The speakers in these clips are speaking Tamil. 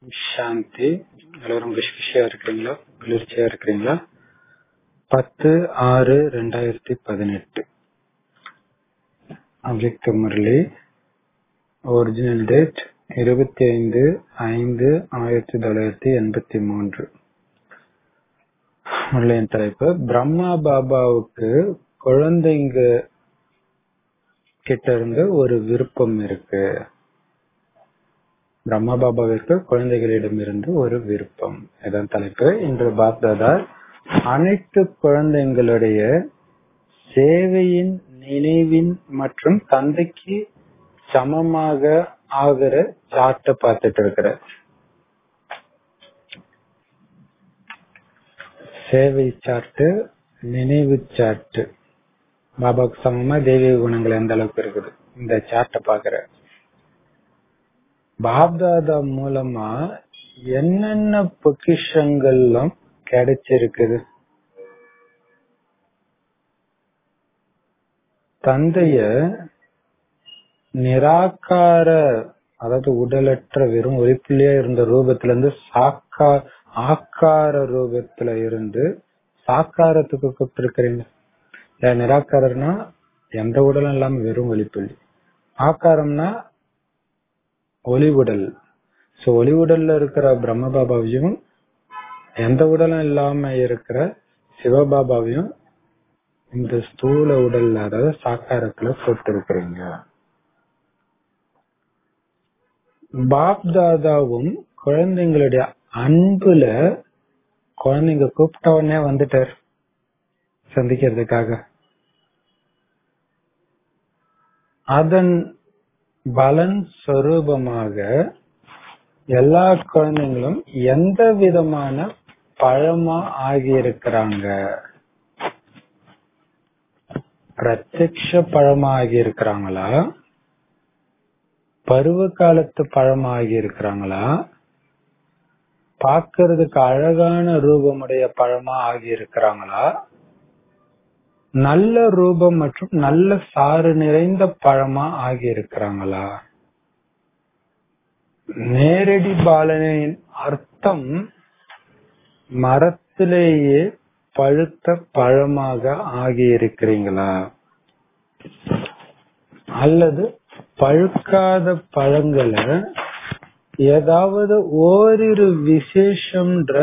சாந்தி எல்லாரும் குஷி குஷியா இருக்கிறீங்களா குளிர்ச்சியா இருக்கிறீங்களா பத்து ஆறு ரெண்டாயிரத்தி பதினெட்டு அவ்யக்த முரளி ஒரிஜினல் டேட் இருபத்தி ஐந்து ஐந்து ஆயிரத்தி தொள்ளாயிரத்தி எண்பத்தி மூன்று முரளியின் தலைப்பு பிரம்மா பாபாவுக்கு குழந்தைங்க கிட்ட இருந்து ஒரு விருப்பம் இருக்கு பிரம்மா பாபாவிற்கு குழந்தைகளிடமிருந்து ஒரு விருப்பம் இதான் தலைப்பு இன்று பாப்தாதா அனைத்து குழந்தைங்களுடைய சேவையின் நினைவின் மற்றும் தந்தைக்கு சமமாக ஆகிற சாட்டை பார்த்துட்டு இருக்கிற சேவை சாட்டு நினைவு சாட்டு பாபாவுக்கு சமமா தெய்வீக குணங்கள் எந்த அளவுக்கு இருக்குது இந்த சாட்டை பாக்குற பாப்தாதா மூலமா என்னென்ன பொக்கிஷங்கள்லாம் கிடைச்சிருக்குது தந்தைய நிராகார அதாவது உடலற்ற வெறும் ஒளிப்புள்ளியா இருந்த ரூபத்துல இருந்து சாக்கா ஆக்கார ரூபத்துல இருந்து சாக்காரத்துக்கு கூப்பிட்டுருக்கிறீங்க நிராகாரம்னா எந்த உடலும் இல்லாம வெறும் ஒளிப்புள்ளி ஆக்காரம்னா ஒளி உடல் சோ ஒளி உடல்ல இருக்கிற பிரம்ம பாபாவையும் எந்த உடலும் இல்லாம இருக்கிற சிவபாபாவையும் இந்த ஸ்தூல உடல்ல அதாவது சாக்காரத்துல போட்டு இருக்கிறீங்க பாப் தாதாவும் குழந்தைங்களுடைய அன்புல குழந்தைங்க கூப்பிட்ட உடனே வந்துட்டார் சந்திக்கிறதுக்காக அதன் பலன் சொரூபமாக எல்லா குழந்தைங்களும் எந்த விதமான பழமா ஆகியிருக்கிறாங்க பிரத்யக்ஷ பழமா ஆகி இருக்கிறாங்களா பருவ காலத்து பழமா ஆகி இருக்கிறாங்களா பார்க்கறதுக்கு அழகான ரூபமுடைய பழமா ஆகி இருக்கிறாங்களா நல்ல ரூபம் மற்றும் நல்ல சாறு நிறைந்த பழமா ஆகி இருக்கிறாங்களா நேரடி பாலனின் அர்த்தம் மரத்திலேயே பழுத்த பழமாக ஆகி இருக்கிறீங்களா அல்லது பழுக்காத பழங்களை ஏதாவது ஓரிரு விசேஷம்ன்ற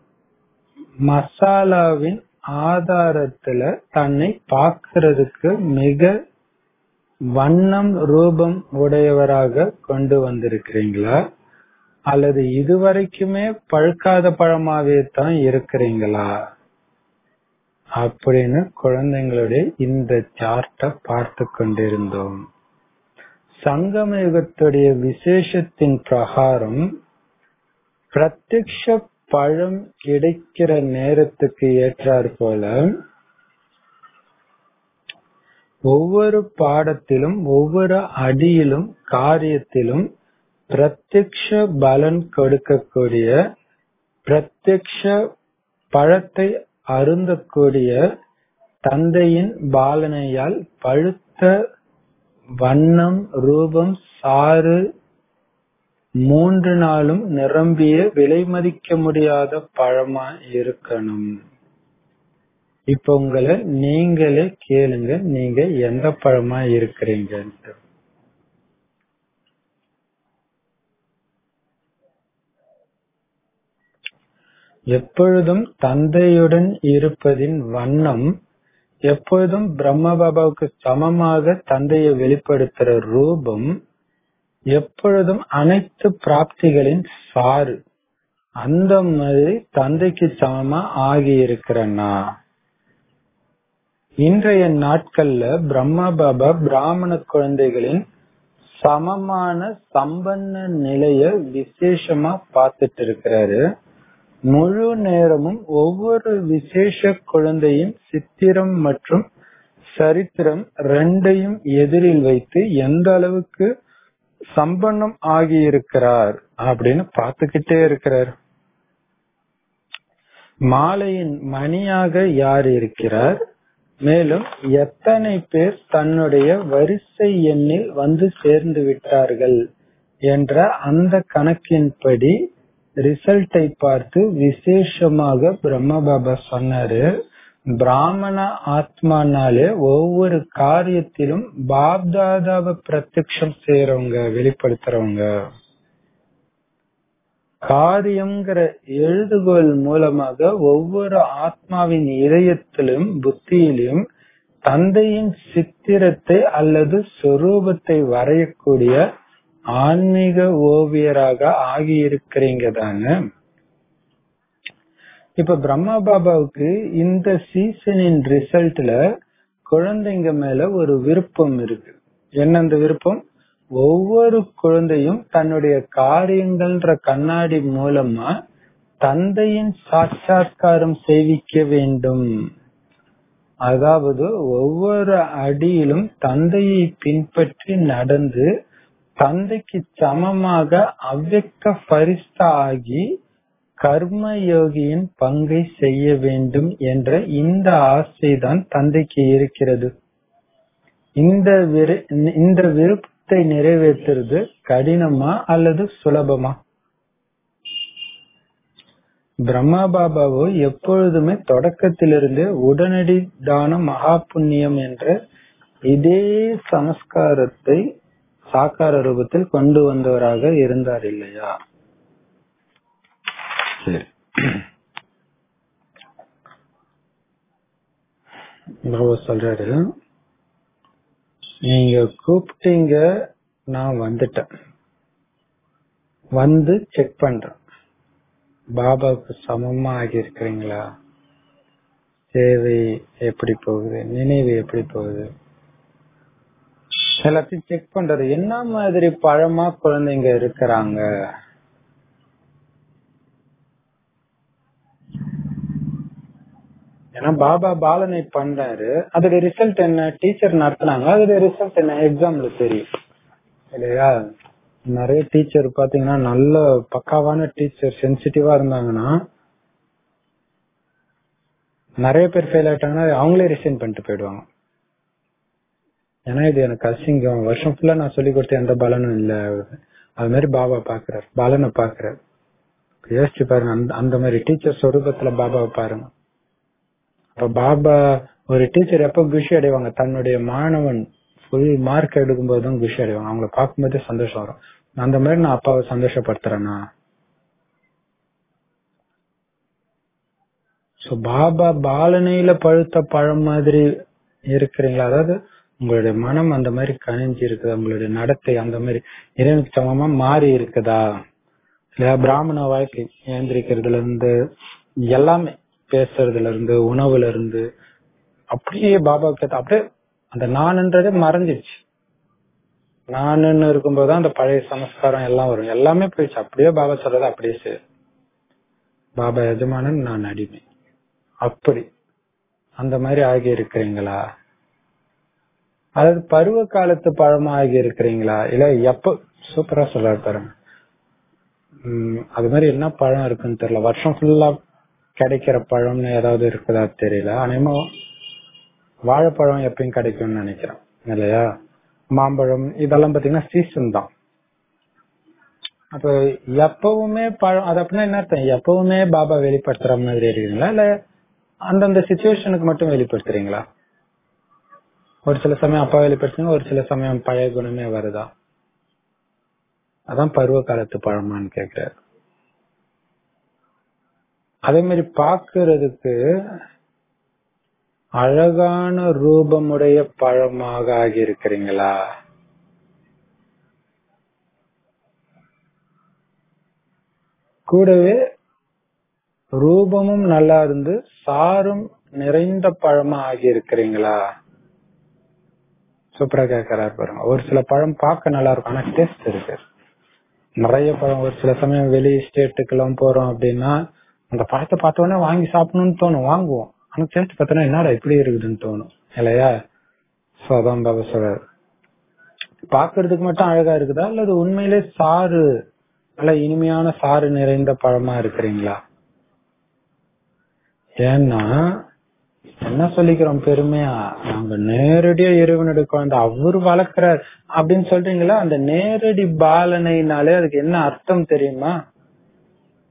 மசாலாவின் ஆதாரத்துல தன்னை பார்க்கறதுக்கு மிக வண்ணம் ரூபம் உடையவராக கொண்டு வந்திருக்கிறீங்களா அல்லது இதுவரைக்குமே பழுக்காத பழமாவே தான் இருக்கிறீங்களா அப்படின்னு குழந்தைங்களுடைய இந்த சார்ட்டை பார்த்து கொண்டிருந்தோம் சங்கம யுகத்துடைய விசேஷத்தின் பிரகாரம் பிரத்யக்ஷ பழம் கிடைக்கிற நேரத்துக்கு ஏற்றாற் போல ஒவ்வொரு பாடத்திலும் ஒவ்வொரு அடியிலும் காரியத்திலும் பிரத்யக்ஷ பலன் கொடுக்கக்கூடிய பிரத்யக்ஷ பழத்தை அருந்தக்கூடிய தந்தையின் பாலனையால் பழுத்த வண்ணம் ரூபம் சாறு மூன்று நாளும் நிரம்பிய விலை மதிக்க முடியாத பழமா இருக்கணும் இப்ப உங்களை நீங்களே கேளுங்க நீங்க எந்த பழமா இருக்கிறீங்கன்ட்டு எப்பொழுதும் தந்தையுடன் இருப்பதின் வண்ணம் எப்பொழுதும் பிரம்ம பாபாவுக்கு சமமாக தந்தையை வெளிப்படுத்துற ரூபம் எப்பொழுதும் அனைத்து பிராப்திகளின் சாறு அந்த மாதிரி தந்தைக்கு சமமா ஆகி இருக்கிறனா இன்றைய நாட்கள்ல பிரம்மா பாபா பிராமண குழந்தைகளின் சமமான சம்பன்ன நிலைய விசேஷமா பார்த்துட்டு இருக்கிறாரு முழு நேரமும் ஒவ்வொரு விசேஷ குழந்தையின் சித்திரம் மற்றும் சரித்திரம் ரெண்டையும் எதிரில் வைத்து எந்த அளவுக்கு சம்பன்னம் ஆகி இருக்கிறார் அப்படின்னு பார்த்துக்கிட்டே இருக்கிறார் மாலையின் மணியாக யார் இருக்கிறார் மேலும் எத்தனை பேர் தன்னுடைய வரிசை எண்ணில் வந்து சேர்ந்து விட்டார்கள் என்ற அந்த கணக்கின்படி ரிசல்ட்டை பார்த்து விசேஷமாக பிரம்ம பாபா சொன்னாரு பிராமண ஆத்மானாலே ஒவ்வொரு காரியத்திலும் பாப்தாதாவை பிரத்யக்ஷம் செய்யறவங்க வெளிப்படுத்துறவங்க காரியம்ங்கிற எழுதுகோல் மூலமாக ஒவ்வொரு ஆத்மாவின் இதயத்திலும் புத்தியிலும் தந்தையின் சித்திரத்தை அல்லது சொரூபத்தை வரையக்கூடிய ஆன்மீக ஓவியராக ஆகியிருக்கிறீங்க தானே இப்ப பிரம்மா பாபாவுக்கு இந்த சீசனின் ரிசல்ட்ல குழந்தைங்க மேல ஒரு விருப்பம் இருக்கு என்ன அந்த விருப்பம் ஒவ்வொரு குழந்தையும் தன்னுடைய காரியங்கள்ன்ற கண்ணாடி மூலமா தந்தையின் சாட்சாத்காரம் செய்விக்க வேண்டும் அதாவது ஒவ்வொரு அடியிலும் தந்தையை பின்பற்றி நடந்து தந்தைக்கு சமமாக அவ்வக்த பரிஸ்தா ஆகி கர்ம யோகியின் பங்கை செய்ய வேண்டும் என்ற இந்த ஆசைதான் தந்தைக்கு இருக்கிறது இந்த இந்த விருப்பத்தை நிறைவேற்றுறது கடினமா அல்லது சுலபமா பிரம்மா பாபாவோ எப்பொழுதுமே தொடக்கத்திலிருந்து உடனடி தான மகா புண்ணியம் என்ற இதே சமஸ்காரத்தை சாக்கார ரூபத்தில் கொண்டு வந்தவராக இருந்தார் இல்லையா சரி பாபா சொல்றாரு நீங்க கூப்பிட்டீங்க நான் வந்துட்டேன் வந்து செக் பண்றேன் பாபாவுக்கு சமமா ஆகி இருக்கிறீங்களா சேவை எப்படி போகுது நினைவு எப்படி போகுது எல்லாத்தையும் செக் பண்றது என்ன மாதிரி பழமா குழந்தைங்க இருக்கிறாங்க ஏன்னா பாபா பாலனை பண்றாரு அதோட ரிசல்ட் என்ன டீச்சர் நடத்துனாங்க அதோட ரிசல்ட் என்ன எக்ஸாம்ல தெரியும் இல்லையா நிறைய டீச்சர் பாத்தீங்கன்னா நல்ல பக்காவான டீச்சர் சென்சிட்டிவா இருந்தாங்கன்னா நிறைய பேர் ஃபெயில் ஆயிட்டாங்கன்னா அவங்களே ரிசைன் பண்ணிட்டு போயிடுவாங்க ஏன்னா இது எனக்கு அசிங்கம் வருஷம் ஃபுல்லா நான் சொல்லி கொடுத்த எந்த பலனும் இல்ல அது மாதிரி பாபா பாக்குறாரு பாலனை பாக்குறாரு யோசிச்சு பாருங்க அந்த அந்த மாதிரி டீச்சர் சொரூபத்துல பாபாவை பாருங்க அப்ப பாபா ஒரு டீச்சர் எப்ப குஷி அடைவாங்க தன்னுடைய மாணவன் ஃபுல் மார்க் எடுக்கும்போது தான் குஷி அடைவாங்க அவங்கள பார்க்கும்போதே சந்தோஷம் வரும் அந்த மாதிரி நான் அப்பாவை சந்தோஷப்படுத்துறேன்னா சோ பாபா பாலனையில பழுத்த பழம் மாதிரி இருக்கிறீங்களா அதாவது உங்களுடைய மனம் அந்த மாதிரி கணிஞ்சு இருக்குதா உங்களுடைய நடத்தை அந்த மாதிரி இறைவனுக்கு சமமா மாறி இருக்குதா இல்லையா பிராமண வாழ்க்கை ஏந்திரிக்கிறதுல இருந்து எல்லாமே பேசுறதுல இருந்து உணவுல இருந்து அப்படியே பாபா கேட்ட அப்படியே அந்த நான்ன்றதே மறைஞ்சிடுச்சு நானுன்னு இருக்கும்போதுதான் அந்த பழைய சமஸ்காரம் எல்லாம் வரும் எல்லாமே போயிடுச்சு அப்படியே பாபா சொல்றது அப்படியே செய்யும் பாபா எஜமானன் நான் அடிமை அப்படி அந்த மாதிரி ஆகி இருக்கிறீங்களா அதாவது பருவ காலத்து பழமா ஆகி இருக்கிறீங்களா இல்ல எப்ப சூப்பரா சொல்றாரு பாருங்க உம் அது மாதிரி என்ன பழம் இருக்குன்னு தெரியல வருஷம் ஃபுல்லா கிடைக்கிற பழம்னு ஏதாவது இருக்குதா தெரியல அநேகமா வாழைப்பழம் எப்பயும் கிடைக்கும்னு நினைக்கிறேன் இல்லையா மாம்பழம் இதெல்லாம் பாத்தீங்கன்னா சீசன் தான் அப்ப எப்பவுமே பழம் அது அப்படின்னா என்ன அர்த்தம் எப்பவுமே பாபா வெளிப்படுத்துற மாதிரி இருக்கீங்களா இல்ல அந்தந்த சுச்சுவேஷனுக்கு மட்டும் வெளிப்படுத்துறீங்களா ஒரு சில சமயம் அப்பா வெளிப்படுத்துங்க ஒரு சில சமயம் பழைய குணமே வருதா அதான் பருவ காலத்து பழமான்னு கேக்குறாரு அதே மாதிரி பாக்குறதுக்கு அழகான ரூபமுடைய பழமாக ஆகி இருக்கிறீங்களா கூடவே ரூபமும் நல்லா இருந்து சாரும் நிறைந்த பழமா ஆகி இருக்கிறீங்களா சூப்பரா கேக்குறாரு பாருங்க ஒரு சில பழம் பார்க்க நல்லா இருக்கும் ஆனா டேஸ்ட் இருக்கு நிறைய பழம் ஒரு சில சமயம் வெளி ஸ்டேட்டுக்கு எல்லாம் போறோம் அப்படின்னா அந்த பழத்தை பார்த்த உடனே வாங்கி சாப்பிடணும்னு தோணும் வாங்குவோம் ஆனா டேஸ்ட் பார்த்தோன்னா என்னடா இப்படி இருக்குதுன்னு தோணும் இல்லையா சோ அதான் பாபா சொல்றாரு பாக்குறதுக்கு மட்டும் அழகா இருக்குதா அல்லது உண்மையிலே சாறு நல்ல இனிமையான சாறு நிறைந்த பழமா இருக்கிறீங்களா ஏன்னா என்ன சொல்லிக்கிறோம் பெருமையா நாங்க நேரடியா இறைவனுடைய குழந்தை அவர் வளர்க்கிறார் அப்படின்னு சொல்றீங்களா அந்த நேரடி பாலனைனாலே அதுக்கு என்ன அர்த்தம் தெரியுமா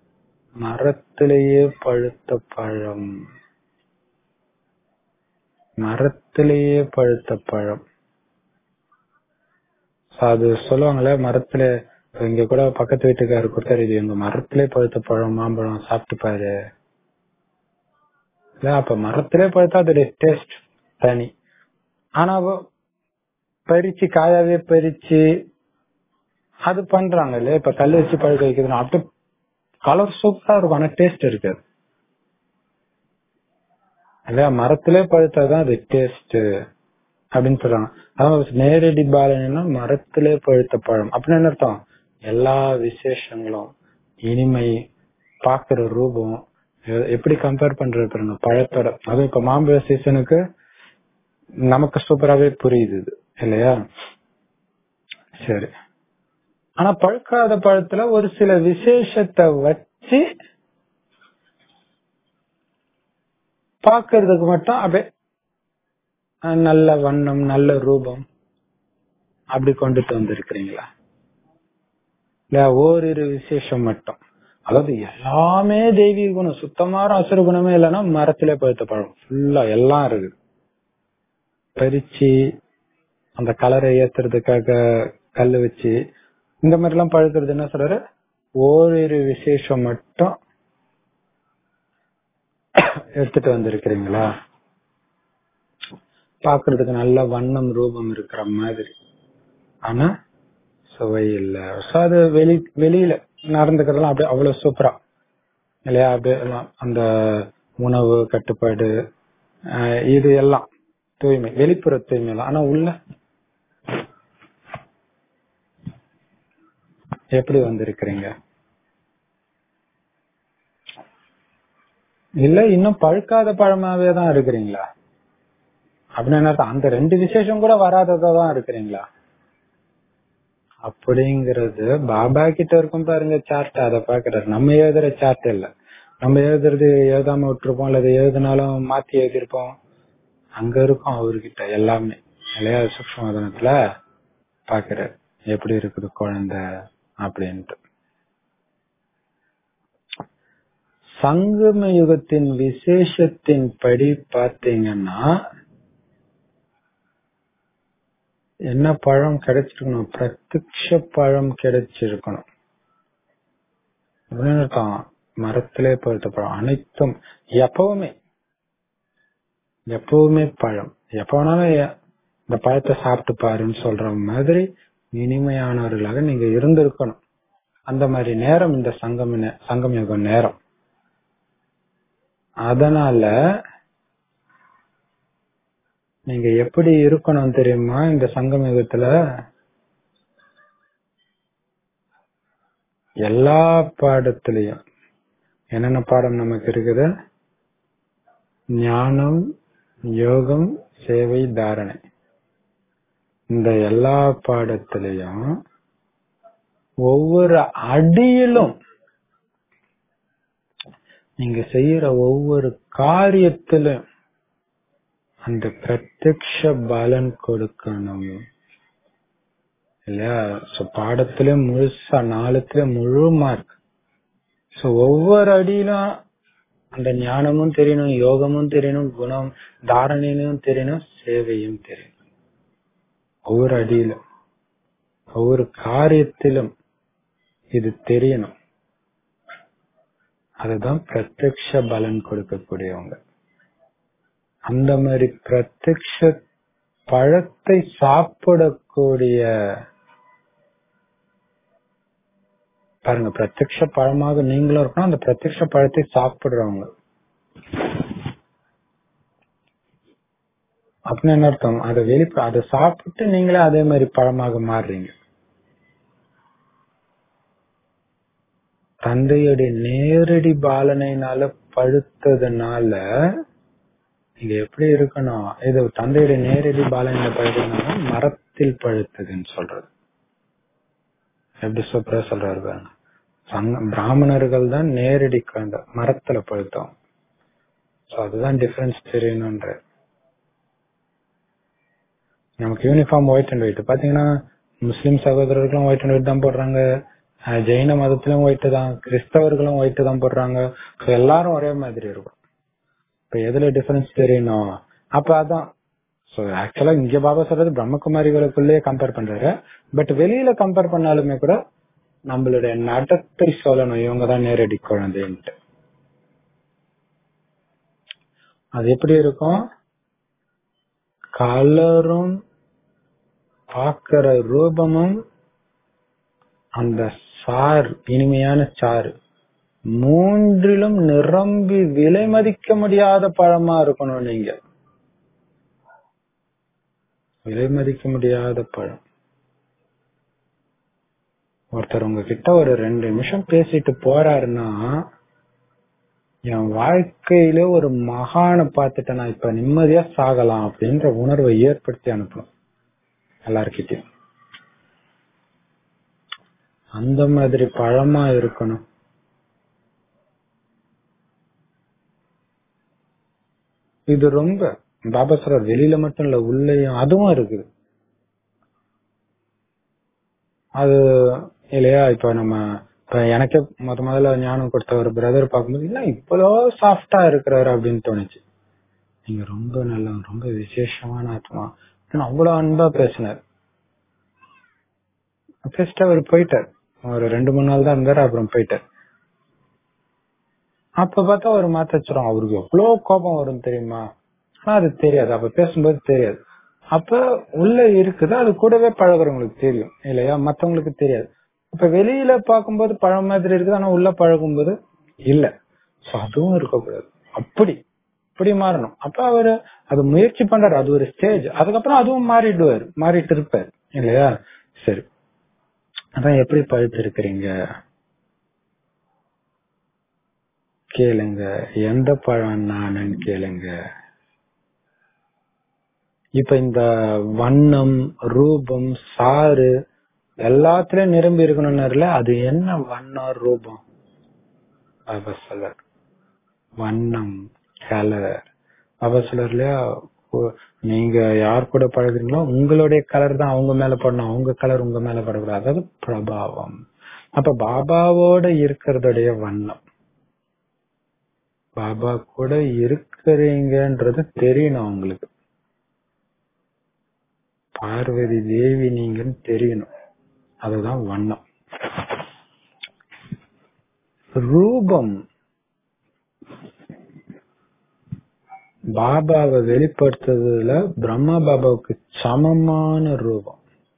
மரத்திலேயே பழுத்த பழம் மரத்திலேயே பழுத்த பழம் So, அது சொல்லுவாங்கல்ல மரத்துல இப்ப இங்க கூட பக்கத்து வீட்டுக்காரரு கொடுத்தாரு இது எங்க மரத்திலே பழுத்த பழம் மாம்பழம் சாப்பிட்டு பாரு இல்ல அப்ப மரத்திலே பழுத்தா அதோட டேஸ்ட் தனி ஆனா அவ- பறிச்சு காயாவே பறிச்சு அது பண்றாங்க இல்லையா இப்ப கல் வச்சு பழுக்க வைக்கிறதுனா அப்படியே கலர் சூப்பரா இருக்கும் ஆனா டேஸ்ட் இருக்காது இல்லையா மரத்திலே பழுத்தாதான் அது டேஸ்ட் அப்படின்னு சொல்றாங்க அதாவது நேரடி பாலனா மரத்திலே பழுத்த பழம் அப்படின்னு என்ன அர்த்தம் எல்லா விசேஷங்களும் இனிமை பாக்குற ரூபம் எ- எப்படி கம்பேர் பண்றது பாருங்க பழத்தோட அதுவும் இப்ப மாம்பழ சீசனுக்கு நமக்கு சூப்பராவே புரியுது இது, இல்லையா சரி ஆனா பழுக்காத பழத்துல ஒரு சில விசேஷத்தை வச்சு பாக்குறதுக்கு மட்டும் அப்படியே அஹ், நல்ல வண்ணம் நல்ல ரூபம் அப்படி கொண்டுட்டு வந்திருக்கிறீங்களா இல்ல ஓரிரு விசேஷம் மட்டும் அதாவது எல்லாமே தெய்வீக குணம் சுத்தமான அசுர குணமே இல்லைன்னா மரத்திலே பழுத்த பழம் ஃபுல்லா எல்லாம் இருக்குது பறிச்சு அந்த கலரை ஏத்துறதுக்காக கல்லு வச்சு இந்த மாதிரி எல்லாம் பழுக்கிறது என்ன சொல்றாரு ஓரிரு விசேஷம் மட்டும் எடுத்துட்டு வந்திருக்கிறீங்களா பாக்குறதுக்கு நல்ல வண்ணம் ரூபம் இருக்கிற மாதிரி ஆனா சுவை இல்ல So, அது வெளி வெளியில நடந்துக்கிறதெல்லாம் அப்படியே அவ்வளவு சூப்பரா இல்லையா அப்படியே எல்லாம் அந்த உணவு கட்டுப்பாடு ஆஹ் இது எல்லாம் தூய்மை வெளிப்புற தூய்மை எல்லாம் ஆனா உள்ள எப்படி வந்திருக்கிறீங்க இல்ல இன்னும் பழுக்காத பழமாவே தான் இருக்கிறீங்களா அப்படின்னு என்ன அர்த்தம்? அந்த ரெண்டு விசேஷம் கூட வராததா தான் இருக்கிறீங்களா அப்படிங்கிறது பாபா கிட்ட இருக்கும் பாருங்க சார்ட் அதை பாக்குறாரு நம்ம எழுதுற சார்ட் இல்ல நம்ம எழுதுறது எழுதாம விட்டுருப்போம் அல்லது எழுதினாலும் மாத்தி எழுதிருப்போம் அங்க இருக்கும் அவர்கிட்ட எல்லாமே இல்லையா சூக்மதனத்துல பாக்குறாரு எப்படி இருக்குது குழந்தை அப்படின்ட்டு சங்கம யுகத்தின் விசேஷத்தின் படி பாத்தீங்கன்னா என்ன பழம் கிடைச்சிருக்கணும் பிரத்யக்ஷ பழம் கிடைச்சிருக்கணும் அப்படின்னு அர்த்தம் மரத்திலே பழுத்த பழம் அனைத்தும் எப்பவுமே எப்பவுமே பழம் எப்ப வேணாலும் எ- இந்த பழத்தை சாப்பிட்டு பாருன்னு சொல்ற மாதிரி இனிமையானவர்களாக நீங்க இருந்திருக்கணும் அந்த மாதிரி நேரம் இந்த சங்கம் நே- சங்கம் யுகம் நேரம் அதனால நீங்க எப்படி இருக்கணும் தெரியுமா இந்த சங்கம் யுகத்துல எல்லா பாடத்திலையும் என்னென்ன பாடம் நமக்கு இருக்குது ஞானம் யோகம் சேவை தாரணை இந்த எல்லா பாடத்திலையும் ஒவ்வொரு அடியிலும் நீங்க செய்யற ஒவ்வொரு காரியத்திலும் அந்த பிரத்யக்ஷ பலன் கொடுக்கணும் இல்லையா சோ பாடத்துல முழுசா நாலுத்துல முழு மார்க் சோ ஒவ்வொரு அடியிலும் அந்த ஞானமும் தெரியணும் யோகமும் தெரியணும் குணம் தாரணையும் தெரியணும் சேவையும் தெரியணும் ஒவ்வொரு அடியிலும் ஒவ்வொரு காரியத்திலும் இது தெரியணும் அதுதான் பிரத்யக்ஷ பலன் கொடுக்கக்கூடியவங்க அந்த மாதிரி பிரத்யக்ஷ பழத்தை சாப்பிடக்கூடிய பாருங்க பிரத்யக்ஷ பழமாக நீங்களும் இருக்கணும் அந்த பிரத்யக்ஷ பழத்தை சாப்பிடுறவங்க அப்படின்னு என்ன அர்த்தம் அதை வெளிப்ப அதை சாப்பிட்டு நீங்களே அதே மாதிரி பழமாக மாறுறீங்க தந்தையுடைய நேரடி பாலனைனால பழுத்ததுனால நீங்க எப்படி இருக்கணும் இது தந்தையுடைய நேரடி பாலனையில பழுத்ததுனால மரத்தில் பழுத்ததுன்னு சொல்றது எப்படி சூப்பரா சொல்றாரு பாருங்க சங்க- பிராமணர்கள் தான் நேரடி குழந்தை மரத்துல பழுத்தோம் சோ அதுதான் டிஃபரன்ஸ் தெரியணும்ன்ற நமக்கு யூனிஃபார்ம் ஒயிட் அண்ட் ஒயிட் பாத்தீங்கன்னா முஸ்லிம் சகோதரர்களும் ஒயிட் அண்ட் ஒயிட் தான் போடுறாங்க அஹ் ஜெயின மதத்திலும் ஒயிட்டு தான் கிறிஸ்தவர்களும் ஒயிட்டு தான் போடுறாங்க So எல்லாரும் ஒரே மாதிரி இருக்கும் இப்ப எதுல டிஃபரன்ஸ் தெரியணும் அப்ப அதான் சோ ஆக்சுவலா இங்க பாபா சொல்றது பிரம்மகுமாரிகளுக்குள்ளேயே கம்பேர் பண்றாரு பட் வெளியில கம்பேர் பண்ணாலுமே கூட நம்மளுடைய நடத்தை சொல்லணும் இவங்க தான் நேரடி குழந்தைன்ட்டு அது எப்படி இருக்கும் கலரும் பார்க்கிற ரூபமும் அந்த சார் இனிமையான சாறு மூன்றிலும் நிரம்பி விலை மதிக்க முடியாத பழமா இருக்கணும் நீங்க விலை மதிக்க முடியாத பழம் ஒருத்தர் உங்ககிட்ட ஒரு ரெண்டு நிமிஷம் பேசிட்டு போறாருன்னா என் வாழ்க்கையில ஒரு மகானை பார்த்துட்டு நான் இப்ப நிம்மதியா சாகலாம் அப்படின்ற உணர்வை ஏற்படுத்தி அனுப்பணும் எல்லார்கிட்டயும் அந்த மாதிரி பழமா இருக்கணும் இது ரொம்ப பாபா சார் வெளியில மட்டும் இல்ல உள்ளேயும் அதுவும் இருக்குது அது இல்லையா இப்ப நம்ம இப்ப எனக்கே முத முதல்ல ஞானம் கொடுத்த ஒரு பிரதர் பார்க்கும்போது இல்ல இவ்வளோ சாஃப்டா இருக்கிறாரு அப்படின்னு தோணுச்சு நீங்க ரொம்ப நல்ல ரொம்ப விசேஷமான ஆத்மா அப்படின்னு அவ்வளவு அன்பா பேசினார் பேசிட்டு அவர் போயிட்டார் ஒரு ரெண்டு மூணு நாள் தான் இருந்தாரு அப்புறம் போயிட்டார் அப்ப பார்த்தா ஒரு மாத்தச்சிரும் அவருக்கு எவ்வளவு கோபம் வரும் தெரியுமா ஆனா அது தெரியாது அப்ப பேசும்போது தெரியாது அப்ப உள்ள இருக்குது அது கூடவே பழகுறவங்களுக்கு தெரியும் இல்லையா மத்தவங்களுக்கு தெரியாது இப்ப வெளியில பார்க்கும்போது பழம் மாதிரி இருக்குது ஆனா உள்ள பழகும்போது இல்ல சோ அதுவும் இருக்கக்கூடாது அப்படி அப்படி மாறணும் அப்ப அவரு அது முயற்சி பண்றாரு அது ஒரு ஸ்டேஜ் அதுக்கப்புறம் அதுவும் மாறிடுவாரு மாறிட்டு இருப்பாரு இல்லையா சரி அதான் எப்படி பழுத்து இருக்கிறீங்க கேளுங்க எந்த பழம் நானுன்னு கேளுங்க இப்ப இந்த வண்ணம் ரூபம் சாறு எல்லாத்துலயும் நிரம்பி இருக்கணும்னு அது என்ன வண்ணம் ரூபம் பாபா சொல்லர் வண்ணம் கலர் பாபா சொல்லர் இல்லையா ஓ- நீங்க யார் கூட பழகுறீங்களோ உங்களுடைய கலர் தான் அவங்க மேல படணும் அவங்க கலர் உங்க மேல படக்கூடாது அதாவது பிரபாவம் அப்ப பாபாவோட இருக்கிறதுடைய வண்ணம் பாபா கூட இருக்கிறீங்கன்றது தெரியணும் அவங்களுக்கு பார்வதி தேவி நீங்கன்னு தெரியணும் அதுதான் வண்ணம் ரூபம் பாபாவை வெளிப்படுத்துறதுல பிரம்மா பாபாவுக்கு சமமான ரூபம்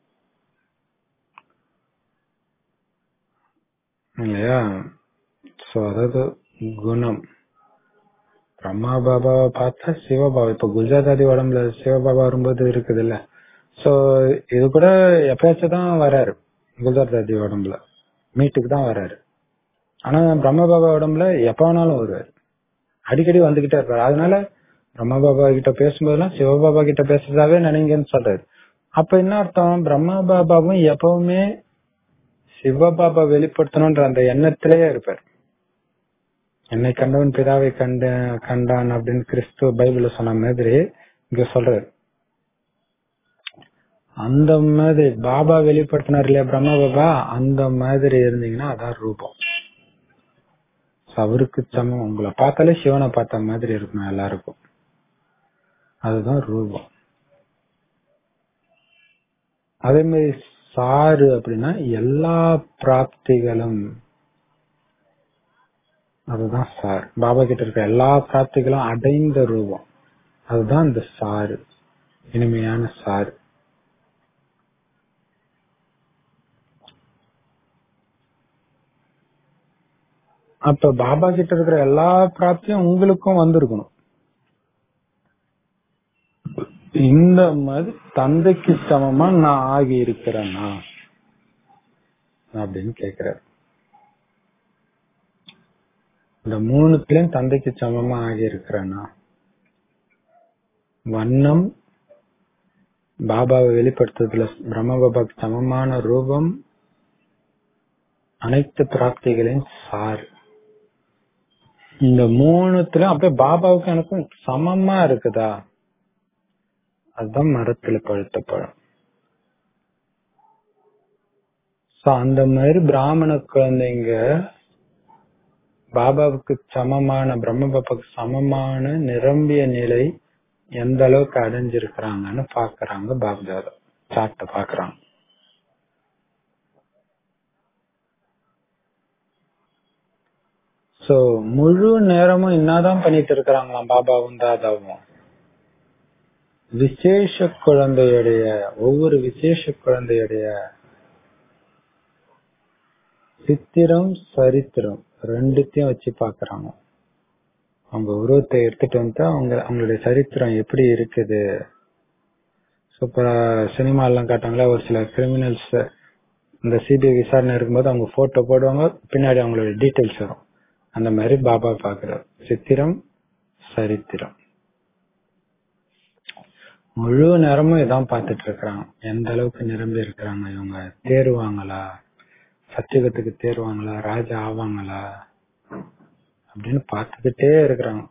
இல்லையா சோ அதாவது குணம் பிரம்மா பாபாவை பார்த்தா சிவபாபா இப்ப குஜராத் உடம்புல சிவபாபா வரும்போது இருக்குது இல்ல சோ இது கூட எப்பயாச்சும் தான் வராரு குஜராத் தாதி உடம்புல மீட்டுக்கு தான் வராரு ஆனா பிரம்ம பாபா உடம்புல எப்ப வேணாலும் வருவாரு அடிக்கடி வந்துகிட்டே இருப்பாரு அதனால பிரம்ம பாபா கிட்ட பேசும்போதெல்லாம் சிவபாபா கிட்ட பேசுறதாவே நினைங்கன்னு சொல்றாரு அப்ப என்ன அர்த்தம் பிரம்மா பாபாவும் எப்பவுமே சிவபாபா வெளிப்படுத்தணும்ன்ற அந்த எண்ணத்திலேயே இருப்பார் என்னை கண்டவன் பிதாவை கண்ட கண்டான் அப்படின்னு கிறிஸ்துவ பைபிள்ல சொன்ன மாதிரி இங்க சொல்றாரு அந்த மாதிரி பாபா வெளிப்படுத்தினார் இல்லையா பிரம்ம பாபா அந்த மாதிரி இருந்தீங்கன்னா அதான் ரூபம் So, அவருக்கு சமம் உங்களை பார்த்தாலே சிவனை பார்த்த மாதிரி இருக்கணும் எல்லாருக்கும் அதுதான் ரூபம் அதே மாதிரி சாரு அப்படின்னா எல்லா பிராப்திகளும் அதுதான் சார் பாபா கிட்ட இருக்க எல்லா பிராப்திகளும் அடைந்த ரூபம் அதுதான் இந்த சாரு இனிமையான சாரு அப்ப பாபா கிட்ட இருக்கிற எல்லா பிராப்தியும் உங்களுக்கும் வந்திருக்கணும் இந்த மாதிரி தந்தைக்கு சமமா நான் ஆகி இருக்கிறேன்னா அப்படின்னு கேக்குறாரு இந்த மூணுத்துலயும் தந்தைக்கு சமமா ஆகி இருக்கிறேன்னா வண்ணம் பாபாவை வெளிப்படுத்துறதுல பிரம்ம பாபாக்கு சமமான ரூபம் அனைத்து பிராப்திகளையும் சார் இந்த மூணுத்துல அப்படியே பாபாவுக்கு எனக்கும் சமமா இருக்குதா அதுதான் மரத்துல பழுத்த பழம் சோ அந்த மாதிரி பிராமண குழந்தைங்க பாபாவுக்கு சமமான பிரம்ம பாபாவுக்கு சமமான நிரம்பிய நிலை எந்த அளவுக்கு அடைஞ்சிருக்கிறாங்கன்னு பாக்குறாங்க பாப்தாதா சாட்ட பாக்குறாங்க சோ முழு நேரமும் என்னதான் பண்ணிட்டு இருக்கிறாங்களாம் பாபாவும் தாதாவும் விசேஷ குழந்தையுடைய ஒவ்வொரு விசேஷ குழந்தையுடைய சித்திரம் சரித்திரம் ரெண்டுத்தையும் வச்சு பாக்குறாங்க அவங்க உருவத்தை எடுத்துட்டு வந்து அவங்க அவங்களுடைய சரித்திரம் எப்படி இருக்குது சூப்பரா சினிமா எல்லாம் காட்டாங்களா ஒரு சில கிரிமினல்ஸ் இந்த சிபிஐ விசாரணை இருக்கும்போது அவங்க போட்டோ போடுவாங்க பின்னாடி அவங்களோட டீட்டெயில்ஸ் வரும் அந்த மாதிரி பாபா பாக்குறார் சித்திரம் சரித்திரம் முழு நேரமும் இதான் பார்த்துட்டு இருக்கிறாங்க எந்த அளவுக்கு நிரம்பி இருக்கிறாங்க இவங்க தேருவாங்களா சத்தியகத்துக்கு தேருவாங்களா ராஜா ஆவாங்களா அப்படின்னு பார்த்துக்கிட்டே இருக்கிறாங்க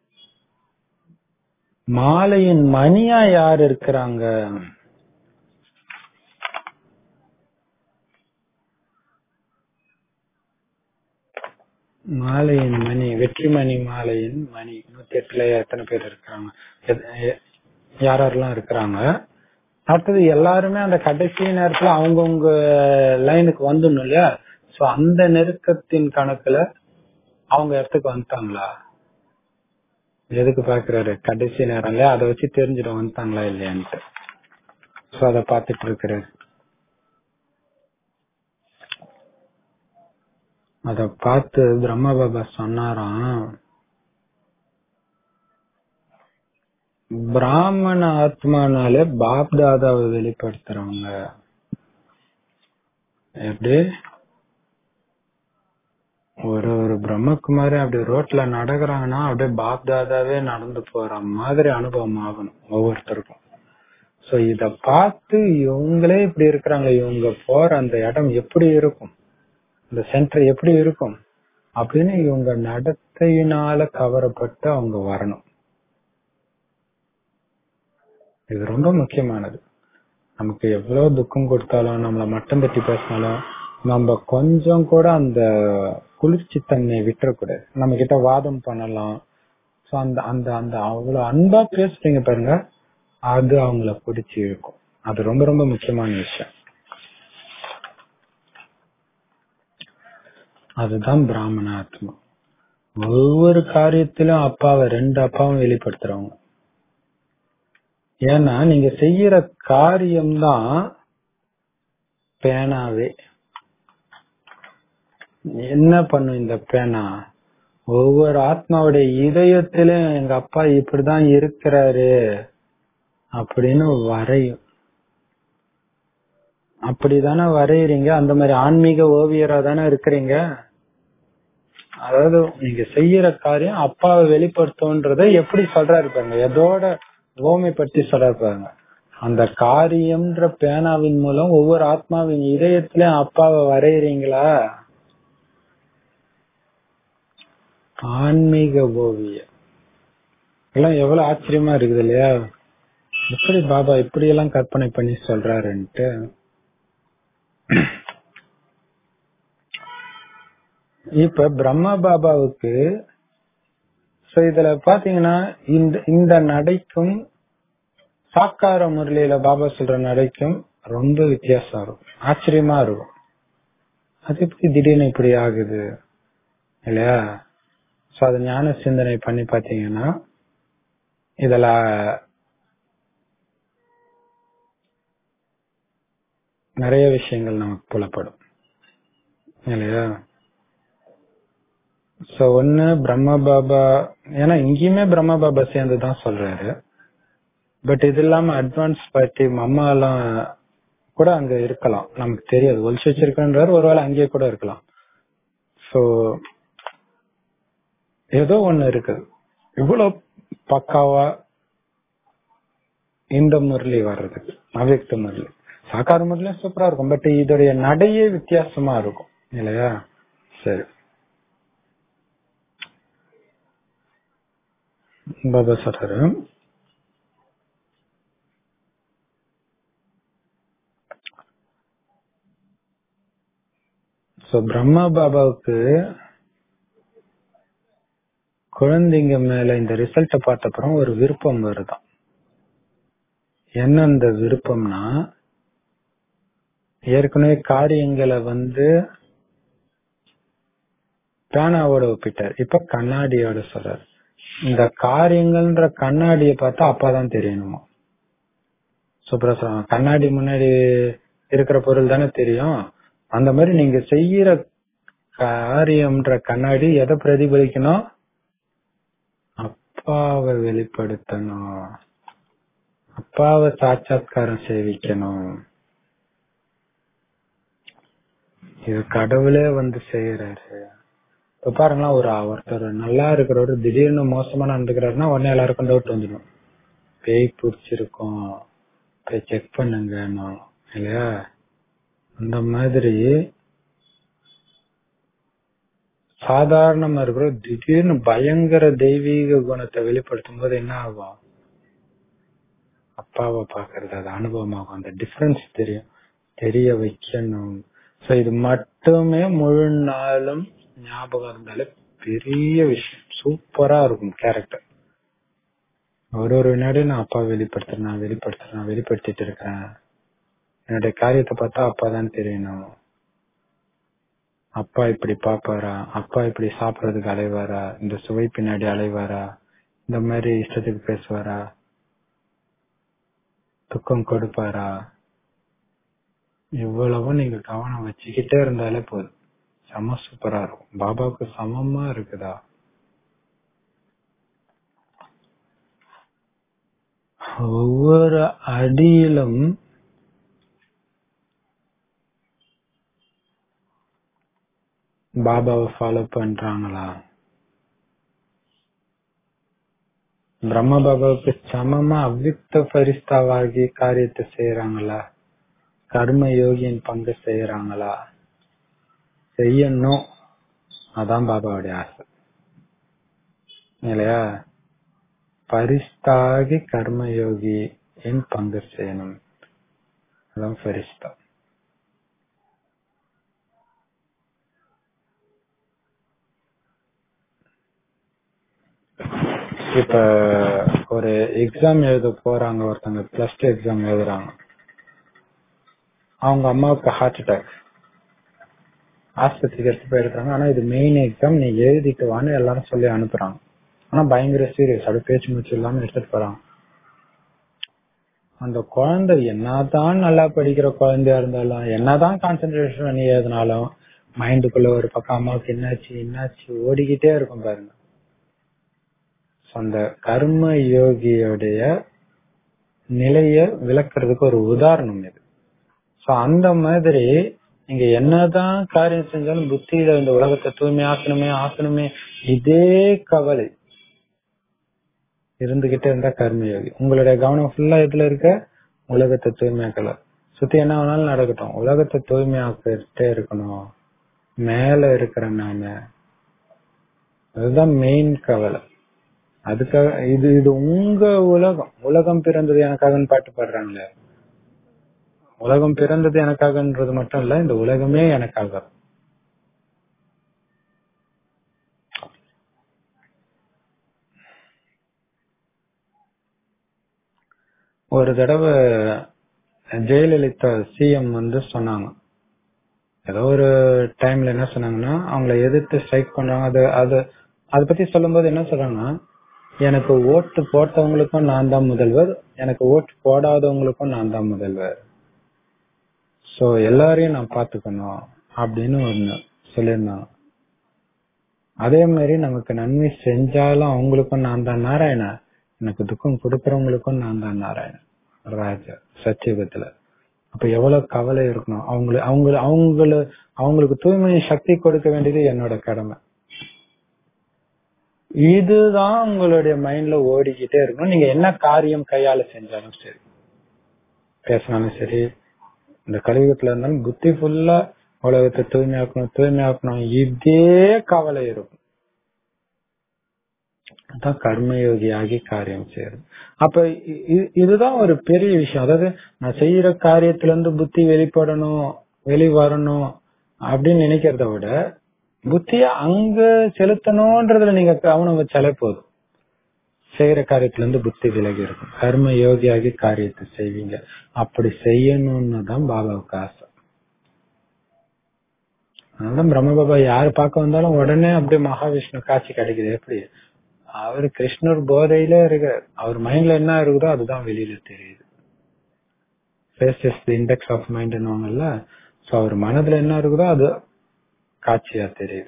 மாலையின் மணியா யார் இருக்கிறாங்க மாலையின் மணி வெற்றிமணி மாலையின் மணி நூத்தி எட்டுல எத்தனை பேர் இருக்கிறாங்க எத்- எ- யார் யாரெல்லாம் இருக்கிறாங்க அடுத்தது எல்லாருமே அந்த கடைசி நேரத்துல அவங்கவுங்க லைனுக்கு வந்துடணும் இல்லையா சோ அந்த நெருக்கத்தின் கணக்குல அவங்க இடத்துக்கு வந்துட்டாங்களா எதுக்கு பாக்குறாரு கடைசி நேரம் இல்லையா அதை வச்சு தெரிஞ்சிடும் வந்துட்டாங்களா இல்லையான்ட்டு சோ அதை பாத்துட்டு இருக்கிறாரு அத பார்த்து பிரம்ம பாபா சொன்னாராம் பிராமண ஆத்மானாலே பாப் தாதாவை வெளிப்படுத்துறவங்க எப்படி ஒரு ஒரு பிரம்மகுமாரி அப்படி ரோட்ல நடக்கிறாங்கன்னா அப்படியே பாப் தாதாவே நடந்து போற மாதிரி அனுபவம் ஆகணும் ஒவ்வொருத்தருக்கும் சோ இத பார்த்து இவங்களே இப்படி இருக்கிறாங்க இவங்க போற அந்த இடம் எப்படி இருக்கும் இந்த சென்டர் எப்படி இருக்கும் அப்படின்னு இவங்க நடத்தையினால கவரப்பட்டு அவங்க வரணும் இது ரொம்ப முக்கியமானது நமக்கு எவ்வளவு துக்கம் கொடுத்தாலும் நம்மள மட்டம் தட்டி பேசினாலும் நம்ம கொஞ்சம் கூட அந்த குளிர்ச்சி தன்மையை விட்டுறக்கூடாது நம்ம கிட்ட வாதம் பண்ணலாம் சோ அந்த அந்த அந்த அவ்வளவு அன்பா பேசுறீங்க பாருங்க அது அவங்கள பிடிச்சி இருக்கும் அது ரொம்ப ரொம்ப முக்கியமான விஷயம் அதுதான் பிராமண ஆத்மா ஒவ்வொரு காரியத்திலும் அப்பாவை ரெண்டு அப்பாவும் வெளிப்படுத்துறவங்க ஏன்னா நீங்க செய்யற காரியம்தான் பேனாவே என்ன பண்ணும் இந்த பேனா ஒவ்வொரு ஆத்மாவுடைய இதயத்திலும் எங்க அப்பா இப்படிதான் இருக்கிறாரு அப்படின்னு வரையும் அப்படிதானே வரையறீங்க அந்த மாதிரி ஆன்மீக ஓவியரா தானே இருக்கிறீங்க அதாவது நீங்க செய்யற காரியம் அப்பாவை வெளிப்படுத்தும்ன்றத எப்படி சொல்றாரு பாருங்க எதோட ஓமைப்படுத்தி சொல்றாரு பாருங்க அந்த காரியம்ன்ற பேனாவின் மூலம் ஒவ்வொரு ஆத்மாவின் இதயத்திலும் அப்பாவை வரையறீங்களா ஆன்மீக ஓவியம் எல்லாம் எவ்வளவு ஆச்சரியமா இருக்குது இல்லையா எப்படி பாபா இப்படி எல்லாம் கற்பனை பண்ணி சொல்றாருன்ட்டு இப்ப பிரம்மா பாபாவுக்கு சோ இதுல பாத்தீங்கன்னா இந்த இந்த நடைக்கும் சாக்கார முரளியில பாபா சொல்ற நடைக்கும் ரொம்ப வித்தியாசம் இருக்கும் ஆச்சரியமா இருக்கும் அது எப்படி திடீர்னு இப்படி ஆகுது இல்லையா சோ அது ஞான சிந்தனை பண்ணி பாத்தீங்கன்னா இதுல நிறைய விஷயங்கள் நமக்கு புலப்படும் இல்லையா சோ ஒண்ணு பிரம்ம பாபா ஏன்னா இங்கேயுமே பிரம்ம பாபா சேர்ந்து தான் சொல்றாரு பட் இது இல்லாம அட்வான்ஸ் பார்ட்டி அம்மா எல்லாம் கூட அங்க இருக்கலாம் நமக்கு தெரியாது ஒழிச்சு வச்சிருக்கன்றாரு ஒருவேளை அங்கேயே கூட இருக்கலாம் சோ ஏதோ ஒண்ணு இருக்குது இவ்வளவு பக்காவா இந்த முரளி வர்றதுக்கு அவ்யக்த முரளி சாக்கார முரளியும் சூப்பரா இருக்கும் பட் இதோடைய நடையே வித்தியாசமா இருக்கும் இல்லையா சரி பாபா சொல்றாரு சோ பிரம்மா பாபாவுக்கு குழந்தைங்க மேல இந்த ரிசல்ட்ட பார்த்த அப்புறம் ஒரு விருப்பம் வருதாம் என்ன அந்த விருப்பம்னா ஏற்கனவே காரியங்களை வந்து பேனாவோட ஒப்பிட்டார் இப்ப கண்ணாடியோட சொல்றாரு இந்த காரியங்கள்ன்ற கண்ணாடிய பார்த்தா அப்பாதான் தெரியணுமா சுப்ரசம் கண்ணாடி முன்னாடி இருக்கிற பொருள் தானே தெரியும் அந்த மாதிரி நீங்க செய்யற காரியம்ன்ற கண்ணாடி எதை பிரதிபலிக்கணும் அப்பாவை வெளிப்படுத்தணும் அப்பாவை சாட்சாத்காரம் சேவிக்கணும் இது கடவுளே வந்து செய்யறாரு இப்ப பாருங்களேன் ஒரு ஒருத்தர் நல்லா இருக்கிறவர் திடீர்னு மோசமா நடந்துக்கிறாருன்னா உடனே எல்லாருக்கும் டவுட் வந்துடும் பேய் பிடிச்சிருக்கோம் போய் செக் பண்ணுங்க இல்லையா அந்த மாதிரி சாதாரணமா இருக்கிற திடீர்னு பயங்கர தெய்வீக குணத்தை வெளிப்படுத்தும் போது என்ன ஆகும் அப்பாவை பாக்குறது அது அனுபவமாகும் அந்த டிஃபரன்ஸ் தெரியும் தெரிய வைக்கணும் சோ இது மட்டுமே முழு நாளும் ஞாபகம் இருந்தாலே பெரிய விஷயம் சூப்பரா இருக்கும் கேரக்டர் ஒரு ஒரு வினாடியும் நான் அப்பா வெளிப்படுத்துறேன் நான் வெளிப்படுத்துறேன் நான் வெளிப்படுத்திட்டு இருக்கேன் என்னுடைய காரியத்தை பார்த்தா அப்பா தான் தெரியணும் அப்பா இப்படி பாப்பாரா அப்பா இப்படி சாப்பிடறதுக்கு அலைவாரா இந்த சுவை பின்னாடி அலைவாரா இந்த மாதிரி இஷ்டத்துக்கு பேசுவாரா துக்கம் கொடுப்பாரா இவ்வளவும் நீங்க கவனம் வச்சுக்கிட்டே இருந்தாலே போதும் செம சூப்பரா இருக்கும் பாபாவுக்கு சமமா இருக்குதா ஒவ்வொரு அடியிலும் பாபாவை ஃபாலோ பண்றாங்களா பிரம்ம பாபாவுக்கு சமமா அவ்விக்த பரிஸ்தாவாகி காரியத்தை செய்யறாங்களா கர்ம யோகியின் பங்கு செய்யறாங்களா செய்யணும் அதான் பாபாவுடைய ஆசை இல்லையா பரிஸ்தாகி கர்மயோகி என் பங்கு செய்யணும் அதான் பரிஸ்தா இப்ப ஒரு எக்ஸாம் எழுத போறாங்க ஒருத்தங்க பிளஸ் டூ எக்ஸாம் எழுதுறாங்க அவங்க அம்மாவுக்கு ஹார்ட் அட்டாக் ஆஸ்பத்திரிக்கு எடுத்து போய் எடுக்கிறாங்க ஆனா இது மெயின் எக்ஸாம் நீ எழுதிட்டு வான்னு எல்லாரும் சொல்லி அனுப்புறாங்க ஆனா பயங்கர சீரியஸ் அப்படியே பேச்சு மூச்சு இல்லாம எடுத்துட்டு போறாங்க அந்த குழந்தை என்னதான் நல்லா படிக்கிற குழந்தையா இருந்தாலும் என்னதான் கான்சென்ட்ரேஷன் பண்ணி எழுதினாலும் மைண்டுக்குள்ள ஒரு பக்கம் அம்மாவுக்கு என்னாச்சு என்னாச்சு ஓடிக்கிட்டே இருக்கும் பாருங்க அந்த கர்ம யோகியோடைய நிலைய விளக்குறதுக்கு ஒரு உதாரணம் இது சோ அந்த மாதிரி நீங்க என்னதான் காரியம் செஞ்சாலும் புத்தியில இந்த உலகத்தை தூய்மை ஆக்கணுமே ஆக்கணுமே இதே கவலை இருந்துகிட்டே இருந்தா கர்மயோகி உங்களுடைய கவனம் ஃபுல்லா இதுல இருக்க உலகத்தை தூய்மையாக்கல சுத்தி என்ன வேணாலும் நடக்கட்டும் உலகத்தை தூய்மையாக்கிட்டே இருக்கணும் மேல இருக்கிற நானு அதுதான் மெயின் கவலை அதுக்காக இது இது உங்க உலகம் உலகம் பிறந்தது எனக்காகன்னு பாட்டு பாடுறாங்களே உலகம் பிறந்தது எனக்காகன்றது மட்டும் இல்ல இந்த உலகமே எனக்காக ஒரு தடவை ஜெயலலிதா சிஎம் வந்து சொன்னாங்க ஏதோ ஒரு டைம்ல என்ன சொன்னாங்கன்னா அவங்கள எதிர்த்து ஸ்ட்ரைக் பண்றாங்க அது அது அதை பத்தி சொல்லும்போது என்ன சொல்றாங்கன்னா எனக்கு ஓட்டு போட்டவங்களுக்கும் நான் தான் முதல்வர் எனக்கு ஓட்டு போடாதவங்களுக்கும் நான் தான் முதல்வர் சோ எல்லாரையும் நான் பாத்துக்கணும் அப்படின்னு ஒண்ணு சொல்லியிருந்தாங்க அதே மாதிரி நமக்கு நன்மை செஞ்சாலும் அவங்களுக்கும் நான் தான் நாராயண எனக்கு துக்கம் கொடுக்கறவங்களுக்கும் நான் தான் நாராயண ராஜா சத்தியுகத்துல அப்ப எவ்வளவு கவலை இருக்கணும் அவங்கள அவங்க அவங்கள அவங்களுக்கு தூய்மை சக்தி கொடுக்க வேண்டியது என்னோட கடமை இதுதான் உங்களுடைய மைண்ட்ல ஓடிக்கிட்டே இருக்கணும் நீங்க என்ன காரியம் கையால செஞ்சாலும் சரி பேசினாலும் சரி இந்த கலியுகத்துல இருந்தாலும் புத்தி ஃபுல்லா உலகத்தை தூய்மையாக்கணும் தூய்மையாக்கணும் இதே கவலை இருக்கும் அதான் கர்மயோகியாகி காரியம் செய்யறது அப்ப இதுதான் ஒரு பெரிய விஷயம் அதாவது நான் செய்யற காரியத்துல இருந்து புத்தி வெளிப்படணும் வெளி வரணும் அப்படின்னு நினைக்கிறத விட புத்திய அங்க செலுத்தணும்ன்றதுல நீங்க கவனம் வச்சாலே போதும் செய்யற காரியத்துல இருந்து புத்தி விலகி இருக்கும் கர்ம யோகியாகி காரியத்தை செய்வீங்க அப்படி செய்யணும்னு தான் பாபாவுக்கு ஆசை அதனால பிரம்ம பாபா யாரு பார்க்க வந்தாலும் உடனே அப்படியே மகாவிஷ்ணு காட்சி கிடைக்குது எப்படி அவர் கிருஷ்ணர் போதையில இருக்க அவர் மைண்ட்ல என்ன இருக்குதோ அதுதான் வெளியில தெரியுது face is the index of மைண்ட்னுவாங்கல்ல சோ அவர் மனதுல என்ன இருக்குதோ அது காட்சியா தெரியுது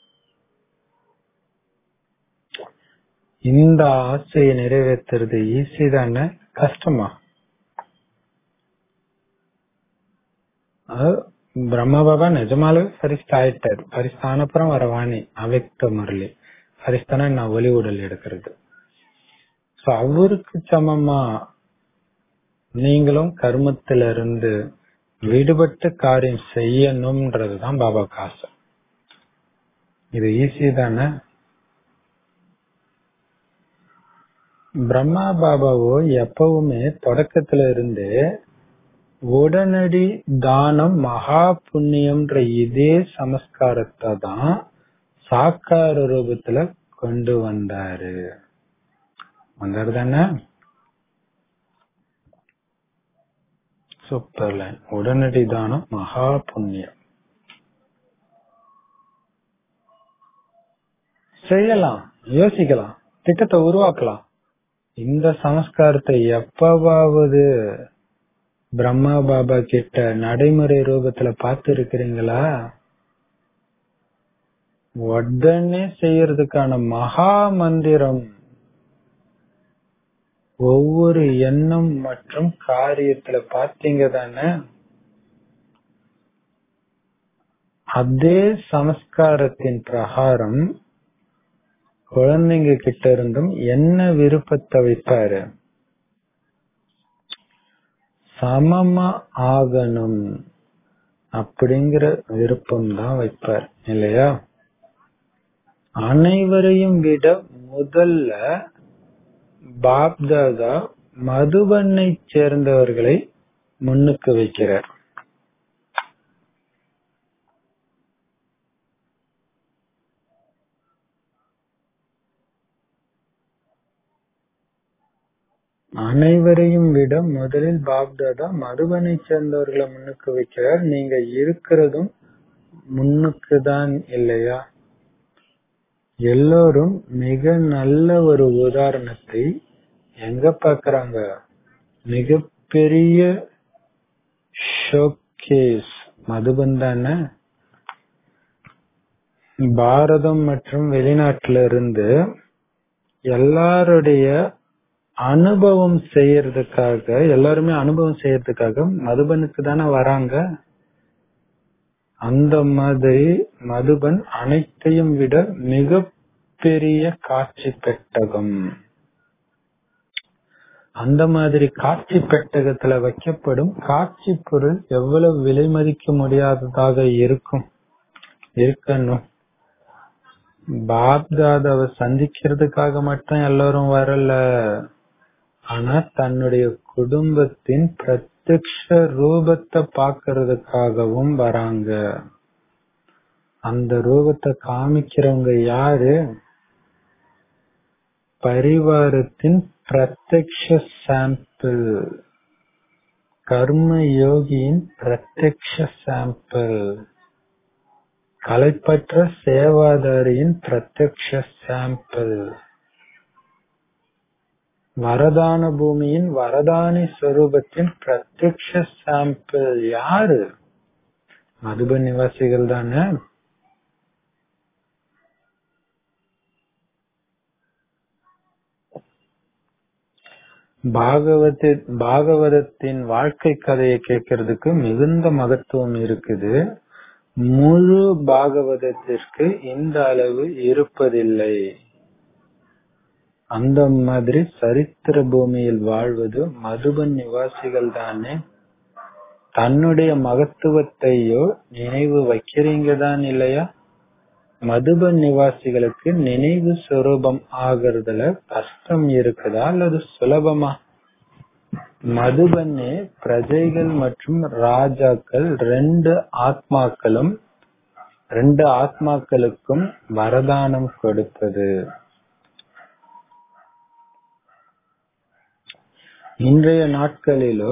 இந்த ஆசையை நிறைவேற்றுறது ஈஸி தானே கஷ்டமா அது பிரம்ம பாபா நிஜமாலே ஃபரிஸ்ட் ஆயிட்டாரு ஃபரிஸ்ட் ஆனப்புறம் வர வாணி அவ்வக்த முரளி ஃபரிஸ்தானா நான் ஒலி உடல் எடுக்கிறது சோ அவருக்கு சமமா நீங்களும் கர்மத்தில இருந்து விடுபட்டு காரியம் செய்யணும்ன்றதுதான் பாபாவுக்கு ஆசை இது ஈஸி தானே பிரம்மா பாபாவோ எப்பவுமே தொடக்கத்துல இருந்து உடனடி தானம் மகா புண்ணியம்ன்ற இதே சமஸ்காரத்தை தான் சாக்கார ரூபத்துல கொண்டு வந்தாரு வந்தாரு தானே சூப்பர் லைன் உடனடி தானம் மகா புண்ணியம் செய்யலாம் யோசிக்கலாம் திட்டத்தை உருவாக்கலாம் இந்த சமஸ்காரத்தை எப்பவாவது பிரம்மா பாபா கிட்ட நடைமுறை ரூபத்துல பார்த்து இருக்கிறீங்களா உடனே செய்யறதுக்கான மகா மந்திரம் ஒவ்வொரு எண்ணம் மற்றும் காரியத்துல பார்த்தீங்க தானே அதே சமஸ்காரத்தின் பிரகாரம் குழந்தைங்க கிட்ட இருந்தும் என்ன விருப்பத்தை வைப்பாரு சமமா ஆகணும் அப்படிங்கிற விருப்பம் தான் வைப்பார் இல்லையா அனைவரையும் விட முதல்ல பாப்தாதா மதுபனை சேர்ந்தவர்களை முன்னுக்கு வைக்கிறார் அனைவரையும் விட முதலில் பாப்தாதா மதுபனை சேர்ந்தவர்களை முன்னுக்கு வைக்கிறார் நீங்க இருக்கிறதும் முன்னுக்கு தான் இல்லையா எல்லோரும் மிக நல்ல ஒரு உதாரணத்தை எங்க பாக்குறாங்க மிகப்பெரிய ஷோகேஸ் மதுபன் தானே பாரதம் மற்றும் வெளிநாட்டுல இருந்து எல்லாருடைய அனுபவம் செய்யறதுக்காக எல்லாருமே அனுபவம் செய்யறதுக்காக மதுபனுக்கு தானே வராங்க அந்த மாதிரி மதுபன் அனைத்தையும் விட மிக பெரிய காட்சி பெட்டகம் அந்த மாதிரி காட்சி பெட்டகத்துல வைக்கப்படும் காட்சி பொருள் எவ்வளவு விலை மதிக்க முடியாததாக இருக்கும் இருக்கணும் பாப்தாதாவை சந்திக்கிறதுக்காக மட்டும் எல்லாரும் வரல ஆனா தன்னுடைய குடும்பத்தின் பிரத்யக்ஷ ரூபத்தை பாக்குறதுக்காகவும் வராங்க அந்த ரூபத்தை காமிக்கிறவங்க யாரு பரிவாரத்தின் பிரத்யக்ஷ சாம்பிள் கர்ம யோகியின் பிரத்யக்ஷ சாம்பிள் கலைப்பற்ற சேவாதாரியின் பிரத்யக்ஷ சாம்பிள் வரதான பூமியின் வரதானி ஸ்வரூபத்தின் பிரத்யக்ஷ சாம்பிள் யாரு மதுபன் நிவாசிகள் தானே பாகவத பாகவதத்தின் வாழ்க்கை கதையை கேட்கறதுக்கு மிகுந்த மகத்துவம் இருக்குது முழு பாகவதத்திற்கு இந்த அளவு இருப்பதில்லை அந்த மாதிரி சரித்திர பூமியில் வாழ்வது மதுபன் நிவாசிகள் தானே தன்னுடைய மகத்துவத்தையோ நினைவு வைக்கிறீங்க தான் இல்லையா மதுபன் நிவாசிகளுக்கு நினைவு சுரூபம் ஆகிறதுல கஷ்டம் இருக்குதா அல்லது சுலபமா மதுபன்னே பிரஜைகள் மற்றும் ராஜாக்கள் ரெண்டு ஆத்மாக்களும் ரெண்டு ஆத்மாக்களுக்கும் வரதானம் கொடுப்பது இன்றைய நாட்களிலோ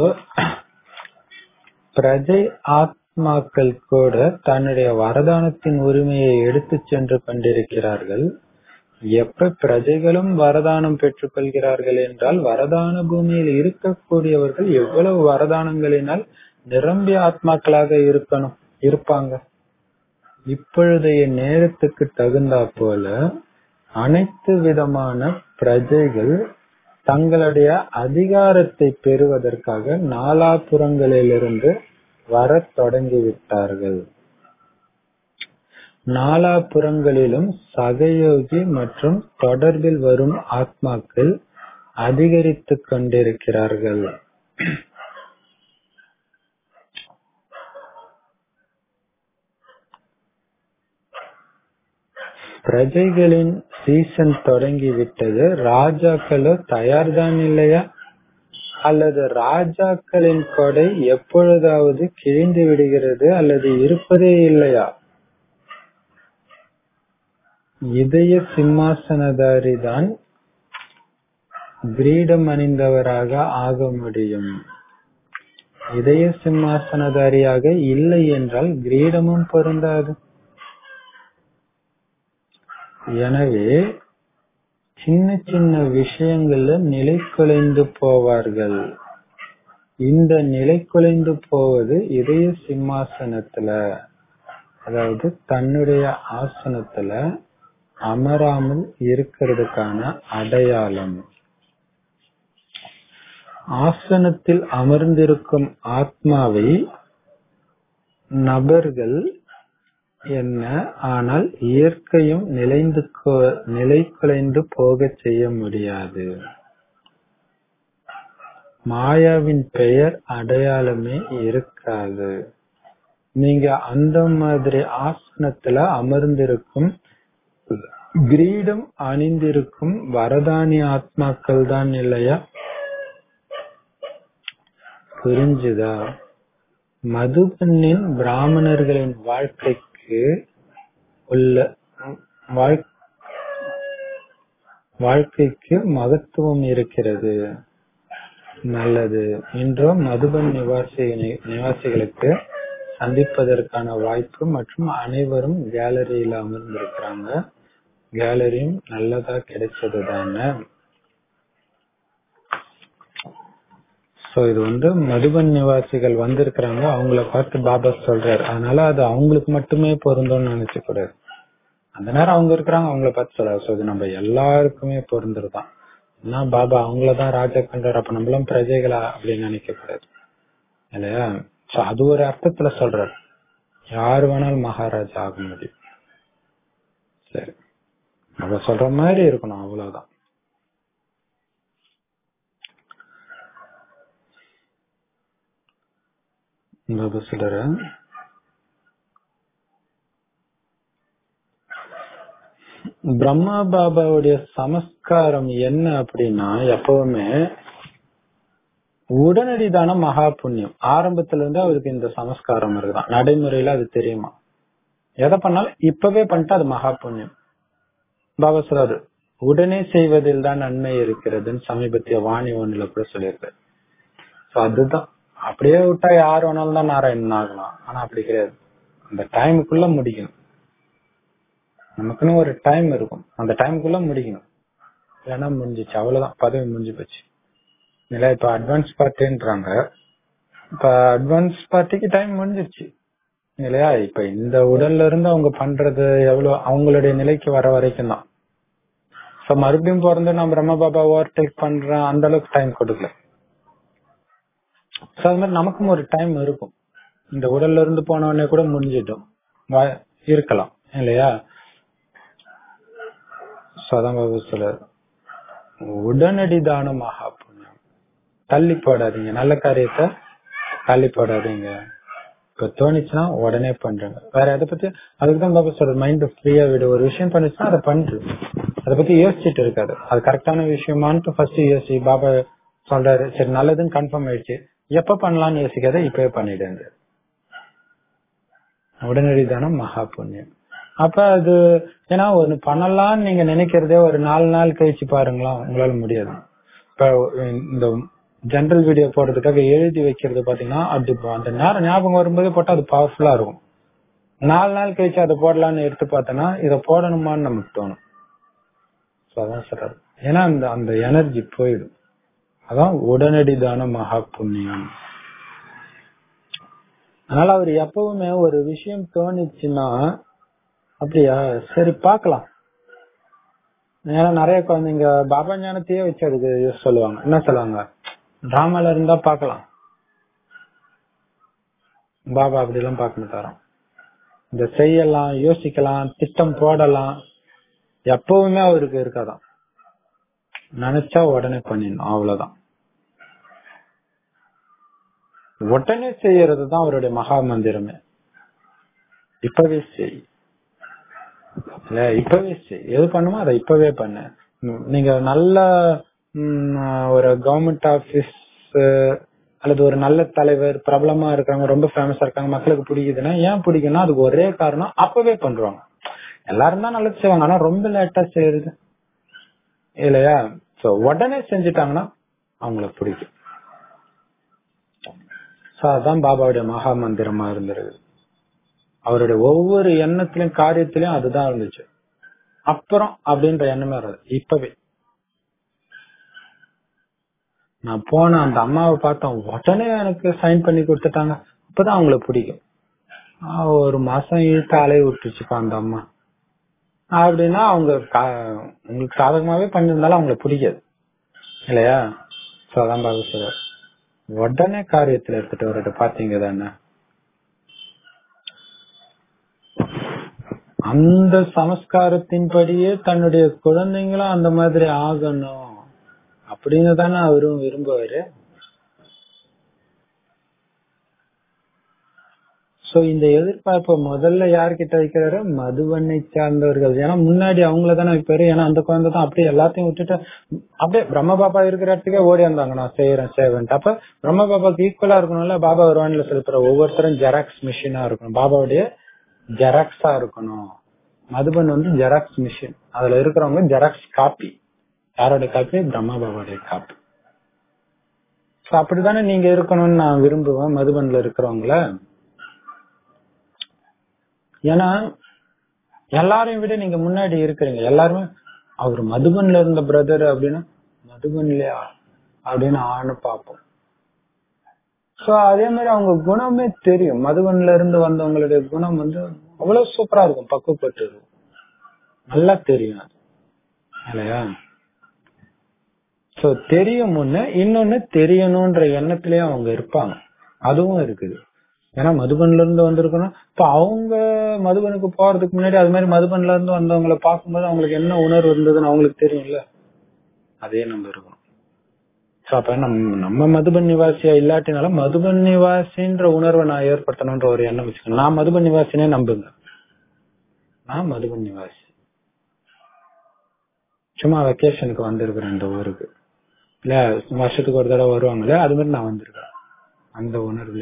பிரஜை ஆத்மாக்கள் கூட தன்னுடைய வரதானத்தின் உரிமையை எடுத்துச் சென்று கொண்டிருக்கிறார்கள் எப்ப பிரஜைகளும் வரதானம் பெற்றுக் கொள்கிறார்கள் என்றால் வரதான பூமியில் இருக்கக்கூடியவர்கள் எவ்வளவு வரதானங்களினால் நிரம்பிய ஆத்மாக்களாக இருக்கணும் இருப்பாங்க இப்பொழுதைய நேரத்துக்கு தகுந்தா போல அனைத்து விதமான பிரஜைகள் தங்களுடைய அதிகாரத்தை பெறுவதற்காக நாலாபுறங்களிலிருந்து வரத் தொடங்கிவிட்டார்கள் நாலாபுறங்களிலும் சகயோகி மற்றும் தொடர்பில் வரும் ஆத்மாக்கள் அதிகரித்துக் கொண்டிருக்கிறார்கள் பிரஜைகளின் சீசன் தொடங்கிவிட்டது ராஜாக்களோ தயார்தான் இல்லையா அல்லது ராஜாக்களின் கொடை எப்பொழுதாவது கிழிந்து விடுகிறது அல்லது இருப்பதே இல்லையா இதய சிம்மாசனதாரி தான் கிரீடம் அணிந்தவராக ஆக முடியும் இதய சிம்மாசனதாரியாக இல்லை என்றால் கிரீடமும் பொருந்தாது எனவே சின்ன சின்ன விஷயங்கள்ல நிலை குலைந்து போவார்கள் இந்த நிலை குலைந்து போவது இதய சிம்மாசனத்துல அதாவது தன்னுடைய ஆசனத்துல அமராமல் இருக்கிறதுக்கான அடையாளம் ஆசனத்தில் அமர்ந்திருக்கும் ஆத்மாவை நபர்கள் என்ன ஆனால் இயற்கையும் நிலைந்து நிலை குலைந்து போக செய்ய முடியாது மாயாவின் பெயர் அடையாளமே இருக்காது நீங்க அந்த மாதிரி ஆசனத்துல அமர்ந்திருக்கும் கிரீடம் அணிந்திருக்கும் வரதானி ஆத்மாக்கள் தான் இல்லையா புரிஞ்சுதா மதுபனின் பிராமணர்களின் வாழ்க்கைக்கு உள்ள வாழ்க்கைக்கு மகத்துவம் இருக்கிறது நல்லது இன்றும் மதுபன் நிவாசி நிவாசிகளுக்கு சந்திப்பதற்கான வாய்ப்பு மற்றும் அனைவரும் கேலரியில அமர்ந்திருக்கிறாங்க கேலரியும் நல்லதா கிடைச்சது தானே சோ இது வந்து மதுபன் நிவாசிகள் வந்திருக்கிறாங்க அவங்கள பார்த்து பாபா சொல்றாரு அதனால அது அவங்களுக்கு மட்டுமே பொருந்தும்னு நினைச்ச கூடாது அந்த நேரம் அவங்க இருக்கிறாங்க அவங்கள பார்த்து சொல்றாரு சோ இது நம்ம எல்லாருக்குமே பொருந்துருதான் ஏன்னா பாபா அவங்களதான் ராஜா கண்டார் அப்ப நம்மளும் பிரஜைகளா அப்படின்னு நினைக்க கூடாது இல்லையா சோ அது ஒரு அர்த்தத்துல சொல்றாரு யாரு வேணாலும் மகாராஜா ஆக முடியும் சரி நம்ம சொல்ற மாதிரி இருக்கணும் அவ்வளவுதான் பாபா சொல்ற பிரம்மா பாபாவுடைய சமஸ்காரம் என்ன அப்படின்னா எப்பவுமே உடனடிதான மகா புண்ணியம் ஆரம்பத்துல இருந்து அவருக்கு இந்த சமஸ்காரம் இருக்குதான் நடைமுறையில அது தெரியுமா எதை பண்ணாலும் இப்பவே பண்ணிட்டு அது மகா புண்ணியம் பாபா சொல்றாரு உடனே செய்வதில் தான் நன்மை இருக்கிறதுன்னு சமீபத்திய வாணி ஒண்ணுல கூட சொல்லியிருக்காரு சோ அதுதான் அப்படியே விட்டா யார் வேணாலும் தான் நாராயணன் ஆகலாம் ஆனா அப்படி கிடையாது அந்த டைமுக்குள்ள முடிக்கணும் நமக்குன்னு ஒரு டைம் இருக்கும் அந்த டைமுக்குள்ள முடிக்கணும் இல்லைன்னா முடிஞ்சிச்சு அவ்வளவுதான் பதவி முடிஞ்சு போச்சு இல்ல இப்ப அட்வான்ஸ் பார்ட்டின்றாங்க இப்ப அட்வான்ஸ் பார்ட்டிக்கு டைம் முடிஞ்சிருச்சு இல்லையா இப்ப இந்த உடல்ல இருந்து அவங்க பண்றது எவ்வளவு அவங்களுடைய நிலைக்கு வர வரைக்கும் தான் சோ மறுபடியும் பிறந்து நான் பிரம்ம பாபா ஓவர் டேக் பண்றேன் அந்த அளவுக்கு டைம் கொடுக்கல சோ அது மாதிரி நமக்கும் ஒரு டைம் இருக்கும் இந்த உடல்ல இருந்து போன உடனே கூட முடிஞ்சிட்டோம் வா- இருக்கலாம் இல்லையா சோ அதான் பாபா சொல்றாரு உடனடி தானம் மகா புண்ணியம் தள்ளி போடாதீங்க நல்ல காரியத்தை தள்ளி போடாதீங்க இப்ப தோணுச்சுன்னா உடனே பண்றேங்க வேற எதை பத்தி அதுக்குதான் பாபா சொல்ற மைண்ட் ஃப்ரீயா விடு ஒரு விஷயம் பண்ணுச்சுன்னா அதை பண்ணிட்டு அதை பத்தி யோசிச்சுட்டு இருக்காது அது கரெக்டான விஷயமான்ட்டு ஃபர்ஸ்ட் யோசி பாபா சொல்றாரு சரி நல்லதுன்னு கன்ஃபார்ம் ஆயிடுச்சு எப்ப பண்ணலாம்னு யோசிக்காத இப்பவே பண்ணிடுங்க உடனடி தானம் மகா புண்ணியம் அப்ப அது ஏன்னா ஒண்ணு பண்ணலாம்னு நீங்க நினைக்கிறதே ஒரு நாலு நாள் கழிச்சு பாருங்களேன் உங்களால முடியாது இப்ப இந்த ஜென்ரல் வீடியோ போடுறதுக்காக எழுதி வைக்கிறது பாத்தீங்கன்னா அது இப்போ அந்த நேரம் ஞாபகம் வரும்போது போட்டா அது பவர்ஃபுல்லா இருக்கும் நாலு நாள் கழிச்சு அதை போடலாம்னு எடுத்து பார்த்தோன்னா இதை போடணுமான்னு நமக்கு தோணும் So அதான் சொல்றாரு ஏன்னா அந்த அந்த எனர்ஜி போயிடும் அதான் உடனடி தான மகா புண்ணியம் அதனால அவர் எப்பவுமே ஒரு விஷயம் தோணுச்சுன்னா அப்படியா சரி பார்க்கலாம் ஏன்னா நிறைய குழந்தைங்க பாபா ஞானத்தையே வச்சு அதுக்கு use சொல்லுவாங்க என்ன சொல்லுவாங்க டிராமால இருந்தா பார்க்கலாம் பாபா அப்படி எல்லாம் பார்க்க மாட்டாராம் இந்த செய்யலாம் யோசிக்கலாம் திட்டம் போடலாம் எப்பவுமே அவருக்கு இருக்காதான் நினைச்சா உடனே பண்ணிடணும் அவ்வளவுதான் உடனே செய்யறது தான் அவருடைய மகா மந்திரமே இப்பவே செய் இல்ல இப்பவே செய் எது பண்ணுமோ அதை இப்பவே பண்ணு ம், நீங்க நல்ல ம், ஒரு கவர்மெண்ட் ஆபீஸ் அல்லது ஒரு நல்ல தலைவர் பிரபலமா இருக்காங்க ரொம்ப ஃபேமஸா இருக்காங்க மக்களுக்கு பிடிக்குதுன்னா ஏன் பிடிக்கும்னா அதுக்கு ஒரே காரணம் அப்பவே பண்றாங்க எல்லாரும் தான் நல்லது செய்வாங்க ஆனா ரொம்ப லேட்டா செய்யறது இல்லையா சோ உடனே செஞ்சுட்டாங்கன்னா அவங்களுக்கு பிடிக்கும் சோ அதான் பாபாவுடைய மகா மந்திரமா இருந்திருக்கு அவருடைய ஒவ்வொரு எண்ணத்திலும் காரியத்திலும் அதுதான் இருந்துச்சு அப்புறம் அப்படின்ற எண்ணமே வராது இப்பவே நான் போன அந்த அம்மாவை பார்த்தேன் உடனே எனக்கு சைன் பண்ணி கொடுத்துட்டாங்க அப்பதான் அவங்களுக்கு பிடிக்கும் ஆ, ஒரு மாசம் இழுத்து அலைய விட்டுச்சுப்பா அந்த அம்மா அப்படின்னா அவங்க கா- உங்களுக்கு சாதகமாவே பண்ணியிருந்தாலும் அவங்களுக்கு பிடிக்காது இல்லையா சோ அதான் பாபு சொல்றாரு உடனே காரியத்துல எடுத்துட்டு வரட்டு பாத்தீங்க தானே அந்த சமஸ்காரத்தின்படியே தன்னுடைய குழந்தைங்களும் அந்த மாதிரி ஆகணும் அப்படின்னு தானே அவரும் விரும்புவாரு சோ இந்த எதிர்பார்ப்பை முதல்ல யார்கிட்ட வைக்கிறாரு மதுவண்ணை சார்ந்தவர்கள் ஏன்னா முன்னாடி அவங்கள தானே வைப்பாரு ஏன்னா அந்த குழந்தை தான் அப்படியே எல்லாத்தையும் விட்டுட்டு அப்படியே பிரம்ம பாபா இருக்கிற இடத்துக்கே ஓடி வந்தாங்க நான் செய்யறேன் சேவன்ட்டு அப்ப பிரம்ம பாபாக்கு ஈக்குவலா இருக்கணும்ல பாபா வருவான்ல செலுத்துற ஒவ்வொருத்தரும் ஜெராக்ஸ் மிஷினா இருக்கணும் பாபாவுடைய ஜெராக்ஸா இருக்கணும் மதுபன் வந்து ஜெராக்ஸ் மிஷின் அதுல இருக்கிறவங்க ஜெராக்ஸ் காப்பி யாரோட காப்பி பிரம்மா பாபாவுடைய காப்பி So அப்படித்தானே நீங்க இருக்கணும்னு நான் விரும்புவேன் மதுபன்ல இருக்கிறவங்கள ஏன்னா எல்லாரையும் விட நீங்க முன்னாடி இருக்கிறீங்க எல்லாருமே அவர் மதுபன்ல இருந்த பிரதர் அப்படின்னா மதுபன்லயா அப்படின்னு ஆணு பார்ப்போம் சோ அதே மாதிரி அவங்க குணமே தெரியும் மதுபன்ல இருந்து வந்தவங்களுடைய குணம் வந்து அவ்வளவு சூப்பரா இருக்கும் பக்குவப்பட்டு இருக்கும் நல்லா தெரியும் அது இல்லையா சோ தெரியும் ஒண்ணு இன்னொன்னு தெரியணும்ன்ற எண்ணத்திலயும் அவங்க இருப்பாங்க அதுவும் இருக்குது ஏன்னா மதுபன்ல இருந்து வந்திருக்கணும் இப்ப அவங்க மதுபனுக்கு போறதுக்கு முன்னாடி அது மாதிரி மதுபன்ல இருந்து வந்தவங்களை பார்க்கும்போது அவங்களுக்கு என்ன உணர்வு இருந்ததுன்னு அவங்களுக்கு தெரியும்ல அதே நம்ம இருக்கணும் சோ அப்ப நம்ம நம்ம மதுபன் நிவாசியா இல்லாட்டினாலும் மதுபன் நிவாசின்ற உணர்வை நான் ஏற்படுத்தணும்ன்ற ஒரு எண்ணம் வச்சுக்கணும் நான் மதுபன் நிவாசினே நம்புங்க நான் மதுபன் நிவாசி சும்மா வெக்கேஷனுக்கு வந்திருக்கிறேன் இந்த ஊருக்கு இல்ல வருஷத்துக்கு ஒரு தடவை வருவாங்கல்ல அது மாதிரி நான் வந்திருக்கேன் அந்த உணர்வுல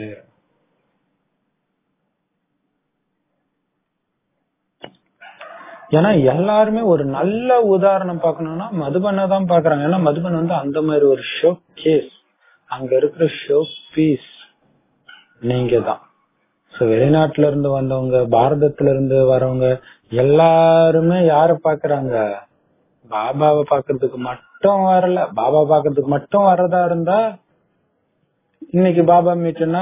ஏன்னா எல்லாருமே ஒரு நல்ல உதாரணம் பார்க்கணும்னா மதுபனை தான் பாக்குறாங்க ஏன்னா மதுபன் வந்து அந்த மாதிரி ஒரு ஷோ கேஸ் அங்க இருக்கிற ஷோ பீஸ் நீங்க தான் சோ வெளிநாட்டுல இருந்து வந்தவங்க பாரதத்துல இருந்து வரவங்க எல்லாருமே யார பாக்குறாங்க பாபாவை பாக்குறதுக்கு மட்டும் வரல பாபா பாக்குறதுக்கு மட்டும் வர்றதா இருந்தா இன்னைக்கு பாபா மீட்டுனா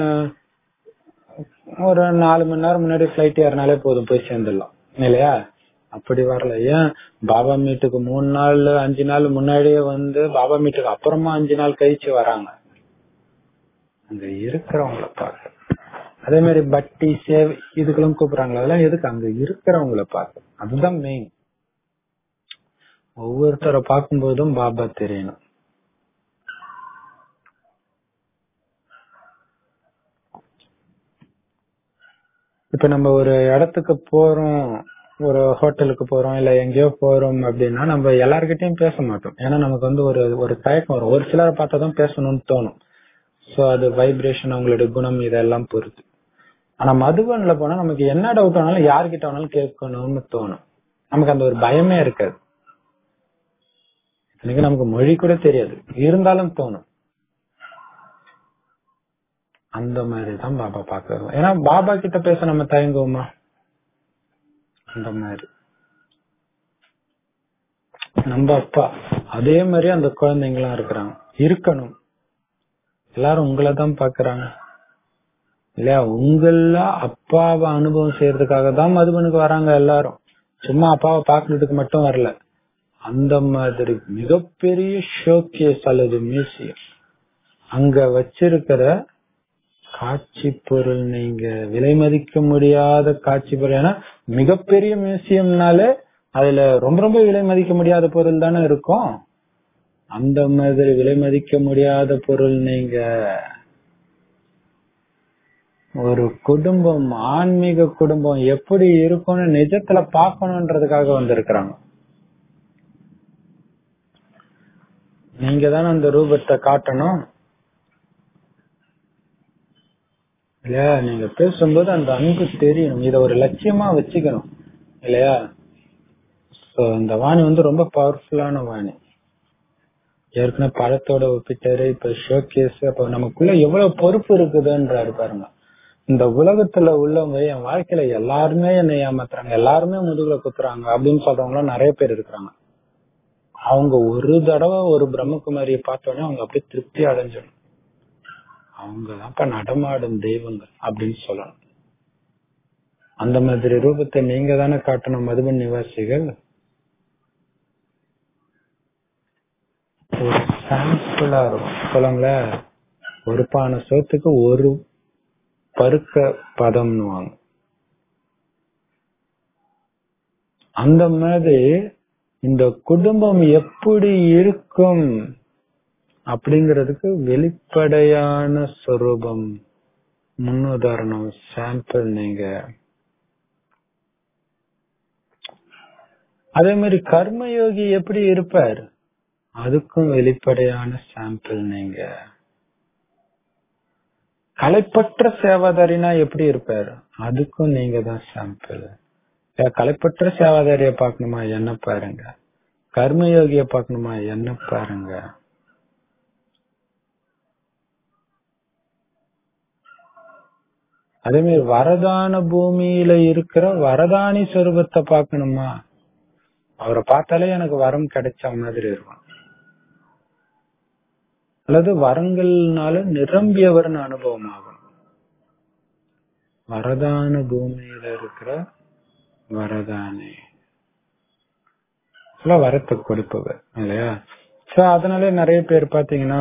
ஒரு நாலு மணி நேரம் முன்னாடி பிளைட் ஏறினாலே போதும் போய் சேர்ந்துடலாம் இல்லையா அப்படி வரல ஏன் பாபா மீட்டுக்கு மூணு நாள் அஞ்சு நாள் முன்னாடியே வந்து பாபா மீட்டுக்கு அப்புறமா அஞ்சு நாள் கழிச்சு வராங்க அங்க இருக்கிறவங்கள பார்க்க அதே மாதிரி பட்டி சேவை இதுக்கெல்லாம் கூப்பிடுறாங்களா அதெல்லாம் எதுக்கு அங்க இருக்கிறவங்கள பார்க்க அதுதான் மெயின் ஒவ்வொருத்தரை பார்க்கும்போதும் பாபா தெரியணும் இப்ப நம்ம ஒரு இடத்துக்கு போறோம் ஒரு ஹோட்டலுக்கு போறோம் இல்ல எங்கேயோ போறோம் அப்படின்னா நம்ம எல்லார்கிட்டயும் பேச மாட்டோம் ஏன்னா நமக்கு வந்து ஒரு ஒரு தயக்கம் வரும் ஒரு சிலரை பார்த்தா தான் பேசணும்னு தோணும் சோ அது வைப்ரேஷன் அவங்களுடைய குணம் இதெல்லாம் பொறுத்து ஆனா மதுபன்ல போனா நமக்கு என்ன டவுட் ஆனாலும் யார்கிட்ட வேணாலும் கேட்கணும்னு தோணும் நமக்கு அந்த ஒரு பயமே இருக்காது எனக்கு நமக்கு மொழி கூட தெரியாது இருந்தாலும் தோணும் அந்த மாதிரி தான் பாபா பாக்குறது ஏன்னா பாபா கிட்ட பேச நம்ம தயங்குவோமா அந்த மாதிரி நம்ம அப்பா அதே மாதிரி அந்த குழந்தைங்களாம் இருக்கிறாங்க இருக்கணும் எல்லாரும் உங்களை தான் பாக்குறாங்க இல்லையா உங்கள அப்பாவை அனுபவம் செய்யறதுக்காக தான் மதுபனுக்கு வராங்க எல்லாரும் சும்மா அப்பாவை பாக்குறதுக்கு மட்டும் வரல அந்த மாதிரி மிகப்பெரிய ஷோகேஸ் அல்லது மியூசியம் அங்க வச்சிருக்கிற காட்சி பொருள் நீங்க விலை மதிக்க முடியாத காட்சி பொருள் ஏன்னா மிகப்பெரிய மியூசியம்னாலே அதுல ரொம்ப ரொம்ப விலை மதிக்க முடியாத பொருள் தானே இருக்கும் அந்த மாதிரி விலை மதிக்க முடியாத பொருள் நீங்க ஒரு குடும்பம் ஆன்மீக குடும்பம் எப்படி இருக்கும்னு நிஜத்துல பாக்கணும்ன்றதுக்காக வந்திருக்கிறாங்க நீங்க தானே அந்த ரூபத்தை காட்டணும் இல்லையா நீங்க பேசும்போது அந்த அன்பு தெரியணும் இத ஒரு லட்சியமா வச்சுக்கணும் இல்லையா சோ இந்த வாணி வந்து ரொம்ப பவர்ஃபுல்லான வாணி ஏற்கனவே பழத்தோட ஒப்பிட்டாரு இப்ப ஷோகேஸ் அப்ப நமக்குள்ள எவ்வளவு பொறுப்பு இருக்குதுன்றாரு பாருங்க இந்த உலகத்துல உள்ளவங்க என் வாழ்க்கையில எல்லாருமே என்னை ஏமாத்துறாங்க எல்லாருமே முதுகுல குத்துறாங்க அப்படின்னு சொல்றவங்க நிறைய பேர் இருக்கிறாங்க அவங்க ஒரு தடவை ஒரு பிரம்மகுமாரியை பார்த்தோன்னே அவங்க அப்படியே திருப்தி அடைஞ்சிடும் அவங்கதான்ப்பா நடமாடும் தெய்வங்கள் அப்படின்னு சொல்லணும் அந்த மாதிரி ரூபத்தை நீங்க தானே காட்டணும் மதுபன் நிவாசிகள் ஒரு சாம்பிளா இருக்கும் சொல்லுங்களேன் ஒரு பானை சோத்துக்கு ஒரு பருக்க பதம்னுவாங்க அந்த மாதிரி இந்த குடும்பம் எப்படி இருக்கும் அப்படிங்கிறதுக்கு வெளிப்படையான சொரூபம் முன்னுதாரணம் சாம்பிள் நீங்க அதே மாதிரி கர்மயோகி எப்படி இருப்பார் அதுக்கும் வெளிப்படையான சாம்பிள் நீங்க கலைப்பற்ற சேவாதாரினா எப்படி இருப்பார் அதுக்கும் நீங்க தான் சாம்பிள் கலைப்பற்ற சேவாதாரிய பார்க்கணுமா என்ன பாருங்க கர்மயோகிய பார்க்கணுமா என்ன பாருங்க அதே மாதிரி வரதான பூமியில இருக்கிற வரதானி சொரூபத்தை பார்க்கணுமா அவரை பார்த்தாலே எனக்கு வரம் கிடைச்ச மாதிரி இருக்கும் அல்லது வரங்கள்னால நிரம்பியவர்னு அனுபவம் ஆகும் வரதான பூமியில இருக்கிற வரதானே வரத்தை கொடுப்பவர் இல்லையா சோ அதனால நிறைய பேர் பாத்தீங்கன்னா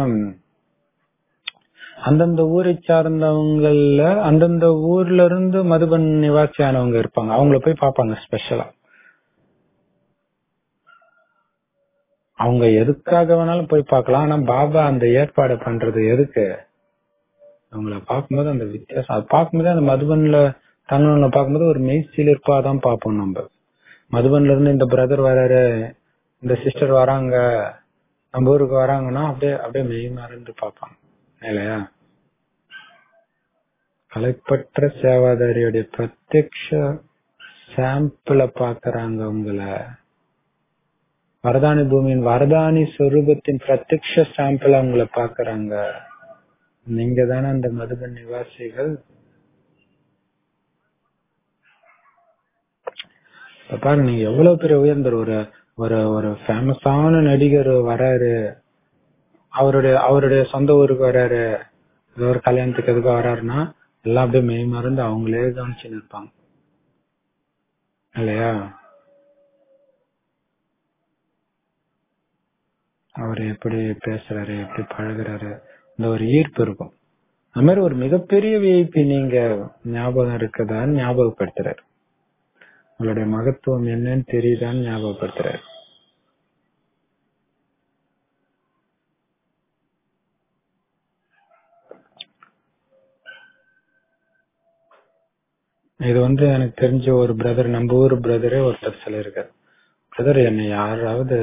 அந்தந்த ஊரை சார்ந்தவங்கல்ல அந்தந்த ஊர்ல இருந்து மதுபன் நிவாசியானவங்க இருப்பாங்க அவங்கள போய் பார்ப்பாங்க ஸ்பெஷலா அவங்க எதுக்காக வேணாலும் போய் பார்க்கலாம் ஆனா பாபா அந்த ஏற்பாடு பண்றது எதுக்கு அவங்கள பார்க்கும்போது அந்த வித்தியாசம் அது பார்க்கும்போது அந்த மதுபன்ல தங்கணும்ல பார்க்கும்போது ஒரு மெய்சில் இருப்பாதான் பார்ப்போம் நம்ம மதுபன்ல இருந்து இந்த பிரதர் வராரு இந்த சிஸ்டர் வராங்க நம்ம ஊருக்கு வராங்கன்னா அப்படியே அப்படியே மெய் மறந்து பார்ப்பாங்க இல்லையா கலைப்பற்ற சேவாதாரியுடைய பிரத்யக்ஷ சாம்பிள பாக்குறாங்க உங்களை வரதானி பூமியின் வரதானி சொரூபத்தின் பிரத்யக்ஷ சாம்பிள உங்களை பாக்குறாங்க நீங்க தானே அந்த மதுபன் நிவாசிகள் பாருங்க நீங்க எவ்வளவு பெரிய உயர்ந்தர் ஒரு ஒரு ஒரு ஃபேமஸான நடிகர் வராரு அவருடைய அவருடைய சொந்த ஊருக்கு வராரு ஏதோ ஒரு கல்யாணத்துக்கு எதுக்கு வராருன்னா எல்லாம் அப்படியே மெய் மறந்து அவங்களே கவனிச்சுன்னு இருப்பாங்க இல்லையா அவர் எப்படி பேசுறாரு எப்படி பழகுறாரு இந்த ஒரு ஈர்ப்பு இருக்கும் அது மாதிரி ஒரு மிகப்பெரிய விஐபி நீங்க ஞாபகம் இருக்குதான்னு ஞாபகப்படுத்துறாரு உங்களுடைய மகத்துவம் என்னன்னு தெரியுதான்னு ஞாபகப்படுத்துறாரு இது வந்து எனக்கு தெரிஞ்ச ஒரு பிரதர் நம்ம ஊர் பிரதரே ஒருத்தர் சொல்லியிருக்காரு பிரதர் என்னை யாராவது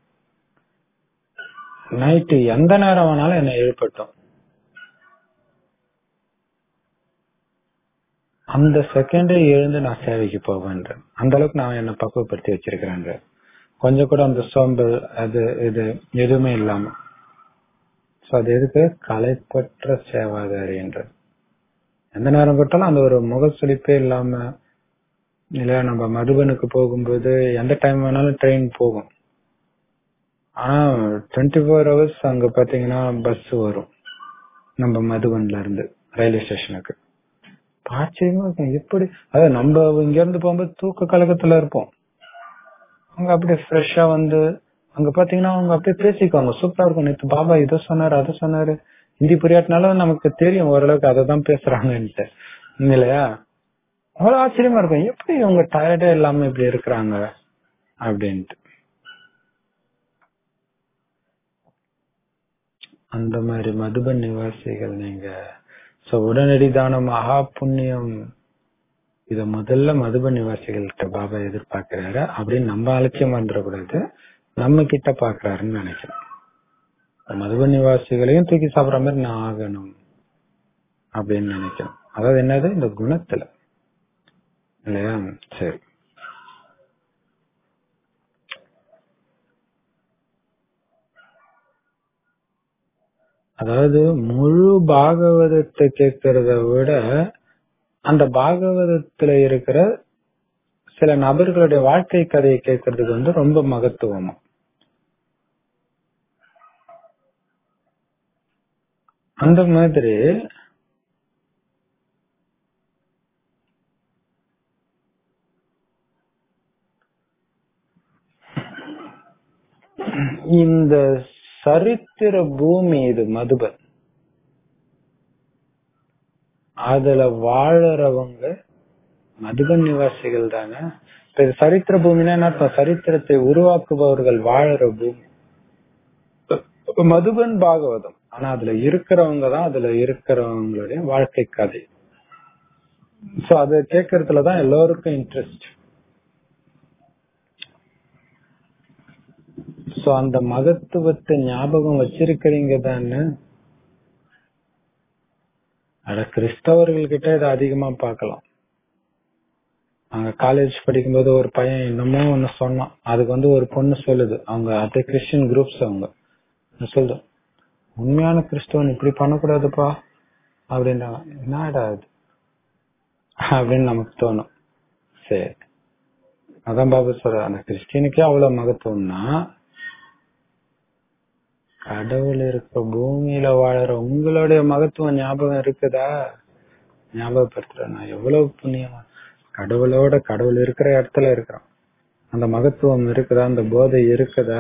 நைட்டு எந்த நேரம் வேணாலும் என்னை எழுப்பட்டும் அந்த செகண்டே எழுந்து நான் சேவைக்கு போவேன்றேன் அந்த அளவுக்கு நான் என்ன பக்குவப்படுத்தி வச்சிருக்கிறேன் கொஞ்சம் கூட அந்த சோம்பல் அது இது எதுவுமே இல்லாம சோ அது எதுக்கு கலைப்பற்ற சேவாதாரி என்ற எந்த நேரம் பட்டாலும் அந்த ஒரு முகசுளிப்பே இல்லாம இல்ல நம்ம மதுபனுக்கு போகும்போது எந்த டைம் வேணாலும் ட்ரெயின் போகும் ஆனா டுவெண்ட்டி ஃபோர் ஹவர்ஸ் அங்க பாத்தீங்கன்னா பஸ் வரும் நம்ம மதுபன்ல இருந்து ரயில்வே ஸ்டேஷனுக்கு ஆச்சரியமா இருக்கும் எப்படி அதாவது நம்ம இங்க இருந்து போகும்போது தூக்க கலக்கத்துல இருப்போம் அங்க அப்படியே ஃப்ரெஷ்ஷா வந்து அங்க பாத்தீங்கன்னா அவங்க அப்படியே பேசிக்குவாங்க சூப்பரா இருக்கும் நேத்து பாபா இதை சொன்னாரு அதை சொன்னாரு ஹிந்தி புரியாட்டினாலும் நமக்கு தெரியும் ஓரளவுக்கு அதை தான் பேசுறாங்கன்ட்டு இல்லையா அவ்வளவு ஆச்சரியமா இருக்கும் எப்படி இவங்க டயர்டே இல்லாம இப்படி இருக்கிறாங்க அப்படின்ட்டு அந்த மாதிரி மதுபன் நிவாசிகள் நீங்க சோ உடனடி தானம் மகா புண்ணியம் இத முதல்ல மதுபன் நிவாசிகள்கிட்ட பாபா எதிர்பார்க்கிறாரு அப்படின்னு நம்ம அலட்சியம் வந்துடக்கூடாது நம்ம கிட்ட பாக்குறாருன்னு நினைக்கிறேன் மதுபன் நிவாசிகளையும் தூக்கி சாப்பிடுற மாதிரி நான் ஆகணும் அப்படின்னு நினைக்கிறேன் அதாவது என்னது இந்த குணத்துல இல்லையா சரி அதாவது முழு பாகவதத்தை கேட்கறத விட அந்த பாகவதத்துல இருக்கிற சில நபர்களுடைய வாழ்க்கை கதையை கேட்கறதுக்கு வந்து ரொம்ப மகத்துவமா அந்த மாதிரி இந்த சரித்திர பூமி இது மதுபன் அதுல வாழறவங்க மதுபன் நிவாசிகள் தானே இப்ப இது சரித்திர பூமினா என்ன அர்த்தம் சரித்திரத்தை உருவாக்குபவர்கள் வாழற பூமி இப்ப மதுபன் பாகவதம் ஆனா அதுல இருக்கிறவங்க தான் அதுல இருக்கிறவங்களுடைய வாழ்க்கை கதை சோ அதை கேட்கறதுலதான் எல்லோருக்கும் இன்ட்ரெஸ்ட் சோ அந்த மகத்துவத்தை ஞாபகம் வச்சிருக்கிறீங்க தானே அட கிறிஸ்தவர்கள் கிட்ட இதை அதிகமா பார்க்கலாம் நாங்க காலேஜ் படிக்கும்போது ஒரு பையன் இன்னமும் ஒண்ணு சொன்னான் அதுக்கு வந்து ஒரு பொண்ணு சொல்லுது அவங்க அதே கிறிஸ்டியன் குரூப்ஸ் அவங்க சொல்லுது உண்மையான கிறிஸ்தவன் இப்படி பண்ணக்கூடாதுப்பா அப்படின்றாங்க என்னடா அது அப்படின்னு நமக்கு தோணும் சரி அதான் பாபு சொல்ற அந்த கிறிஸ்டியனுக்கே அவ்வளவு மகத்துவம்னா கடவுள் இருக்க பூமியில வாழற உங்களுடைய மகத்துவம் ஞாபகம் இருக்குதா ஞாபகப்படுத்துற நான் எவ்வளவு புண்ணியமா கடவுளோட கடவுள் இருக்கிற இடத்துல இருக்கிறோம் அந்த மகத்துவம் இருக்குதா அந்த போதை இருக்குதா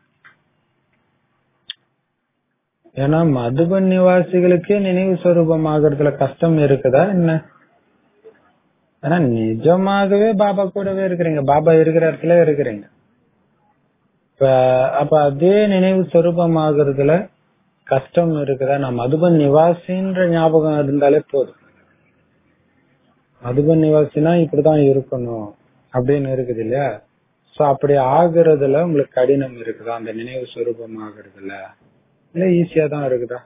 ஏன்னா மதுபன் நிவாசிகளுக்கே நினைவு சொரூபம் ஆகிறதுல கஷ்டம் இருக்குதா என்ன ஏன்னா நிஜமாகவே பாபா கூடவே இருக்கிறீங்க பாபா இருக்கிற இடத்துல இருக்கிறீங்க இப்ப அப்ப அதே நினைவு சொரூபமாகறதுல கஷ்டம் இருக்குதா நான் மதுபன் நிவாசின்ற ஞாபகம் இருந்தாலே போதும் மதுபன் நிவாசினா இப்படிதான் இருக்கணும் அப்படின்னு இருக்குது இல்லையா சோ அப்படி ஆகுறதுல உங்களுக்கு கடினம் இருக்குதா அந்த நினைவு சொரூபம் ஆகுறதுல இல்ல ஈஸியா தான் இருக்குதா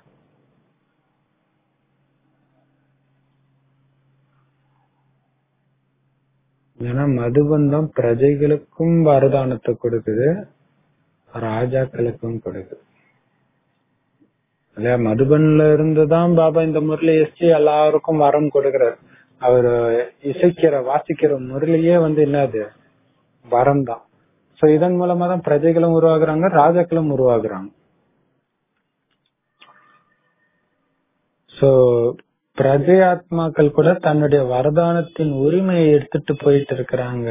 ஏன்னா மதுபந்தம் பிரஜைகளுக்கும் வரதானத்தை கொடுக்குது ராஜாக்களுக்கும் கொடுக்குது இல்லையா மதுபன்ல இருந்துதான் பாபா இந்த முரளி எஸ்டி எல்லாருக்கும் வரம் கொடுக்கிறார் அவர் இசைக்கிற வாசிக்கிற முரளியே வந்து என்னது வரம் தான் சோ இதன் மூலமா தான் பிரஜைகளும் உருவாகுறாங்க ராஜாக்களும் உருவாகுறாங்க சோ பிரஜை ஆத்மாக்கள் கூட தன்னுடைய வரதானத்தின் உரிமையை எடுத்துட்டு போயிட்டு இருக்கிறாங்க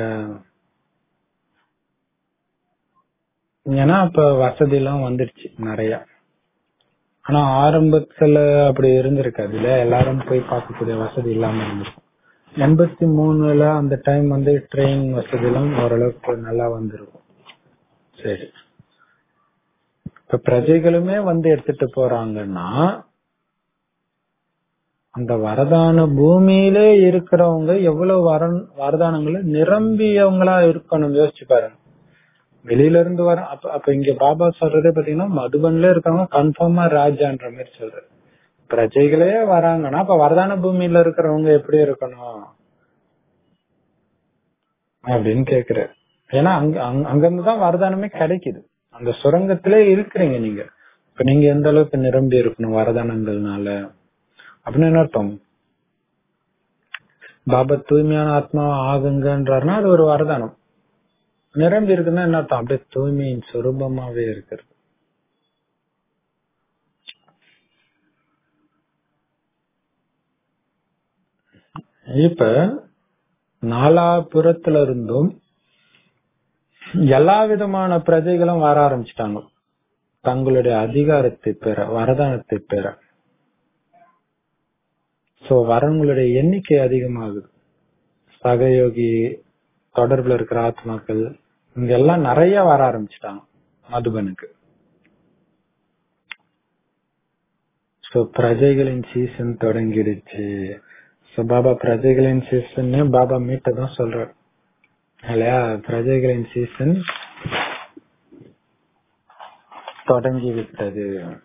ஏன்னா அப்ப வசதி எல்லாம் வந்துடுச்சு நிறைய ஆனா ஆரம்பத்துல அப்படி இருந்திருக்காது இல்ல எல்லாரும் போய் பார்க்கக்கூடிய வசதி இல்லாம இருந்திருக்கும் எண்பத்தி மூணுல அந்த டைம் வந்து ட்ரெயின் வசதி எல்லாம் ஓரளவுக்கு நல்லா வந்திருக்கும் சரி இப்ப பிரஜைகளுமே வந்து எடுத்துட்டு போறாங்கன்னா அந்த வரதான பூமியிலே இருக்கிறவங்க எவ்வளவு வரன் வரதானங்களை நிரம்பியவங்களா இருக்கணும் யோசிச்சு பாருங்க வெளியில இருந்து வர அப்ப அப்ப இங்க பாபா சொல்றதே பாத்தீங்கன்னா மதுபன்ல இருக்கவங்க கன்ஃபார்மா ராஜான்ற மாதிரி சொல்றாரு பிரஜைகளே வராங்கன்னா அப்ப வரதான பூமியில இருக்கிறவங்க எப்படி இருக்கணும் அப்படின்னு கேக்குறாரு ஏன்னா அங்க அங்க- அங்கிருந்து தான் வரதானமே கிடைக்குது அந்த சுரங்கத்திலே இருக்கிறீங்க நீங்க இப்ப நீங்க எந்த அளவுக்கு நிரம்பி இருக்கணும் வரதானங்கள்னால அப்படின்னு என்ன அர்த்தம் பாபா தூய்மையான ஆத்மா ஆகுங்கன்றாருன்னா அது ஒரு வரதானம் நிரம்பி இருக்குன்னா என்ன அர்த்தம் அப்படியே தூய்மையின் சுரூபமாவே இருக்கிறது இப்ப நாலாபுறத்துல இருந்தும் எல்லா விதமான பிரஜைகளும் வர ஆரம்பிச்சிட்டாங்க தங்களுடைய அதிகாரத்தை பெற வரதானத்தை பெற சோ வரவங்களுடைய எண்ணிக்கை அதிகமாகுது சகயோகி தொடர்புல இருக்கிற ஆத்மாக்கள் இங்க எல்லாம் நிறைய வர ஆரம்பிச்சிட்டாங்க மதுபனுக்கு சோ பிரஜைகளின் சீசன் தொடங்கிடுச்சு சோ பாபா பிரஜைகளின் சீசன் பாபா மீட்ட தான் சொல்றாரு இல்லையா பிரஜைகளின் சீசன் தொடங்கி விட்டது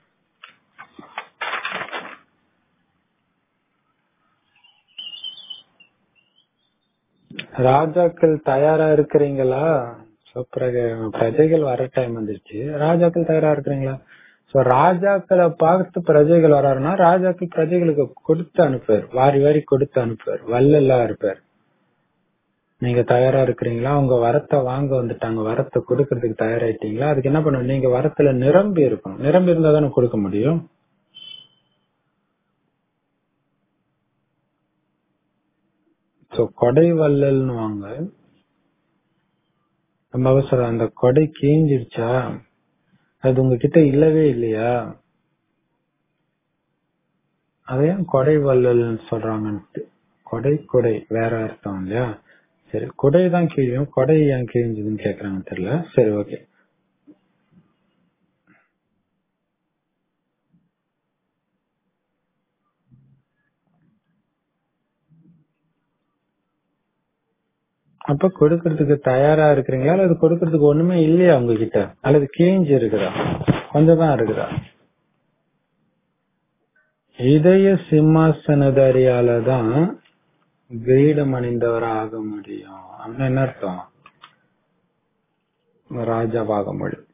ராஜாக்கள் தயாரா இருக்கிறீங்களா So, பிறகு- பிரஜைகள் வர டைம் வந்துருச்சு ராஜாக்கள் தயாரா இருக்கிறீங்களா சோ ராஜாக்களை பார்த்து பிரஜைகள் வராருன்னா ராஜாக்கள் பிரஜைகளுக்கு கொடுத்து அனுப்புவார் வாரி வாரி கொடுத்து அனுப்புவார் வல்லல்லா இருப்பார் நீங்க தயாரா இருக்கிறீங்களா உங்க வரத்தை வாங்க வந்துட்டாங்க வரத்தை கொடுக்கறதுக்கு தயாராயிட்டீங்களா அதுக்கு என்ன பண்ணணும் நீங்க வரத்துல நிரம்பி இருக்கணும் நிரம்பி இருந்தா தானே கொடுக்க முடியும் சோ கொடை வள்ளல்னு வாங்க நம்ம அவசரம் அந்த கொடை கீஞ்சிருச்சா அது உங்ககிட்ட இல்லவே இல்லையா அதை ஏன் கொடை வள்ளல்னு சொல்றாங்கன்ட்டு கொடை கொடை வேற அர்த்தம் இல்லையா சரி கொடை தான் கிழியும் கொடை ஏன் கிழிஞ்சதுன்னு கேக்குறாங்க தெரியல சரி ஓகே அப்ப கொடுக்கறதுக்கு தயாரா இருக்கிறீங்களா அல்லது கொடுக்கறதுக்கு ஒண்ணுமே இல்லையா உங்ககிட்ட அல்லது கிழிஞ்சு இருக்குதா கொஞ்சம் தான் இருக்குதா இதய சிம்மாசனதாரியால தான் கிரீடம் அணிந்தவரா ஆக முடியும் அப்படின்னு என்ன அர்த்தம் ராஜாவாக முடியும்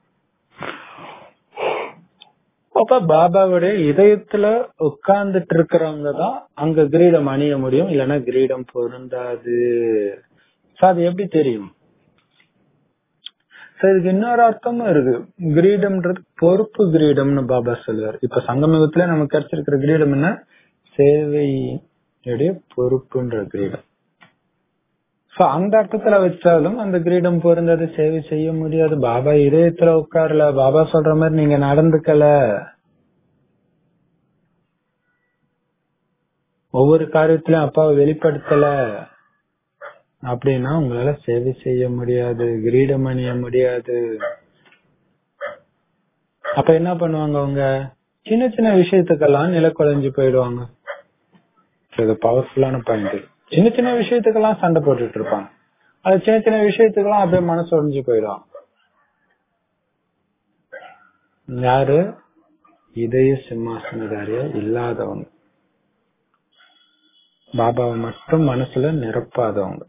அப்ப பாபாவுடைய இதயத்துல உட்கார்ந்துட்டு இருக்கிறவங்க தான் அங்க கிரீடம் அணிய முடியும் இல்லைன்னா கிரீடம் பொருந்தாது So, அது எப்படி தெரியும் So, இதுக்கு இன்னொரு அர்த்தமும் இருக்கு கிரீடம்ன்றது பொறுப்பு கிரீடம்னு பாபா சொல்லுவார் இப்ப சங்கமயுகத்துல நமக்கு கிடைச்சிருக்கிற கிரீடம் என்ன சேவையுடைய பொறுப்புன்ற கிரீடம் சோ அந்த அர்த்தத்துல வச்சாலும் அந்த கிரீடம் பொருந்தது சேவை செய்ய முடியாது பாபா இதயத்துல உட்காரல பாபா சொல்ற மாதிரி நீங்க நடந்துக்கல ஒவ்வொரு காரியத்திலும் அப்பாவை வெளிப்படுத்தல அப்படின்னா உங்களால சேவை செய்ய முடியாது கிரீடம் அணிய முடியாது அப்ப என்ன பண்ணுவாங்க அவங்க சின்ன சின்ன விஷயத்துக்கெல்லாம் நிலக்குலைஞ்சு போயிடுவாங்க So, இது பவர்ஃபுல்லான பாயிண்ட் சின்ன சின்ன விஷயத்துக்கெல்லாம் சண்டை போட்டுட்டு இருப்பாங்க அது சின்ன சின்ன விஷயத்துக்கெல்லாம் அப்படியே மனசு உடைஞ்சு போயிடும் யாரு இதய சிம்மாசனதாரியா இல்லாதவங்க பாபாவை மட்டும் மனசுல நிரப்பாதவங்க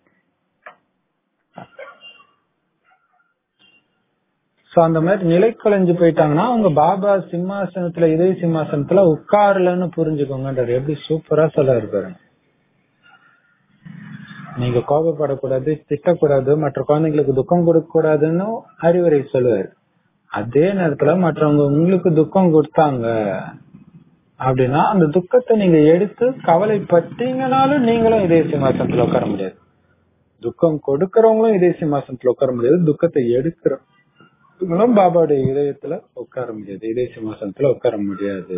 சோ அந்த மாதிரி நிலை குலைஞ்சு போயிட்டாங்கன்னா அவங்க பாபா சிம்மாசனத்துல இதய சிம்மாசனத்துல உட்காரலன்னு புரிஞ்சுக்கோங்கன்றாரு எப்படி சூப்பரா சொல்ல பாருங்க நீங்க கோபப்படக்கூடாது திட்டக்கூடாது மற்ற குழந்தைங்களுக்கு துக்கம் கொடுக்க கூடாதுன்னு அறிவுரை சொல்லுவாரு அதே நேரத்துல மற்றவங்க உங்களுக்கு துக்கம் கொடுத்தாங்க அப்படின்னா அந்த துக்கத்தை நீங்க எடுத்து கவலைப்பட்டீங்கனாலும் நீங்களும் இதே சிம்மாசனத்துல உட்கார முடியாது துக்கம் கொடுக்கறவங்களும் இதே சிம்மாசனத்துல உட்கார முடியாது துக்கத்தை எடுக்கிறவங்களும் பாபாவுடைய இதயத்துல உட்கார முடியாது இதே சிம்மாசனத்துல உட்கார முடியாது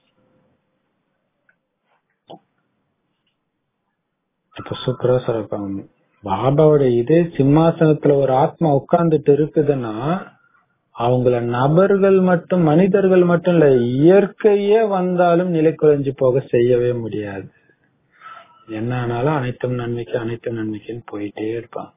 இப்ப சூப்பரா சொல்லிருப்பாங்க பாபாவுடைய இதே சிம்மாசனத்துல ஒரு ஆத்மா உட்கார்ந்துட்டு இருக்குதுன்னா அவங்கள நபர்கள் மட்டும் மனிதர்கள் மட்டும் இல்ல இயற்கையே வந்தாலும் நிலை குறைஞ்சு போக செய்யவே முடியாது என்ன ஆனாலும் அனைத்தும் நன்மைக்கு அனைத்தும் நன்மைக்குன்னு போயிட்டே இருப்பாங்க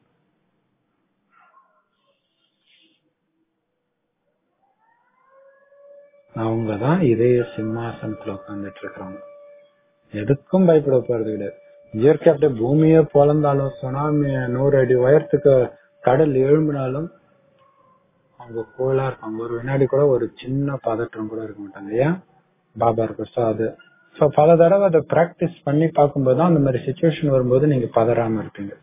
அவங்கதான் இதய சிம்மாசனத்துல உட்கார்ந்துட்டு இருக்கிறவங்க எதுக்கும் பயப்பட போறது கிடையாது இயற்கை அப்படியே பூமியே பொழந்தாலும் சுனாமி நூறு அடி உயரத்துக்கு கடல் எழும்பினாலும் அவங்க கூலா இருப்பாங்க ஒரு வினாடி கூட ஒரு சின்ன பதற்றம் கூட இருக்க மாட்டாங்க ஏன் பாபா இருக்கு ஸோ அது ஸோ பல தடவை அதை பிராக்டிஸ் பண்ணி பார்க்கும்போது தான் அந்த மாதிரி சுச்சுவேஷன் வரும்போது நீங்க பதறாம இருப்பீங்க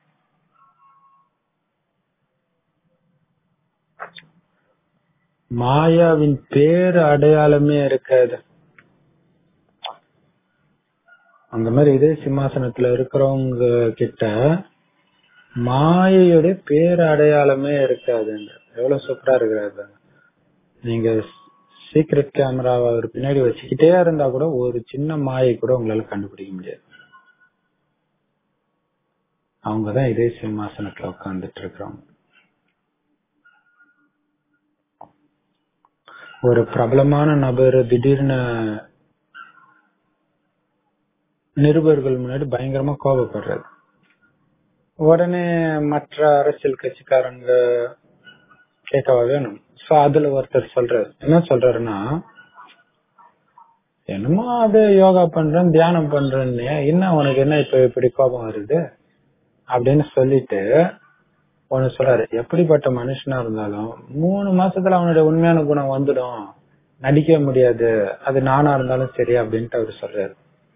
மாயாவின் பேர் அடையாளமே இருக்காது அந்த மாதிரி இதே சிம்மாசனத்துல இருக்கிறவங்க கிட்ட மாயையுடைய பேர் அடையாளமே இருக்காது எவ்வளவு சூப்பரா இருக்கிறாரு நீங்க சீக்ரெட் கேமராவை அவர் பின்னாடி வச்சுக்கிட்டே இருந்தா கூட ஒரு சின்ன மாயை கூட உங்களால கண்டுபிடிக்க முடியாது அவங்கதான் இதே சிம்மாசனத்துல உட்கார்ந்துட்டு இருக்கிறவங்க ஒரு பிரபலமான நபர் திடீர்னு நிருபர்கள் முன்னாடி பயங்கரமா கோபப்படுறாரு உடனே மற்ற அரசியல் கட்சிக்காரங்க கேட்கவா வேணும் சோ அதுல ஒருத்தர் சொல்றாரு என்ன சொல்றாருன்னா என்னமோ அது யோகா பண்றேன் தியானம் பண்றேன்னு என்ன உனக்கு என்ன இப்ப இப்படி கோபம் வருது அப்படின்னு சொல்லிட்டு ஒண்ணு சொல்றாரு எப்படிப்பட்ட மனுஷனா இருந்தாலும் மூணு மாசத்துல அவனுடைய உண்மையான குணம் வந்துடும் நடிக்க முடியாது அது நானா இருந்தாலும் சரி அப்படின்ட்டு அவரு சொல்றாரு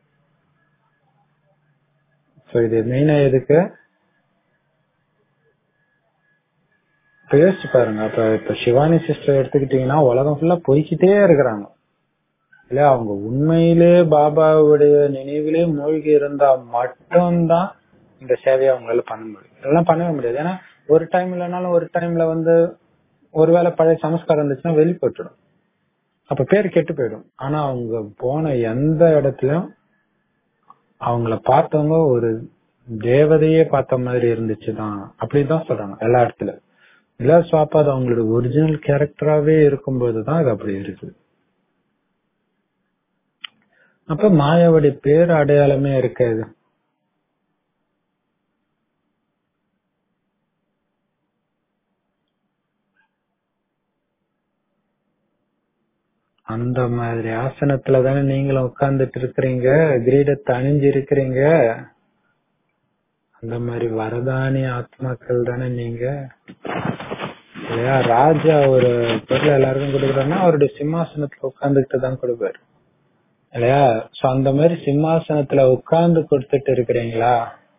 சோ இது மெயினா எதுக்கு இப்ப யோசிச்சு பாருங்க அப்ப இப்ப சிவானி சிஸ்டர் எடுத்துக்கிட்டீங்கன்னா உலகம் ஃபுல்லா பொய்க்கிட்டே இருக்கிறாங்க இல்ல அவங்க உண்மையிலே பாபாவுடைய நினைவிலே மூழ்கி இருந்தா மட்டும்தான் இந்த சேவையை அவங்களால பண்ண முடியும் இதெல்லாம் பண்ணவே முடியாது ஏன்னா ஒரு டைம் இல்லைனாலும் ஒரு டைம்ல வந்து ஒருவேளை பழைய சமஸ்காரம் இருந்துச்சுன்னா வெளிப்பட்டுடும் அப்ப பேர் கெட்டு போயிடும் ஆனா அவங்க போன எந்த இடத்துலயும் அவங்கள பார்த்தவங்க ஒரு தேவதையே பார்த்த மாதிரி இருந்துச்சுதான் அப்படிதான் சொல்றாங்க எல்லா இடத்துல இல்ல சுவாப்பா அது அவங்களோட ஒரிஜினல் கேரக்டராவே இருக்கும்போதுதான் அது அப்படி இருக்கு அப்ப மாயாவுடைய பேர் அடையாளமே இருக்காது அந்த மாதிரி ஆசனத்துல தானே நீங்களும் உட்கார்ந்துட்டு இருக்கிறீங்க கிரீடத்தை அணிஞ்சு இருக்கிறீங்க அந்த மாதிரி வரதானி ஆத்மாக்கள் தானே நீங்க இல்லையா ராஜா ஒரு பொருள் எல்லாருக்கும் கொடுக்குறாருன்னா அவருடைய சிம்மாசனத்துல உட்கார்ந்துட்டு தான் கொடுப்பாரு இல்லையா சோ அந்த மாதிரி சிம்மாசனத்துல உட்கார்ந்து கொடுத்துட்டு இருக்கிறீங்களா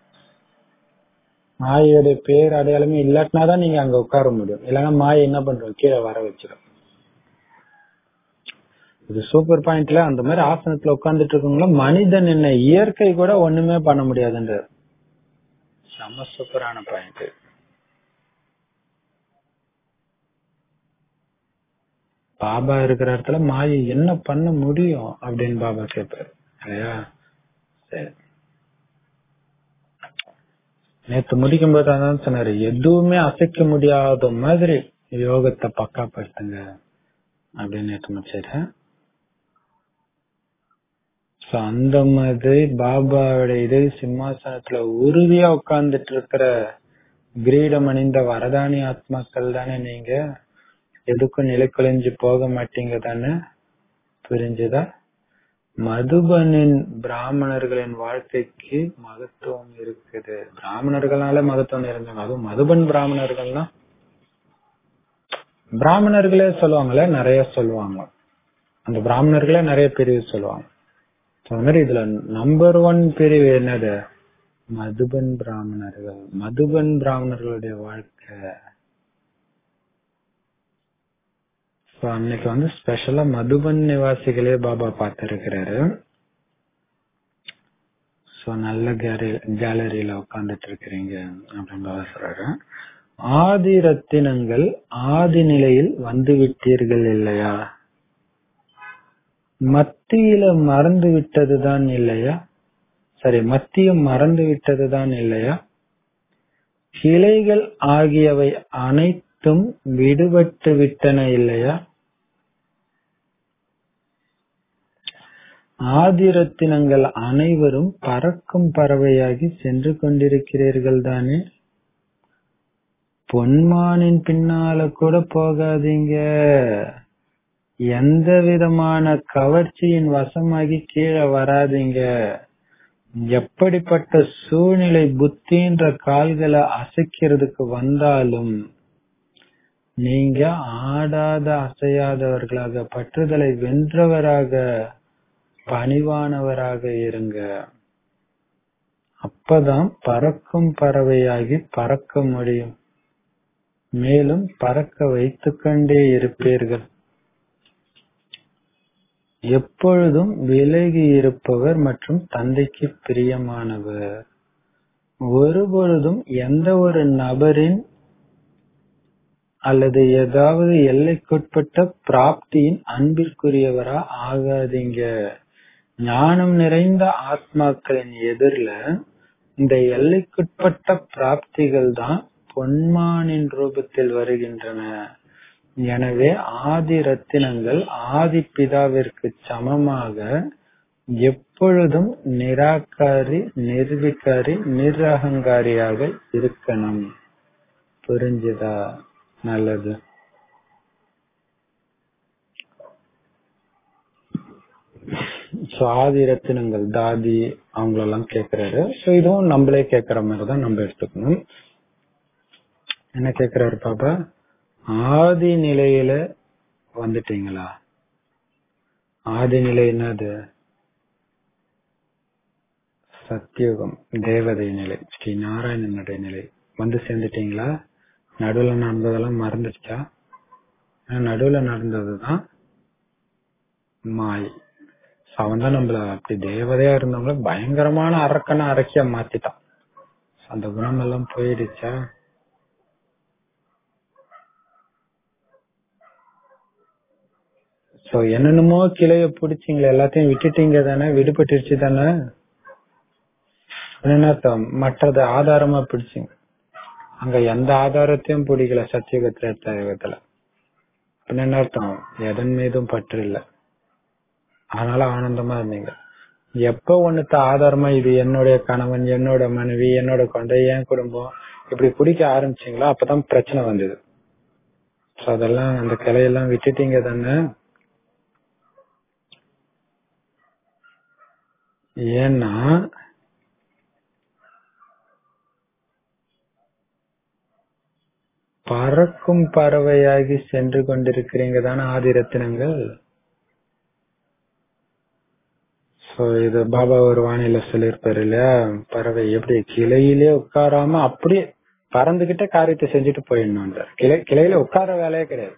மாயோடைய பேர் அடையாளமே இல்லாட்டினா தான் நீங்க அங்க உட்கார முடியும் இல்லைன்னா மாயை என்ன பண்றோம் கீழே வர வச்சிடும் இது சூப்பர் பாயிண்ட்ல அந்த மாதிரி ஆசனத்துல உட்கார்ந்துட்டு இருக்கவங்கள மனிதன் என்ன இயற்கை கூட ஒண்ணுமே பண்ண முடியாதுன்ற செம்ம சூப்பரான பாயிண்ட் பாபா இருக்கிற இடத்துல மாயை என்ன பண்ண முடியும் அப்படின்னு பாபா கேட்பாரு இல்லையா சரி நேத்து முடிக்கும் போது அதான் சொன்னாரு எதுவுமே அசைக்க முடியாத மாதிரி யோகத்தை பக்காப்படுத்துங்க அப்படின்னு நேற்று முடிச்சாரு சோ அந்த மாதிரி பாபாவுடைய இதே சிம்மாசனத்துல உறுதியா உட்கார்ந்துட்டு இருக்கிற கிரீடம் அணிந்த வரதானி ஆத்மாக்கள் தானே நீங்க எதுக்கும் நிலை குலைஞ்சு போக மாட்டீங்க தானே புரிஞ்சுதா மதுபனின் பிராமணர்களின் வாழ்க்கைக்கு மகத்துவம் இருக்குது பிராமணர்களால மகத்துவம் இருந்தாங்க அதுவும் மதுபன் பிராமணர்கள்னா பிராமணர்களே சொல்லுவாங்கல்ல நிறைய சொல்லுவாங்க அந்த பிராமணர்களே நிறைய பிரிவு சொல்லுவாங்க அந்த மாதிரி இதுல நம்பர் ஒன் பிரிவு என்னது மதுபன் பிராமணர்கள் மதுபன் பிராமணர்களுடைய வாழ்க்கை அன்னைக்கு வந்து ஸ்பெஷலா மதுபன் நிவாசிகளே பாபா பார்த்திருக்கிறாரு சோ நல்ல கேலரியில உட்காந்துட்டு இருக்கிறீங்க அப்படின்னு பாபா சொல்றாரு ஆதி ரத்தினங்கள் ஆதி நிலையில் வந்து விட்டீர்கள் இல்லையா மத்தியில மறந்து விட்டதுதான் இல்லையா சரி மத்தியம் மறந்து விட்டதுதான் இல்லையா கிளைகள் ஆகியவை அனைத்தும் விடுபட்டு விட்டன இல்லையா ஆதிரத்தினங்கள் அனைவரும் பறக்கும் பறவையாகி சென்று கொண்டிருக்கிறீர்கள் தானே பொன்மானின் பின்னால கூட போகாதீங்க எந்த விதமான கவர்ச்சியின் வசமாகி கீழே வராதீங்க எப்படிப்பட்ட சூழ்நிலை புத்தின்ற கால்களை அசைக்கிறதுக்கு வந்தாலும் நீங்க ஆடாத அசையாதவர்களாக பற்றுதலை வென்றவராக பணிவானவராக இருங்க அப்பதான் பறக்கும் பறவையாகி பறக்க முடியும் மேலும் பறக்க வைத்துக்கொண்டே இருப்பீர்கள் எப்பொழுதும் விலகி இருப்பவர் மற்றும் தந்தைக்கு பிரியமானவர் ஒருபொழுதும் எந்த ஒரு நபரின் அல்லது ஏதாவது எல்லைக்குட்பட்ட பிராப்தியின் அன்பிற்குரியவரா ஆகாதீங்க ஞானம் நிறைந்த ஆத்மாக்களின் எதிரில இந்த எல்லைக்குட்பட்ட பிராப்திகள் தான் பொன்மானின் ரூபத்தில் வருகின்றன எனவே ஆதி ரத்தினங்கள் ஆதி பிதாவிற்கு சமமாக எப்பொழுதும் நிராகாரி நிர்விகாரி நிரகங்காரியாக இருக்கணும் புரிஞ்சுதா நல்லது சோ ஆதி ரத்தினங்கள் தாதி அவங்களெல்லாம் கேக்குறாரு சோ இதுவும் நம்மளே கேக்குற மாதிரிதான் நம்ம எடுத்துக்கணும் என்ன கேக்குறாரு பாப்பா ஆதி நிலையில வந்துட்டீங்களா ஆதி நிலை என்னது சத்தியுகம் தேவதை நிலை ஸ்ரீ நாராயணனுடைய நிலை வந்து சேர்ந்துட்டீங்களா நடுவுல நடந்ததெல்லாம் மறந்துடுச்சா நடுவுல நடந்ததுதான் மாய் அவன் தான் நம்மள அப்படி தேவதையா இருந்தவங்கள பயங்கரமான அரக்கன அரக்கியா மாத்திட்டான் அந்த குணம் எல்லாம் போயிடுச்சா சோ என்னென்னமோ கிளைய பிடிச்சிங்களே எல்லாத்தையும் விட்டுட்டீங்க தானே விடுபட்டுருச்சு தானே என்ன அர்த்தம் மற்றது ஆதாரமா பிடிச்சிங்க அங்க எந்த ஆதாரத்தையும் பிடிக்கல சத்தியுகத்துல திரேகத்துல என்ன அர்த்தம் எதன் மீதும் பற்று இல்ல அதனால ஆனந்தமா இருந்தீங்க எப்ப ஒண்ணுத்த ஆதாரமா இது என்னுடைய கணவன் என்னோட மனைவி என்னோட குழந்தை என் குடும்பம் இப்படி பிடிக்க ஆரம்பிச்சீங்களோ அப்பதான் பிரச்சனை வந்தது சோ அதெல்லாம் அந்த கிளையெல்லாம் விட்டுட்டீங்க தானே ஏன்னா பறக்கும் பறவையாகி சென்று கொண்டிருக்கிறீங்க தானே ஆதி ரத்தினங்கள் சோ இது பாபா ஒரு வானிலை சொல்லியிருப்பாரு இல்லையா பறவை எப்படி கிளையிலே உட்காராம அப்படியே பறந்துகிட்ட காரியத்தை செஞ்சுட்டு போயிடணும் கிளை கிளையில உட்கார வேலையே கிடையாது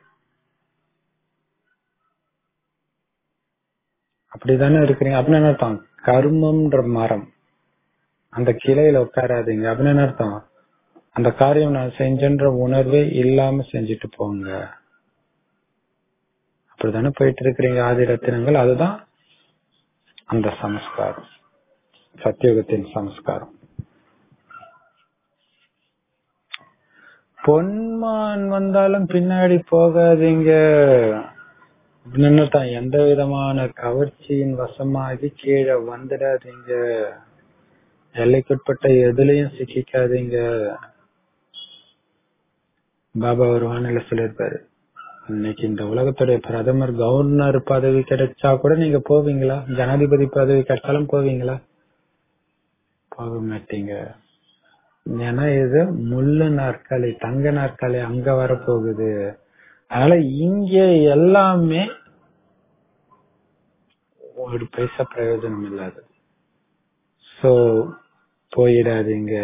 அப்படிதானே இருக்கிறீங்க அப்படின்னு என்ன அர்த்தம் கர்மம்ன்ற மரம் அந்த கிளையில உட்காராதீங்க அப்படின்னு என்ன அர்த்தம் அந்த காரியம் நான் செஞ்சன்ற உணர்வே இல்லாம செஞ்சுட்டு போங்க அப்படித்தானே போயிட்டு இருக்கிறீங்க ஆதி ரத்தினங்கள் அதுதான் அந்த சமஸ்காரம் சத்தியுகத்தின் சமஸ்காரம் பொன்மான் வந்தாலும் பின்னாடி போகாதீங்க தான் எந்த விதமான கவர்ச்சியின் வசமாகி கீழே வந்துடாதீங்க எல்லைக்குட்பட்ட எதுலயும் சிக்கிக்காதீங்க பாபா ஒரு வானிலை சொல்லியிருப்பாரு இன்னைக்கு இந்த உலகத்துடைய பிரதமர் கவர்னர் பதவி கிடைச்சா கூட நீங்க போவீங்களா ஜனாதிபதி பதவி கிடைச்சாலும் போவீங்களா போக மாட்டீங்க ஏன்னா இது முள்ளு நாற்காலி தங்க நாற்காலி அங்க வரப்போகுது அதனால இங்க எல்லாமே ஒரு பைசா பிரயோஜனம் இல்லாது சோ போயிடாதீங்க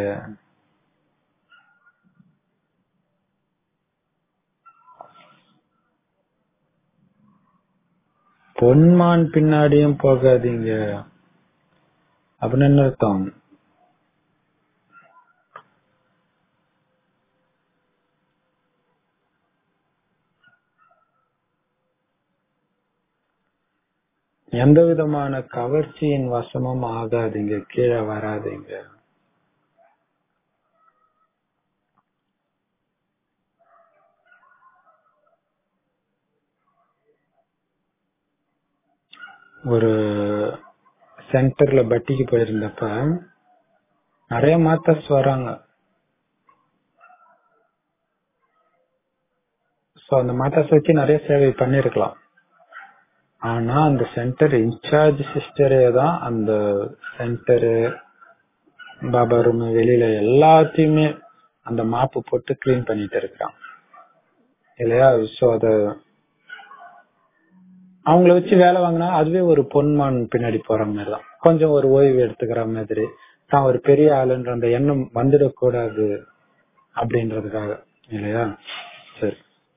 பொன்மான் பின்னாடியும் போகாதீங்க அப்படின்னு என்ன அர்த்தம் எந்த விதமான கவர்ச்சியின் வசமும் ஆகாதீங்க கீழே வராதீங்க ஒரு சென்டர்ல பட்டிக்கு போயிருந்தப்ப நிறைய மாத்தர்ஸ் வராங்க சோ அந்த மாத்தர்ஸ் வச்சு நிறைய சேவை பண்ணிருக்கலாம் ஆனா அந்த சென்டர் இன்சார்ஜ் சிஸ்டரே தான் அந்த சென்டரு பாபா ரூம் வெளியில எல்லாத்தையுமே அந்த மாப்பு போட்டு கிளீன் பண்ணிட்டு இருக்கிறான் இல்லையா சோ அத அவங்கள வச்சு வேலை வாங்கினா அதுவே ஒரு பொன்மான் பின்னாடி போற மாதிரி தான் கொஞ்சம் ஒரு ஓய்வு எடுத்துக்கிற மாதிரி தான் ஒரு பெரிய ஆளுன்ற அந்த எண்ணம் வந்துடக்கூடாது அப்படின்றதுக்காக இல்லையா சரி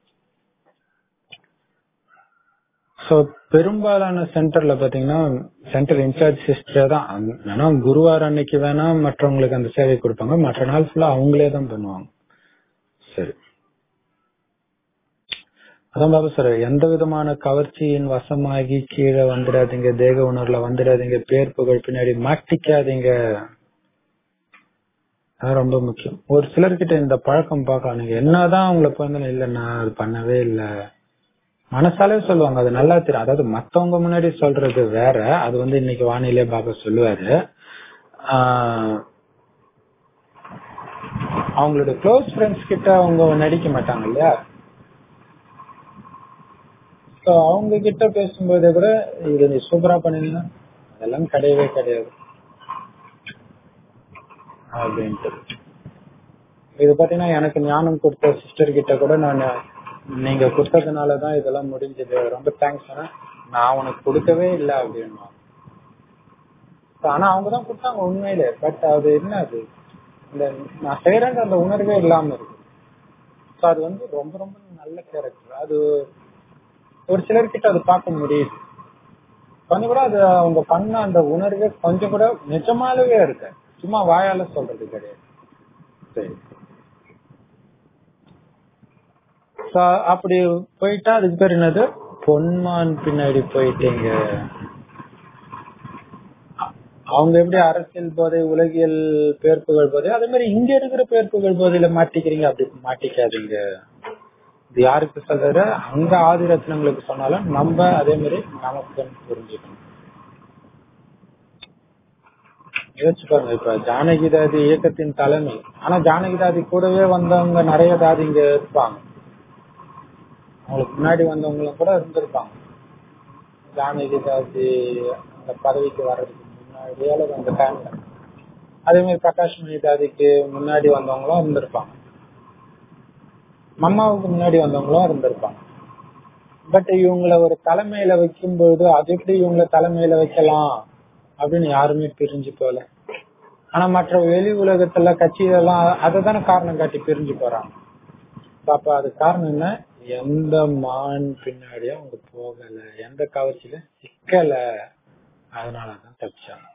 சோ பெரும்பாலான சென்டர்ல பாத்தீங்கன்னா சென்டர் இன்சார்ஜ் சிஸ்டர் தான் அந்த- வேணா குருவார் அன்னைக்கு வேணா மற்றவங்களுக்கு அந்த சேவை கொடுப்பாங்க மற்ற நாள் ஃபுல்லா அவங்களே தான் பண்ணுவாங்க சரி அதான் பாபா சார் எந்த விதமான கவர்ச்சியின் வசமாகி கீழே வந்துடாதீங்க தேக உணர்வுல வந்துடாதீங்க பேர் புகழ் பின்னாடி மாட்டிக்காதீங்க அது ரொம்ப முக்கியம் ஒரு சிலர்கிட்ட இந்த பழக்கம் பார்க்கலாம் நீங்க என்னதான் அவங்கள வந்து இல்ல நான் அது பண்ணவே இல்லை மனசாலே சொல்லுவாங்க அது நல்லா தெரியும் அதாவது மத்தவங்க முன்னாடி சொல்றது வேற அது வந்து இன்னைக்கு வானிலை பாபா சொல்லுவாரு ஆஹ் அவங்களோட க்ளோஸ் ஃப்ரெண்ட்ஸ் கிட்ட அவங்க நடிக்க மாட்டாங்க இல்லையா So, அவங்க கிட்ட பேசும்போது கூட இது நீ சூப்பரா பண்ணினா அதெல்லாம் கிடையவே கிடையாது அப்படின்ட்டு இது பாத்தீங்கன்னா எனக்கு ஞானம் கொடுத்த சிஸ்டர் கிட்ட கூட நான் நீங்க கொடுத்ததுனாலதான் இதெல்லாம் முடிஞ்சது ரொம்ப தேங்க்ஸ் நான் உனக்கு கொடுக்கவே இல்லை அப்படின்னா ஆனா அவங்க தான் கொடுத்தாங்க உண்மையிலே பட் அது என்ன அது இந்த நான் செய்யறேன்ற அந்த உணர்வே இல்லாம இருக்கு So, அது வந்து ரொம்ப ரொம்ப நல்ல கேரக்டர் அது ஒரு சிலர்கிட்ட அது பார்க்க முடியுது கொஞ்சம் கூட அது அவங்க பண்ண அந்த உணர்வே கொஞ்சம் கூட நிஜமாலவே இருக்கு சும்மா வாயால சொல்றது கிடையாது சரி So, அப்படி போயிட்டா அதுக்கு பேர் என்னது பொன்மான் பின்னாடி போயிட்டீங்க அ- அவங்க எப்படி அரசியல் போதை உலகியல் பேர் புகழ் போதை அதே மாதிரி இங்க இருக்கிற பேர் புகழ் போதையில மாட்டிக்கிறீங்க அப்படி மாட்டிக்காதீங்க இது யாருக்கு சொல்றது அங்க ஆதி ரத்னங்களுக்கு சொன்னாலும் நம்ம அதே மாதிரி நமக்கு புரிஞ்சுக்கணும் யோசிச்சு பாருங்க இப்ப ஜானகி தாதி இயக்கத்தின் தலைமை ஆனா ஜானகி தாதி கூடவே வந்தவங்க நிறைய தாதி இங்க இருப்பாங்க அவங்களுக்கு முன்னாடி வந்தவங்களும் கூட இருந்திருப்பாங்க ஜானகி தாதி அந்த பதவிக்கு வர்றதுக்கு முன்னாடி அல்லது அந்த டைம்ல அதே மாதிரி பிரகாஷ் மணி தாதிக்கு முன்னாடி வந்தவங்களும் இருந்திருப்பாங்க மம்மாவுக்கு முன்னாடி வந்தவங்களும் இருந்திருப்பாங்க பட் இவங்கள ஒரு தலைமையில வைக்கும்போது அது எப்படி இவங்கள தலைமையில வைக்கலாம் அப்படின்னு யாருமே பிரிஞ்சு போல ஆனா மற்ற வெளி உலகத்துல கட்சிகளெல்லாம் அதை தானே காரணம் காட்டி பிரிஞ்சு போறாங்க அப்ப அது காரணம் என்ன எந்த மான் பின்னாடியும் அவங்க போகல எந்த கவர்ச்சியில சிக்கல அதனாலதான் தப்பிச்சாங்க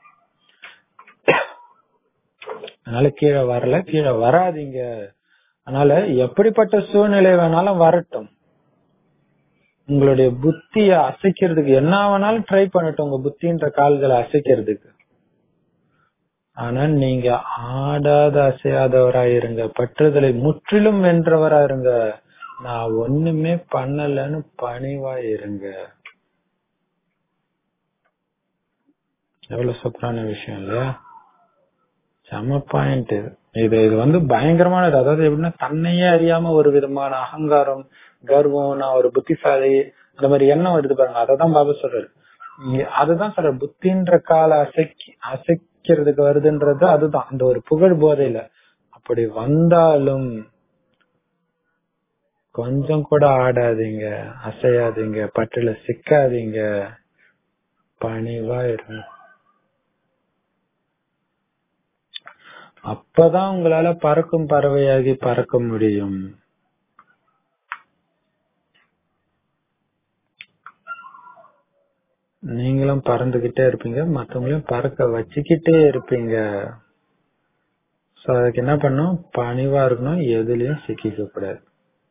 அதனால கீழே வரல கீழே வராதீங்க அதனால எப்படிப்பட்ட சூழ்நிலை வேணாலும் வரட்டும் உங்களுடைய புத்திய அசைக்கிறதுக்கு என்ன வேணாலும் ட்ரை பண்ணட்டும் உங்க புத்தின்ற கால்களை அசைக்கிறதுக்கு ஆனா நீங்க ஆடாத அசையாதவரா இருங்க பற்றுதலை முற்றிலும் வென்றவரா இருங்க நான் ஒண்ணுமே பண்ணலன்னு பணிவா இருங்க எவ்வளவு சூப்பரான விஷயம் இல்லையா செம பாயிண்ட் இது இது இது வந்து பயங்கரமானது அதாவது எப்படின்னா தன்னையே அறியாம ஒரு விதமான அகங்காரம் கர்வம் நான் ஒரு புத்திசாலி அந்த மாதிரி எண்ணம் வருது பாருங்க அததான் பாபா சொல்றாரு இங்க அதுதான் சொல்ற புத்தின்ற கால அசைக்கி அசைக்கிறதுக்கு வருதுன்றது அதுதான் அந்த ஒரு புகழ் போதையில அப்படி வந்தாலும் கொஞ்சம் கூட ஆடாதீங்க அசையாதீங்க பட்டுல சிக்காதீங்க பணிவா இருங்க அப்பதான் உங்களால பறக்கும் பறவையாகி பறக்க முடியும் நீங்களும் பறந்துகிட்டே இருப்பீங்க மத்தவங்களையும் பறக்க வச்சுக்கிட்டே இருப்பீங்க சோ அதுக்கு என்ன பண்ணும் பணிவா இருக்கணும் எதுலயும் சிக்கிக்க கூடாது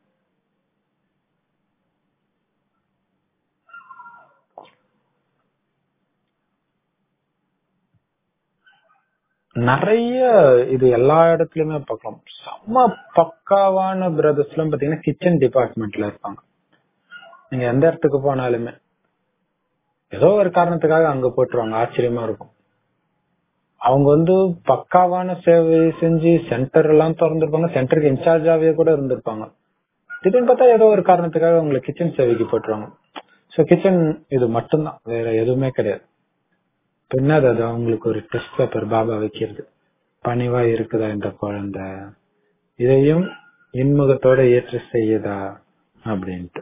நிறைய இது எல்லா இடத்துலயுமே பார்க்கலாம் செம்ம பக்காவான பிரதர்ஸ் எல்லாம் பாத்தீங்கன்னா கிச்சன் டிபார்ட்மெண்ட்ல இருப்பாங்க நீங்க எந்த இடத்துக்கு போனாலுமே ஏதோ ஒரு காரணத்துக்காக அங்க போட்டுருவாங்க ஆச்சரியமா இருக்கும் அவங்க வந்து பக்காவான சேவை செஞ்சு சென்டர் எல்லாம் திறந்திருப்பாங்க சென்டருக்கு இன்சார்ஜாவே கூட இருந்திருப்பாங்க திடீர்னு பார்த்தா ஏதோ ஒரு காரணத்துக்காக உங்களை கிச்சன் சேவைக்கு போட்டுருவாங்க சோ கிச்சன் இது மட்டும்தான் வேற எதுவுமே கிடையாது பின்னாடி அது அவங்களுக்கு ஒரு டெஸ்ட் பேப்பர் பாபா வைக்கிறது பணிவா இருக்குதா இந்த குழந்தை இதையும் இன்முகத்தோட ஏற்று செய்யுதா அப்படின்ட்டு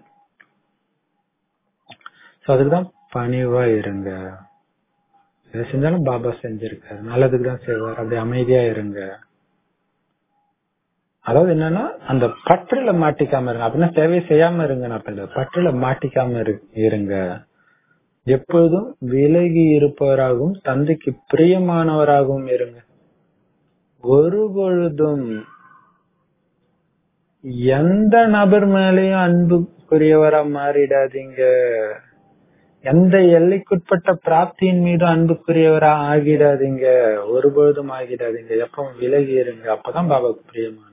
சோ அதுக்குதான் பணிவா இருங்க எதை செஞ்சாலும் பாபா செஞ்சிருக்காரு நல்லதுக்கு தான் செய்வார் அப்படி அமைதியா இருங்க அதாவது என்னன்னா அந்த பற்றுல மாட்டிக்காம இருங்க அப்படின்னா சேவை செய்யாம இருங்க நான் சொல்ல பற்றுல மாட்டிக்காம இரு- இருங்க எப்பொழுதும் விலகி இருப்பவராகவும் தந்தைக்கு பிரியமானவராகவும் இருங்க ஒரு பொழுதும் எந்த நபர் மேலேயும் அன்புக்குரியவரா மாறிடாதீங்க எந்த எல்லைக்குட்பட்ட பிராப்தியின் மீது அன்புக்குரியவரா ஆகிடாதீங்க ஒரு பொழுதும் ஆகிடாதீங்க எப்பவும் விலகி இருங்க அப்பதான் பாபாவுக்கு பிரியமானவர்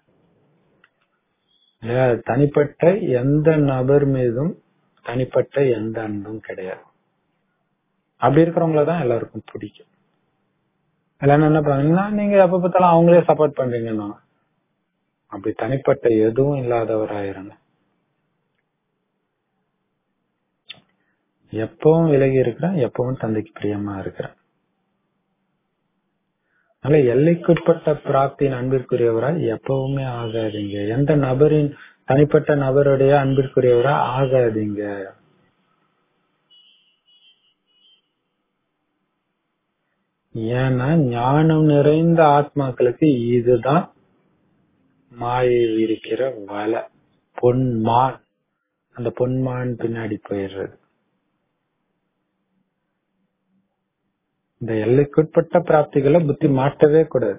இல்லையா? தனிப்பட்ட எந்த நபர் மீதும் தனிப்பட்ட எந்த அன்பும் கிடையாது அப்படி இருக்கிறவங்கள தான் எல்லாருக்கும் பிடிக்கும் எல்லாரும் என்ன பண்ணுவாங்கன்னா நீங்க எப்ப பார்த்தாலும் அவங்களே சப்போர்ட் பண்றீங்கன்னா அப்படி தனிப்பட்ட எதுவும் இல்லாதவராயிருங்க எப்பவும் விலகி இருக்கிறேன் எப்பவும் தந்தைக்கு பிரியமா இருக்கிறேன் அதனால எல்லைக்குட்பட்ட பிராப்தியின் அன்பிற்குரியவரா எப்பவுமே ஆகாதீங்க எந்த நபரின் தனிப்பட்ட நபருடைய அன்பிற்குரியவரா ஆகாதீங்க ஏன்னா ஞானம் நிறைந்த ஆத்மாக்களுக்கு இதுதான் மாயை இருக்கிற வலை பொன்மான் அந்த பொன்மான் பின்னாடி போயிடுறது இந்த எல்லைக்குட்பட்ட பிராப்திகளை புத்தி மாட்டவே கூடாது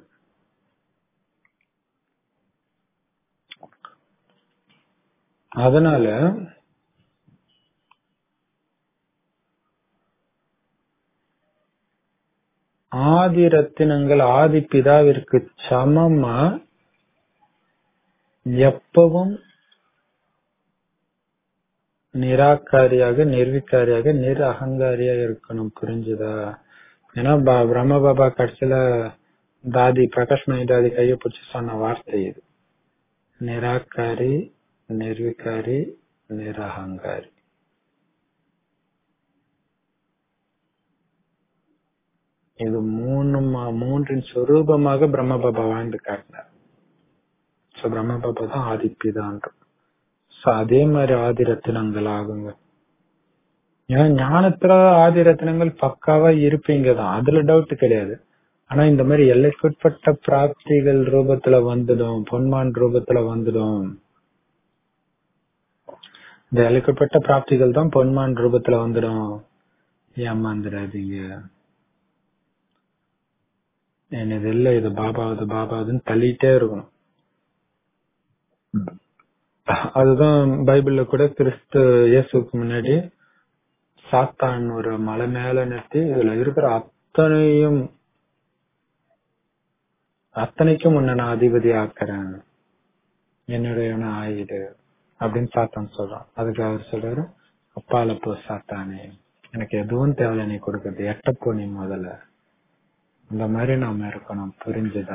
அதனால ஆதி ரத்தினங்கள் ஆதி பிதாவிற்கு சமமா எப்பவும் நிராகாரியாக நிர்விகாரியாக நிர் அகங்காரியா இருக்கணும் புரிஞ்சுதா ஏன்னா ப- பிரம்ம பாபா கடைசியில தாதி பிரகாஷ் மணி தாதி கைய பிடிச்சு சொன்ன வார்த்தை இது நிராகாரி நிர்விகாரி நிரகங்காரி இது மூணு மா- மூன்றின் சொரூபமாக பிரம்ம பாபா வாழ்ந்து காட்டினார் சோ பிரம்ம பாபா தான் ஆதிப்பிதான்றோம் சோ அதே மாதிரி ஆதி ரத்தினங்கள் ஆகுங்க ஏன்னா ஞானத்துல ஆதி ரத்தினங்கள் பக்காவா இருப்பீங்க தான் அதுல டவுட் கிடையாது ஆனா இந்த மாதிரி எல்லைக்குட்பட்ட பிராப்திகள் ரூபத்துல வந்துடும் பொன்மான் ரூபத்துல வந்துடும் இந்த எல்லைக்குட்பட்ட பிராப்திகள் தான் பொன்மான் ரூபத்துல வந்துடும் ஏமாந்துடாதீங்க என்னது இல்ல இது பாபாவது பாபாவதுன்னு தள்ளிட்டே இருக்கணும் அதுதான் பைபிள்ல கூட கிறிஸ்து இயேசுக்கு முன்னாடி சாத்தான் ஒரு மலை மேல நிறுத்தி இதுல இருக்கிற அத்தனையும் அத்தனைக்கும் உன்னை நான் அதிபதி ஆக்குறேன் என்னுடையவன ஆயிடு அப்படின்னு சாத்தான் சொல்றான் அதுக்கு அவர் சொல்றாரு அப்பால போ சாத்தானே எனக்கு எதுவும் தேவையில்ல நீ கொடுக்கறது எட்டப்போ நீ முதல்ல இந்த மாதிரி நாம இருக்கணும் புரிஞ்சுதா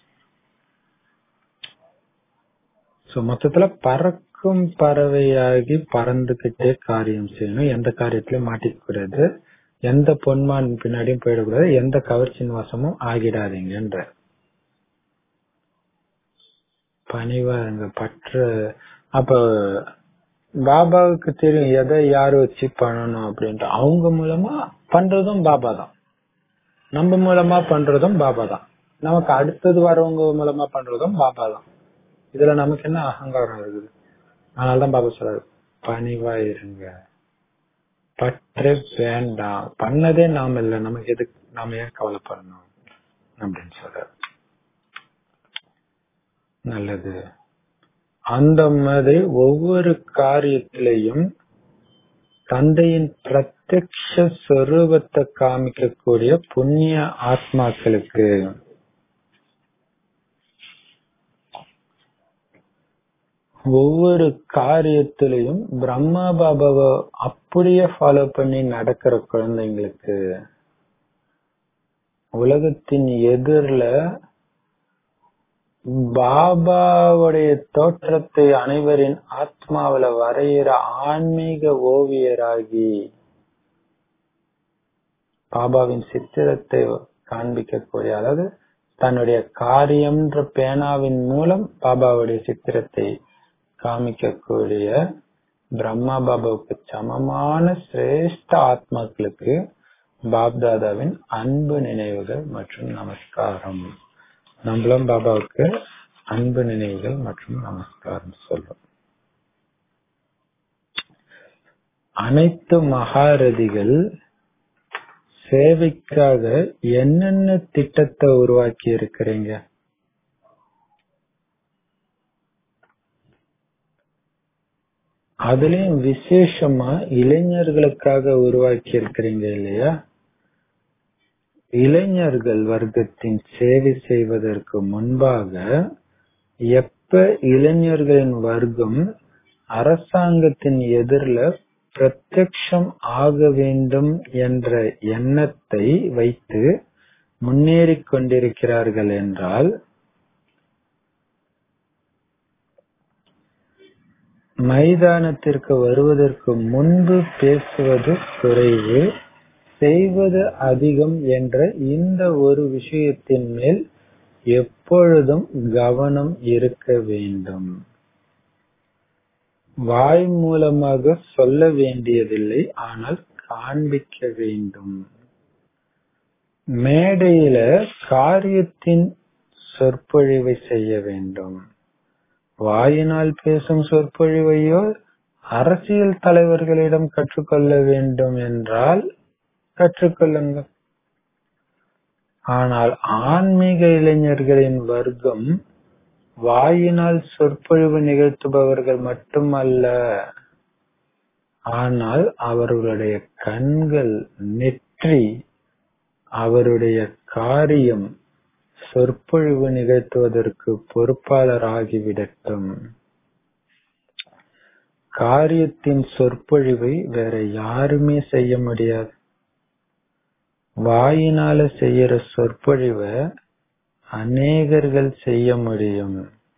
சோ மொத்தத்துல பறக்கும் பறவையாகி பறந்துகிட்டே காரியம் செய்யணும் எந்த காரியத்திலயும் மாட்டிக்க கூடாது எந்த பொன்மான் பின்னாடியும் போயிடக்கூடாது எந்த கவர்ச்சியின் வசமும் ஆகிடாதீங்கன்ற பணிவா இருங்க பற்று அப்ப பாபாவுக்கு தெரியும் எதை யாரு வச்சு பண்ணணும் அப்படின்ட்டு அவங்க மூலமா பண்றதும் பாபா தான் நம்ம மூலமா பண்றதும் பாபா தான் நமக்கு அடுத்தது வரவங்க மூலமா பண்றதும் பாபா தான் இதுல நமக்கு என்ன அகங்காரம் இருக்குது அதனாலதான் பாபா சொல்றாரு பணிவா இருங்க பற்றே வேண்டாம் பண்ணதே நாம இல்ல நமக்கு எதுக்கு நாம ஏன் கவலைப்படணும் அப்படின்னு சொல்றாரு நல்லது அந்த மாதிரி ஒவ்வொரு காரியத்திலையும் தந்தையின் பிரத்யக்ஷ சொரூபத்தை காமிக்கக்கூடிய புண்ணிய ஆத்மாக்களுக்கு ஒவ்வொரு காரியத்திலையும் பிரம்மா பாபாவை அப்படியே ஃபாலோ பண்ணி நடக்கிற குழந்தைங்களுக்கு உலகத்தின் எதிரில பாபாவுடைய தோற்றத்தை அனைவரின் ஆத்மாவில வரைகிற ஆன்மீக ஓவியராகி பாபாவின் சித்திரத்தை காண்பிக்கக்கூடிய அதாவது தன்னுடைய காரியம்ன்ற பேனாவின் மூலம் பாபாவுடைய சித்திரத்தை காமிக்கக்கூடிய பிரம்மா பாபாவுக்கு சமமான சிரேஷ்ட ஆத்மாக்களுக்கு பாப்தாதாவின் அன்பு நினைவுகள் மற்றும் நமஸ்காரம் நம்மளும் பாபாவுக்கு அன்பு நினைவுகள் மற்றும் நமஸ்காரம் சொல்றோம் அனைத்து மகாரதிகள் சேவைக்காக என்னென்ன திட்டத்தை உருவாக்கி இருக்கிறீங்க அதுலயும் விசேஷமா இளைஞர்களுக்காக உருவாக்கி இருக்கிறீங்க இல்லையா இளைஞர்கள் வர்க்கத்தின் சேவை செய்வதற்கு முன்பாக எப்ப இளைஞர்களின் வர்க்கம் அரசாங்கத்தின் எதிரில பிரத்யக்ஷம் ஆக வேண்டும் என்ற எண்ணத்தை வைத்து முன்னேறிக் கொண்டிருக்கிறார்கள் என்றால் மைதானத்திற்கு வருவதற்கு முன்பு பேசுவது குறைவு செய்வது அதிகம் என்ற இந்த ஒரு விஷயத்தின் மேல் எப்பொழுதும் கவனம் இருக்க வேண்டும் வாய் மூலமாக சொல்ல வேண்டியதில்லை ஆனால் காண்பிக்க வேண்டும் மேடையில காரியத்தின் சொற்பொழிவை செய்ய வேண்டும் வாயினால் பேசும் சொற்பொழிவையோ அரசியல் தலைவர்களிடம் கற்றுக்கொள்ள வேண்டும் என்றால் கற்றுக்கொள்ளுங்கள் ஆனால் ஆன்மீக இளைஞர்களின் வர்க்கம் வாயினால் சொற்பொழிவு நிகழ்த்துபவர்கள் மட்டுமல்ல ஆனால் அவர்களுடைய கண்கள் நெற்றி அவருடைய காரியம் சொற்பொழிவு நிகழ்த்துவதற்கு பொறுப்பாளர் ஆகிவிடட்டும் காரியத்தின் சொற்பொழிவை வேற யாருமே செய்ய முடியாது வாயினால செய்யற சொற்பொழிவை அநேகர்கள் செய்ய முடியும்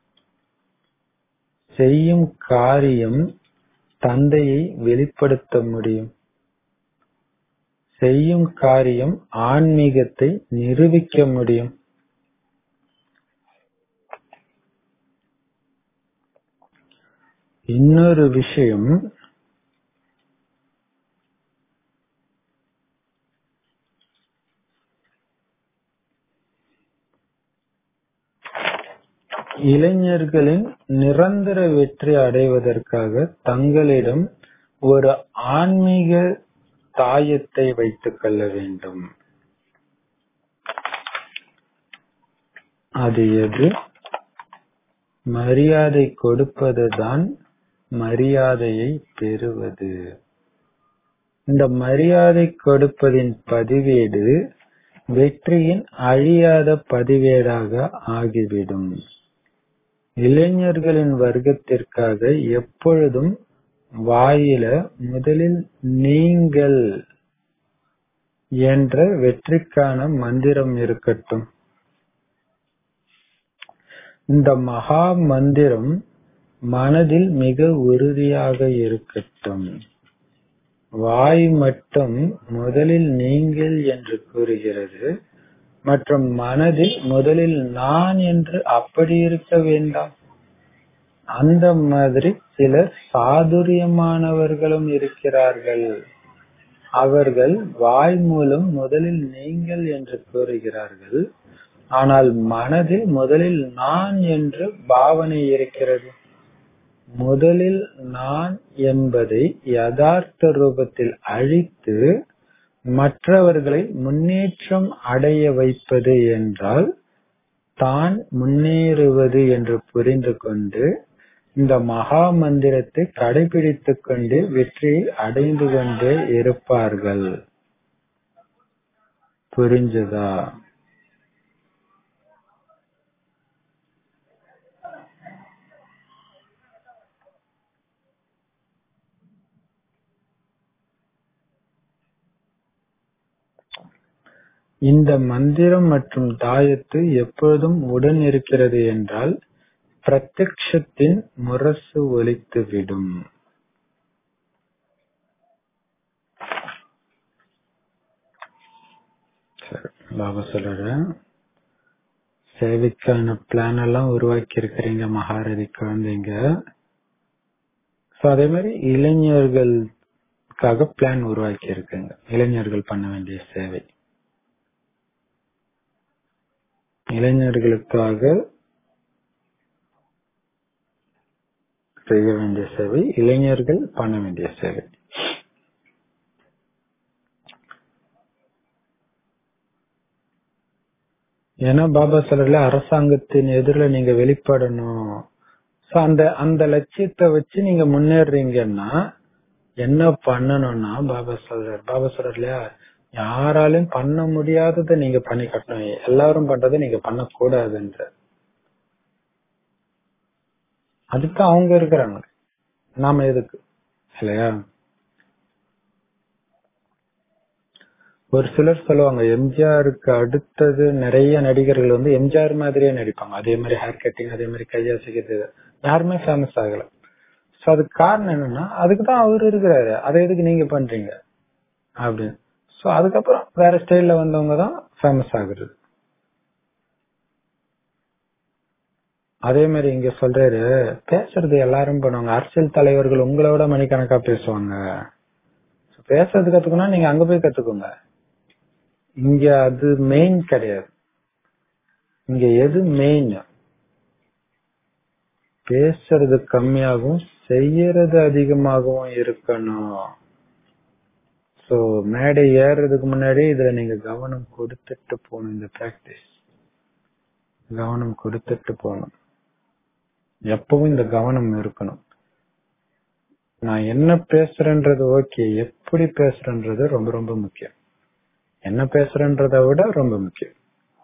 செய்யும் காரியம் தந்தையை வெளிப்படுத்த முடியும் செய்யும் காரியம் ஆன்மீகத்தை நிரூபிக்க முடியும் இன்னொரு விஷயம் இளைஞர்களின் நிரந்தர வெற்றி அடைவதற்காக தங்களிடம் ஒரு ஆன்மீக தாயத்தை வைத்துக் கொள்ள வேண்டும் அது எது மரியாதை கொடுப்பதுதான் மரியாதையை பெறுவது இந்த மரியாதை கொடுப்பதின் பதிவேடு வெற்றியின் அழியாத பதிவேடாக ஆகிவிடும் இளைஞர்களின் வர்க்கத்திற்காக எப்பொழுதும் வாயில முதலில் நீங்கள் என்ற வெற்றிக்கான மந்திரம் இருக்கட்டும் இந்த மகா மந்திரம் மனதில் மிக உறுதியாக இருக்கட்டும் வாய் மட்டும் முதலில் நீங்கள் என்று கூறுகிறது மற்றும் மனதில் முதலில் நான் என்று அப்படி இருக்க வேண்டாம் அந்த மாதிரி சில சாதுரியமானவர்களும் இருக்கிறார்கள் அவர்கள் வாய் மூலம் முதலில் நீங்கள் என்று கூறுகிறார்கள் ஆனால் மனதில் முதலில் நான் என்று பாவனை இருக்கிறது முதலில் நான் என்பதை யதார்த்த ரூபத்தில் அழித்து மற்றவர்களை முன்னேற்றம் அடைய வைப்பது என்றால் தான் முன்னேறுவது என்று புரிந்து கொண்டு இந்த மகா மந்திரத்தை கடைபிடித்துக் கொண்டு வெற்றியை அடைந்து கொண்டே இருப்பார்கள் புரிஞ்சதா இந்த மந்திரம் மற்றும் தாயத்து எப்பொழுதும் உடன் இருக்கிறது என்றால் பிரத்யக்ஷத்தின் முரசு ஒலித்துவிடும் சரி, பாபா சொல்ற சேவைக்கான பிளான் எல்லாம் உருவாக்கி இருக்கிறீங்க மகாரதி குழந்தைங்க So, அதே மாதிரி இளைஞர்களுக்காக பிளான் உருவாக்கி இருக்குங்க இளைஞர்கள் பண்ண வேண்டிய சேவை இளைஞர்களுக்காக செய்ய வேண்டிய சேவை இளைஞர்கள் பண்ண வேண்டிய சேவை ஏன்னா பாபா சொல்லல அரசாங்கத்தின் எதிரில் நீங்க வெளிப்படணும் So, அந்த அந்த லட்சியத்தை வச்சு நீங்க முன்னேறீங்கன்னா என்ன பண்ணணும்னா பாபா சொல்றாரு பாபா சொல்றாரு இல்லையா யாராலையும் பண்ண முடியாததை நீங்க பண்ணி காட்டணும் எல்லாரும் பண்றதை நீங்க பண்ணக்கூடாதுன்ற அதுக்கு அவங்க இருக்கிறாங்க நாம எதுக்கு இல்லையா ஒரு சிலர் சொல்லுவாங்க எம்ஜிஆருக்கு அடுத்தது நிறைய நடிகர்கள் வந்து எம்ஜிஆர் மாதிரியே நடிப்பாங்க அதே மாதிரி ஹேர் கட்டிங் அதே மாதிரி கையாசிக்கிறது யாருமே ஃபேமஸ் ஆகல சோ அதுக்கு காரணம் என்னன்னா அதுக்கு தான் அவர் இருக்கிறாரு அதை எதுக்கு நீங்க பண்றீங்க அப்படின்னு சோ அதுக்கப்புறம் வேற ஸ்டைல்ல வந்தவங்க தான் ஃபேமஸ் ஆகுறது அதே மாதிரி இங்க சொல்றாரு பேசுறது எல்லாரும் பண்ணுவாங்க அரசியல் தலைவர்கள் உங்களோட மணிக்கணக்கா பேசுவாங்க So, பேசுறது கத்துக்கணும் நீங்க அங்க போய் கத்துக்கோங்க இங்க அது மெயின் கிடையாது இங்க எது மெயின் பேசுறது கம்மியாகவும் செய்யறது அதிகமாகவும் இருக்கணும் சோ மேடை ஏறுறதுக்கு முன்னாடி இதுல நீங்க கவனம் கொடுத்துட்டு போகணும் இந்த பிராக்டிஸ் கவனம் கொடுத்துட்டு போகணும் எப்பவும் இந்த கவனம் இருக்கணும் நான் என்ன பேசுறேன்றது ஓகே எப்படி பேசுறேன்றது ரொம்ப ரொம்ப முக்கியம் என்ன பேசுறேன்றதை விட ரொம்ப முக்கியம்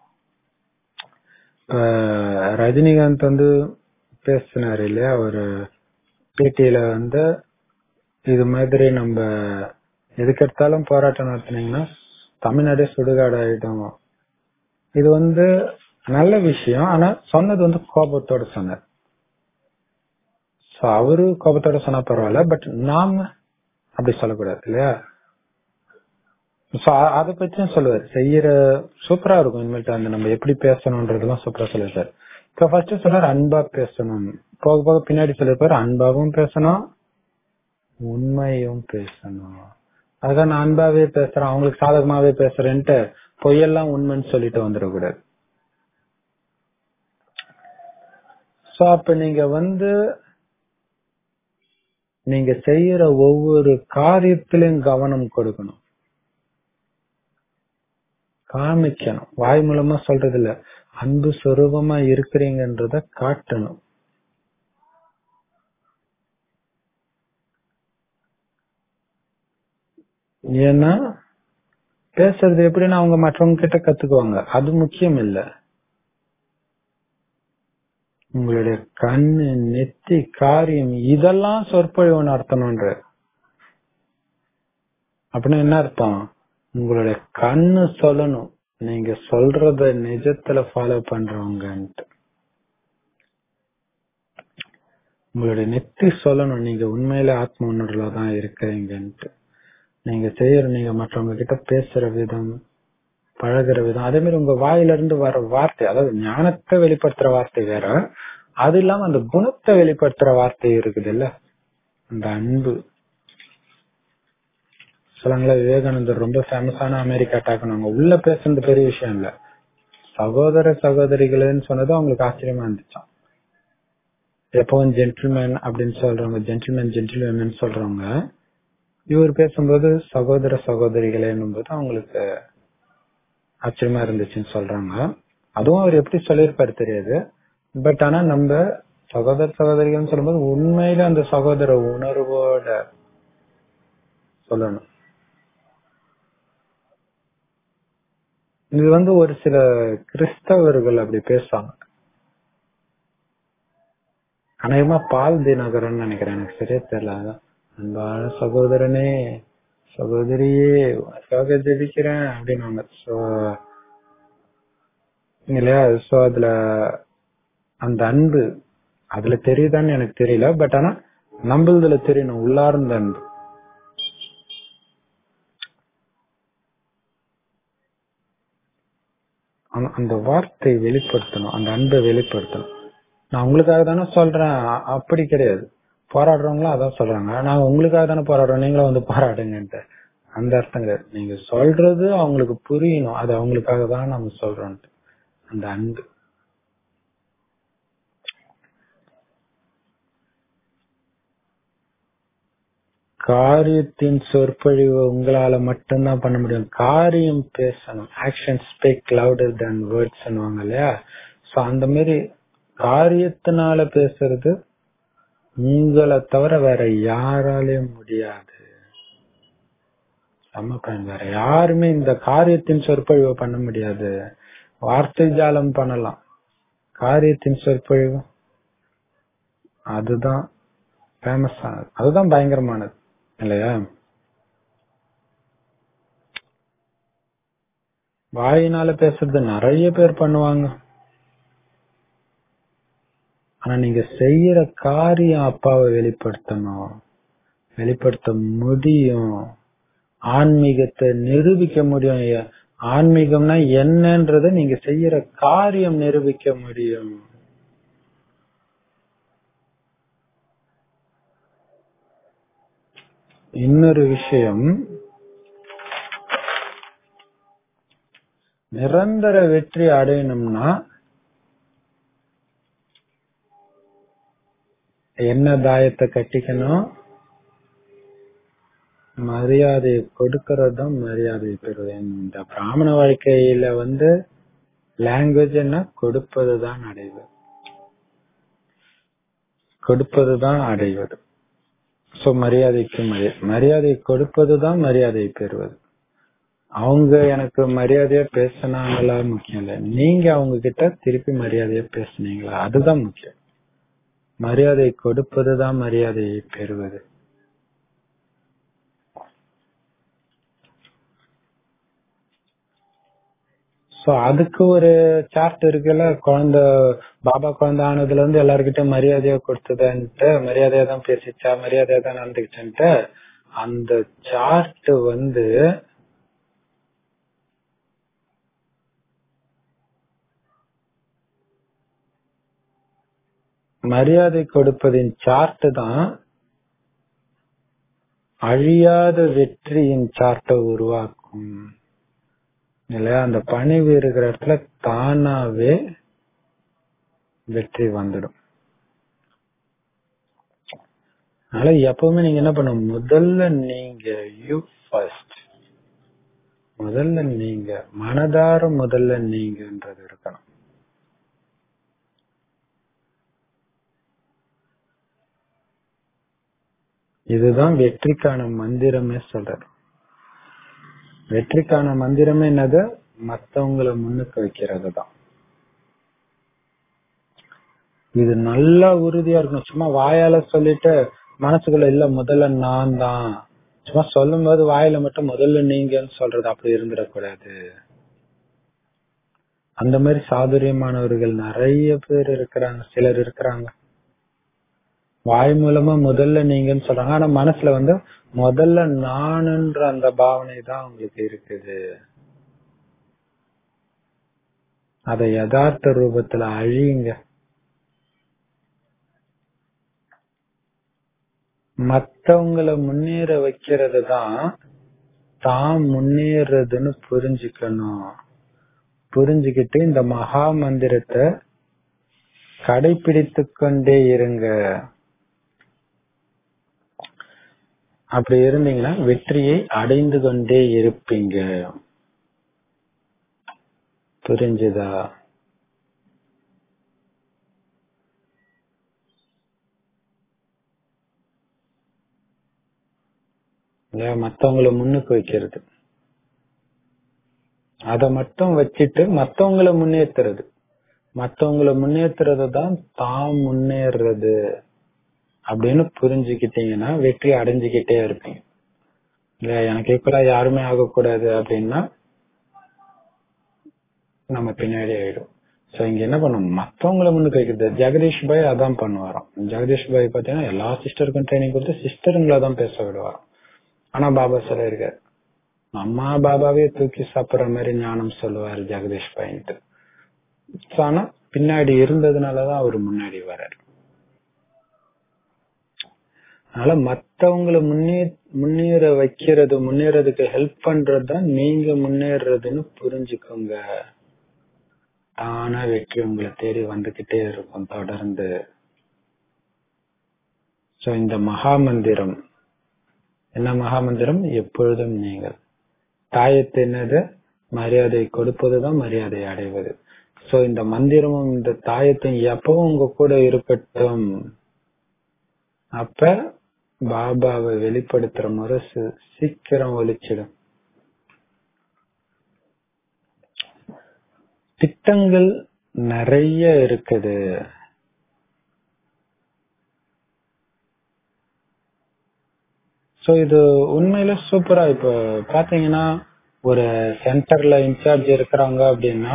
இப்ப ரஜினிகாந்த் வந்து பேசினாரு இல்லையா ஒரு பேட்டியில வந்து இது மாதிரி நம்ம எதுக்கெடுத்தாலும் போராட்டம் நடத்தினீங்கன்னா தமிழ்நாடே சுடுகாடு ஆயிடும் இது வந்து நல்ல விஷயம் ஆனா சொன்னது வந்து கோபத்தோட சொன்னார் சோ அவரு கோபத்தோட சொன்னா பரவாயில்ல பட் நாம அப்படி சொல்லக்கூடாது இல்லையா சோ அத பத்தியும் சொல்லுவார் செய்யற சூப்பரா இருக்கும் இனிமேட்டு அந்த நம்ம எப்படி பேசணும்ன்றதெல்லாம் சூப்பரா சொல்லிருக்காரு இப்ப ஃபர்ஸ்ட் சொல்றாரு அன்பா பேசணும் போக போக பின்னாடி சொல்லிருப்பாரு அன்பாவும் பேசணும் உண்மையும் பேசணும் அதுதான் நான் அன்பாவே பேசுறேன் அவங்களுக்கு சாதகமாவே பேசுறேன்ட்டு பொய்யெல்லாம் உண்மைன்னு சொல்லிட்டு வந்துடக்கூடாது சோ அப்ப நீங்க வந்து நீங்க செய்யற ஒவ்வொரு காரியத்திலும் கவனம் கொடுக்கணும் காமிக்கணும் வாய் மூலமா சொல்றது இல்ல அன்பு சொரூபமா இருக்கிறீங்கன்றத காட்டணும் ஏன்னா பேசுறது எப்படின்னா அவங்க மற்றவங்க கிட்ட கத்துக்குவாங்க அது முக்கியம் இல்ல உங்களுடைய கண்ணு நெத்தி காரியம் இதெல்லாம் சொற்பொழிவு நடத்தணும்ன்ற அப்படின்னா என்ன அர்த்தம் உங்களுடைய கண்ணு சொல்லணும் நீங்க சொல்றத நிஜத்துல ஃபாலோ பண்றவங்கன்ட்டு உங்களுடைய நெத்தி சொல்லணும் நீங்க உண்மையில ஆத்ம உணர்வுல தான் இருக்கிறீங்கன்ட்டு நீங்க செய்யற நீங்க மற்றவங்க கிட்ட பேசுற விதம் பழகுற விதம் அதே மாதிரி உங்க வாயில இருந்து வர வார்த்தை அதாவது ஞானத்தை வெளிப்படுத்துற வார்த்தை வேற அது இல்லாம அந்த குணத்தை வெளிப்படுத்துற வார்த்தை இருக்குது இல்ல அந்த அன்பு சொல்லுங்களா விவேகானந்தர் ரொம்ப ஃபேமஸான அமெரிக்கா டாக்குனாங்க உள்ள பேசுறது பெரிய விஷயம் இல்ல சகோதர சகோதரிகளேன்னு சொன்னது அவங்களுக்கு ஆச்சரியமா இருந்துச்சாம் எப்பவும் ஜென்டில்மேன் அப்படின்னு சொல்றவங்க ஜென்டில்மேன் ஜென்டில்மேன் சொல்றவங்க இவர் பேசும்போது சகோதர சகோதரிகளேன்னும் போது அவங்களுக்கு ஆச்சரியமா இருந்துச்சுன்னு சொல்றாங்க அதுவும் அவர் எப்படி சொல்லியிருப்பாரு தெரியாது பட் ஆனா நம்ம சகோதர சகோதரிகள்னு சொல்லும்போது உண்மையில அந்த சகோதர உணர்வோட சொல்லணும் இது வந்து ஒரு சில கிறிஸ்தவர்கள் அப்படி பேசுவாங்க அநேகமா பால் தினகரன் நினைக்கிறேன் எனக்கு சரியா தெரியல அதான் அன்பான சகோதரனே சகோதரியே உனக்காக ஜெபிக்கிறேன் அப்படின்னுவாங்க சோ இல்லையா சோ அதுல அந்த அன்பு அதுல தெரியுதான்னு எனக்கு தெரியல பட் ஆனா நம்மளதுல தெரியணும் உள்ளார்ந்த அன்பு அந்த- அந்த வார்த்தை வெளிப்படுத்தணும் அந்த அன்பை வெளிப்படுத்தணும் நான் உங்களுக்காக தானே சொல்றேன் அ- அப்படி கிடையாது போராடுறவங்களும் அதான் சொல்றாங்க நான் உங்களுக்காக தானே போராடுறோம் நீங்களும் வந்து போராடுங்கன்ட்டு அந்த அர்த்தம் கிடையாது நீங்க சொல்றது அவங்களுக்கு புரியணும் அது அவங்களுக்காக தான் நம்ம சொல்றோம்ட்டு அந்த அன்பு காரியத்தின் சொற்பொழிவு உங்களால மட்டும்தான் பண்ண முடியும் காரியம் பேசணும் action speak louder than words இல்லையா சோ அந்த மாதிரி காரியத்தினால பேசுறது உங்களை தவிர வேற யாராலையும் முடியாது செம்ம பயன் வேற யாருமே இந்த காரியத்தின் சொற்பொழிவு பண்ண முடியாது வார்த்தை ஜாலம் பண்ணலாம் காரியத்தின் சொற்பொழிவு அதுதான் ஃபேமஸ் ஆனது அதுதான் பயங்கரமானது இல்லையா வாயினால பேசுறது நிறைய பேர் பண்ணுவாங்க ஆனா நீங்க செய்யற காரியம் அப்பாவை வெளிப்படுத்தணும் வெளிப்படுத்த முடியும் ஆன்மீகத்தை நிரூபிக்க முடியும் ஐயா. ஆன்மீகம்னா என்னன்றதை நீங்க செய்யற காரியம் நிரூபிக்க முடியும் இன்னொரு விஷயம் நிரந்தர வெற்றி அடையணும்னா என்ன தாயத்தை கட்டிக்கணும் மரியாதையை கொடுக்கறது தான் மரியாதை பெறுவது இந்த பிராமண வாழ்க்கையில வந்து லாங்குவேஜ் என்ன கொடுப்பதுதான் அடைவது கொடுப்பதுதான் அடைவது சோ மரியாதைக்கு மரியாதை மரியாதை கொடுப்பதுதான் மரியாதை பெறுவது அவங்க எனக்கு மரியாதையா பேசினாங்களா முக்கியம் இல்ல நீங்க அவங்க கிட்ட திருப்பி மரியாதையா பேசுனீங்களா அதுதான் முக்கியம் மரியாதை கொடுப்பதுதான் மரியாதையை பெறுவது சோ அதுக்கு ஒரு சார்ட் இருக்குல்ல குழந்தை பாபா குழந்தை ஆனதுல இருந்து எல்லார்கிட்ட மரியாதையா கொடுத்ததுன்ட்டு மரியாதையா தான் பேசிச்சா மரியாதையா தான் நடந்துக்கிச்சுன்ட்டு அந்த சார்ட் வந்து மரியாதை கொடுப்பதின் சார்ட் தான் அழியாத வெற்றியின் சார்ட்டை உருவாக்கும் இல்லையா அந்த பணிவு இருக்கிற இடத்துல தானாவே வெற்றி வந்துடும் அதனால எப்பவுமே நீங்க என்ன பண்ணணும் முதல்ல நீங்க யூ ஃபர்ஸ்ட் முதல்ல நீங்க மனதார முதல்ல நீங்கன்றது இருக்கணும் இதுதான் வெற்றிக்கான மந்திரமே சொல்றாரு வெற்றிக்கான மந்திரமே என்னது மத்தவங்களை முன்னுக்கு வைக்கிறது தான் இது நல்லா உறுதியா இருக்கணும் சும்மா வாயால சொல்லிட்டு மனசுக்குள்ள இல்ல முதல்ல நான் தான் சும்மா சொல்லும் போது வாயில மட்டும் முதல்ல நீங்கன்னு சொல்றது அப்படி இருந்துடக்கூடாது அந்த மாதிரி சாதுரியமானவர்கள் நிறைய பேர் இருக்கிறாங்க சிலர் இருக்கிறாங்க வாய் மூலமா முதல்ல நீங்கன்னு சொல்றாங்க ஆனா மனசுல வந்து முதல்ல நானுன்ற அந்த பாவனை தான் உங்களுக்கு இருக்குது அதை யதார்த்த ரூபத்துல அழியுங்க மத்தவங்கள முன்னேற வைக்கிறது தான் தான் முன்னேறதுன்னு புரிஞ்சுக்கணும் புரிஞ்சுக்கிட்டு இந்த மகா மந்திரத்தை கடைபிடித்து கொண்டே இருங்க அப்படி இருந்தீங்கன்னா வெற்றியை அடைந்து கொண்டே இருப்பீங்க புரிஞ்சுதா இல்லையா மத்தவங்களை முன்னுக்கு வைக்கிறது அத மட்டும் வச்சுட்டு மத்தவங்களை முன்னேத்துறது மத்தவங்களை முன்னேத்துறது தான் தான் முன்னேறது அப்படின்னு புரிஞ்சுக்கிட்டீங்கன்னா வெற்றி அடைஞ்சுக்கிட்டே இருப்பீங்க இல்ல எனக்கு ஈக்குவலா யாருமே ஆகக்கூடாது அப்படின்னா நம்ம பின்னாடி ஆயிடும் சோ இங்க என்ன பண்ணும் மத்தவங்களை முன்னுக்கு வைக்கிறது ஜெகதீஷ் பாய் அதான் பண்ணுவாராம் ஜெகதீஷ் பாய் பாத்தீங்கன்னா எல்லா சிஸ்டருக்கும் ட்ரைனிங் கொடுத்து சிஸ்டருங்களை தான் பேச விடுவாராம் ஆனா பாபா சொல்ல இருக்காரு அம்மா பாபாவே தூக்கி சாப்பிடுற மாதிரி ஞானம் சொல்லுவாரு ஜெகதீஷ் பாயின்ட்டு ஆனா பின்னாடி இருந்ததுனாலதான் அவர் முன்னாடி வர்றாரு அதனால மத்தவங்களை முன்னே முன்னேற வைக்கிறது முன்னேறதுக்கு ஹெல்ப் பண்றதுதான் நீங்க முன்னேறதுன்னு புரிஞ்சுக்கோங்க தானா வெற்றி உங்களை தேடி வந்துகிட்டே இருக்கும் தொடர்ந்து சோ இந்த மகா மந்திரம் என்ன மகா மந்திரம் எப்பொழுதும் நீங்கள் தாயத்து என்னது மரியாதை கொடுப்பதுதான் மரியாதை அடைவது சோ இந்த மந்திரமும் இந்த தாயத்தும் எப்பவும் உங்க கூட இருக்கட்டும் அப்ப பாபாவை வெளிப்படுத்துற முறை சி- சீக்கிரம் ஒலிச்சிடும் திட்டங்கள் நிறைய இருக்குது சோ இது உண்மையில சூப்பரா இப்ப பாத்தீங்கன்னா ஒரு சென்டர்ல இன்சார்ஜ் இருக்கிறாங்க அப்படின்னா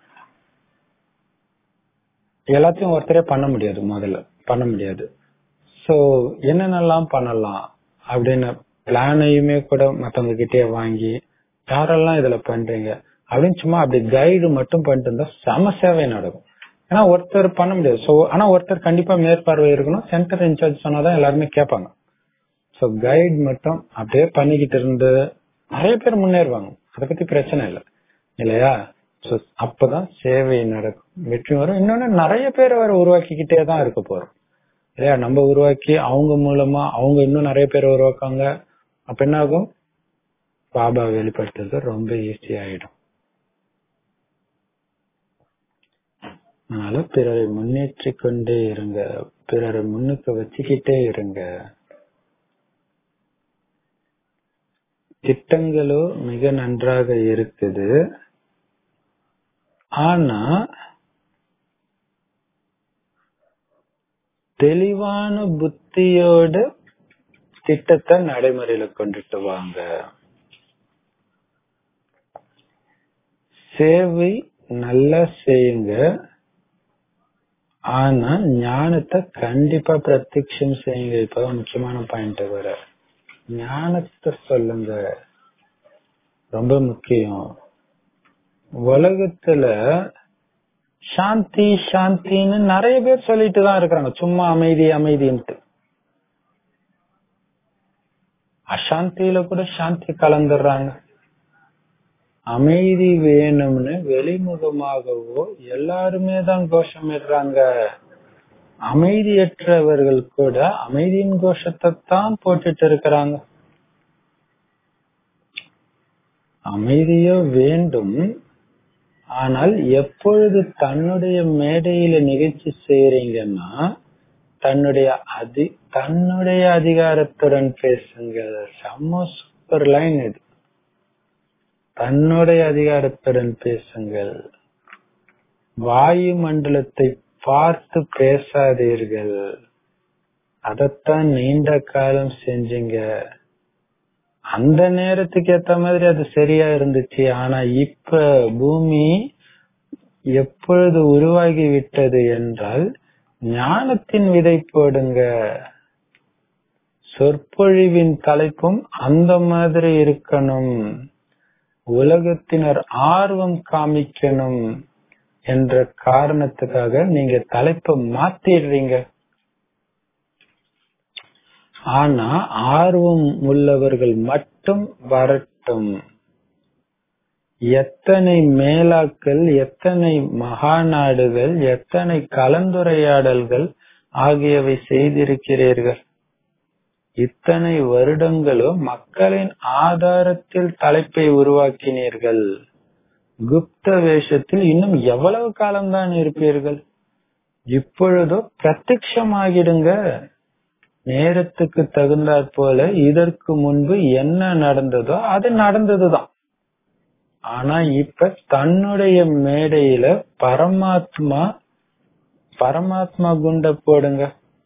எல்லாத்தையும் ஒருத்தரே பண்ண முடியாது முதல்ல பண்ண முடியாது சோ என்னென்னலாம் பண்ணலாம் அப்படின்னு பிளானையுமே கூட மத்தவங்க கிட்டே வாங்கி யாரெல்லாம் இதுல பண்றீங்க அப்படின்னு சும்மா அப்படி கைடு மட்டும் பண்ணிட்டு இருந்தா சம சேவை நடக்கும் ஏன்னா ஒருத்தர் பண்ண முடியாது சோ ஆனா ஒருத்தர் கண்டிப்பா மேற்பார்வை இருக்கணும் சென்டர் இன்சார்ஜ் சொன்னாதான் எல்லாருமே கேட்பாங்க சோ கைட் மட்டும் அப்படியே பண்ணிக்கிட்டு இருந்து நிறைய பேர் முன்னேறுவாங்க அதை பத்தி பிரச்சனை இல்லை இல்லையா சோ அப்பதான் சேவை நடக்கும் வெற்றி வரும் இன்னொன்னு நிறைய பேர் வர உருவாக்கிக்கிட்டே தான் இருக்க போறோம் இல்லையா நம்ம உருவாக்கி அவங்க மூலமா அவங்க இன்னும் நிறைய பேர் உருவாக்காங்க அப்ப என்ன ஆகும் பாபா வெளிப்படுத்துறது ரொம்ப ஈஸி ஆயிடும் அதனால பிறரை முன்னேற்றிக் கொண்டே இருங்க பிறரை முன்னுக்கு வச்சுக்கிட்டே இருங்க திட்டங்களோ மிக நன்றாக இருக்குது ஆனா தெளிவான புத்தியோட திட்டத்தை நடைமுறையில கொண்டுட்டு வாங்க சேவை நல்லா செய்யுங்க ஆனா ஞானத்தை கண்டிப்பா பிரத்யக்ஷம் செய்யுங்க இப்பதான் முக்கியமான பாயிண்ட் வர ஞானத்தை சொல்லுங்க ரொம்ப முக்கியம் உலகத்துல சாந்தி சாந்தின்னு நிறைய பேர் சொல்லிட்டு தான் இருக்கிறாங்க சும்மா அமைதி அமைதின்ட்டு அசாந்தியில கூட சாந்தி கலந்துடுறாங்க அமைதி வேணும்னு வெளிமுகமாகவோ எல்லாருமே தான் கோஷமிடுறாங்க அமைதியற்றவர்கள் கூட அமைதியின் கோஷத்தை தான் போட்டுட்டு இருக்கிறாங்க அமைதியோ வேண்டும் ஆனால் எப்பொழுது தன்னுடைய மேடையில நிகழ்ச்சி செய்யறீங்கன்னா தன்னுடைய அதி தன்னுடைய அதிகாரத்துடன் பேசுங்க செம்ம சூப்பர் லைன் இது தன்னுடைய அதிகாரத்துடன் பேசுங்கள் வாயு மண்டலத்தை பார்த்து பேசாதீர்கள் அதத்தான் நீண்ட காலம் செஞ்சீங்க அந்த நேரத்துக்கு ஏத்த மாதிரி அது சரியா இருந்துச்சு ஆனா இப்ப பூமி எப்பொழுது உருவாகி விட்டது என்றால் ஞானத்தின் விதை போடுங்க சொற்பொழிவின் தலைப்பும் அந்த மாதிரி இருக்கணும் உலகத்தினர் ஆர்வம் காமிக்கணும் என்ற காரணத்துக்காக நீங்க தலைப்பை மாத்திடுறீங்க ஆனா ஆர்வம் உள்ளவர்கள் மட்டும் வரட்டும் எத்தனை மேலாக்கள் எத்தனை மகாநாடுகள் எத்தனை கலந்துரையாடல்கள் ஆகியவை செய்திருக்கிறீர்கள் இத்தனை வருடங்களும் மக்களின் ஆதாரத்தில் தலைப்பை உருவாக்கினீர்கள் குப்த வேஷத்தில் இன்னும் எவ்வளவு காலம்தான் இருப்பீர்கள் இப்பொழுதோ பிரத்யமாகிடுங்க நேரத்துக்கு தகுந்தாற் போல இதற்கு முன்பு என்ன நடந்ததோ அது நடந்ததுதான் ஆனா இப்ப தன்னுடைய மேடையில பரமாத்மா பரமாத்மா குண்ட போடுங்க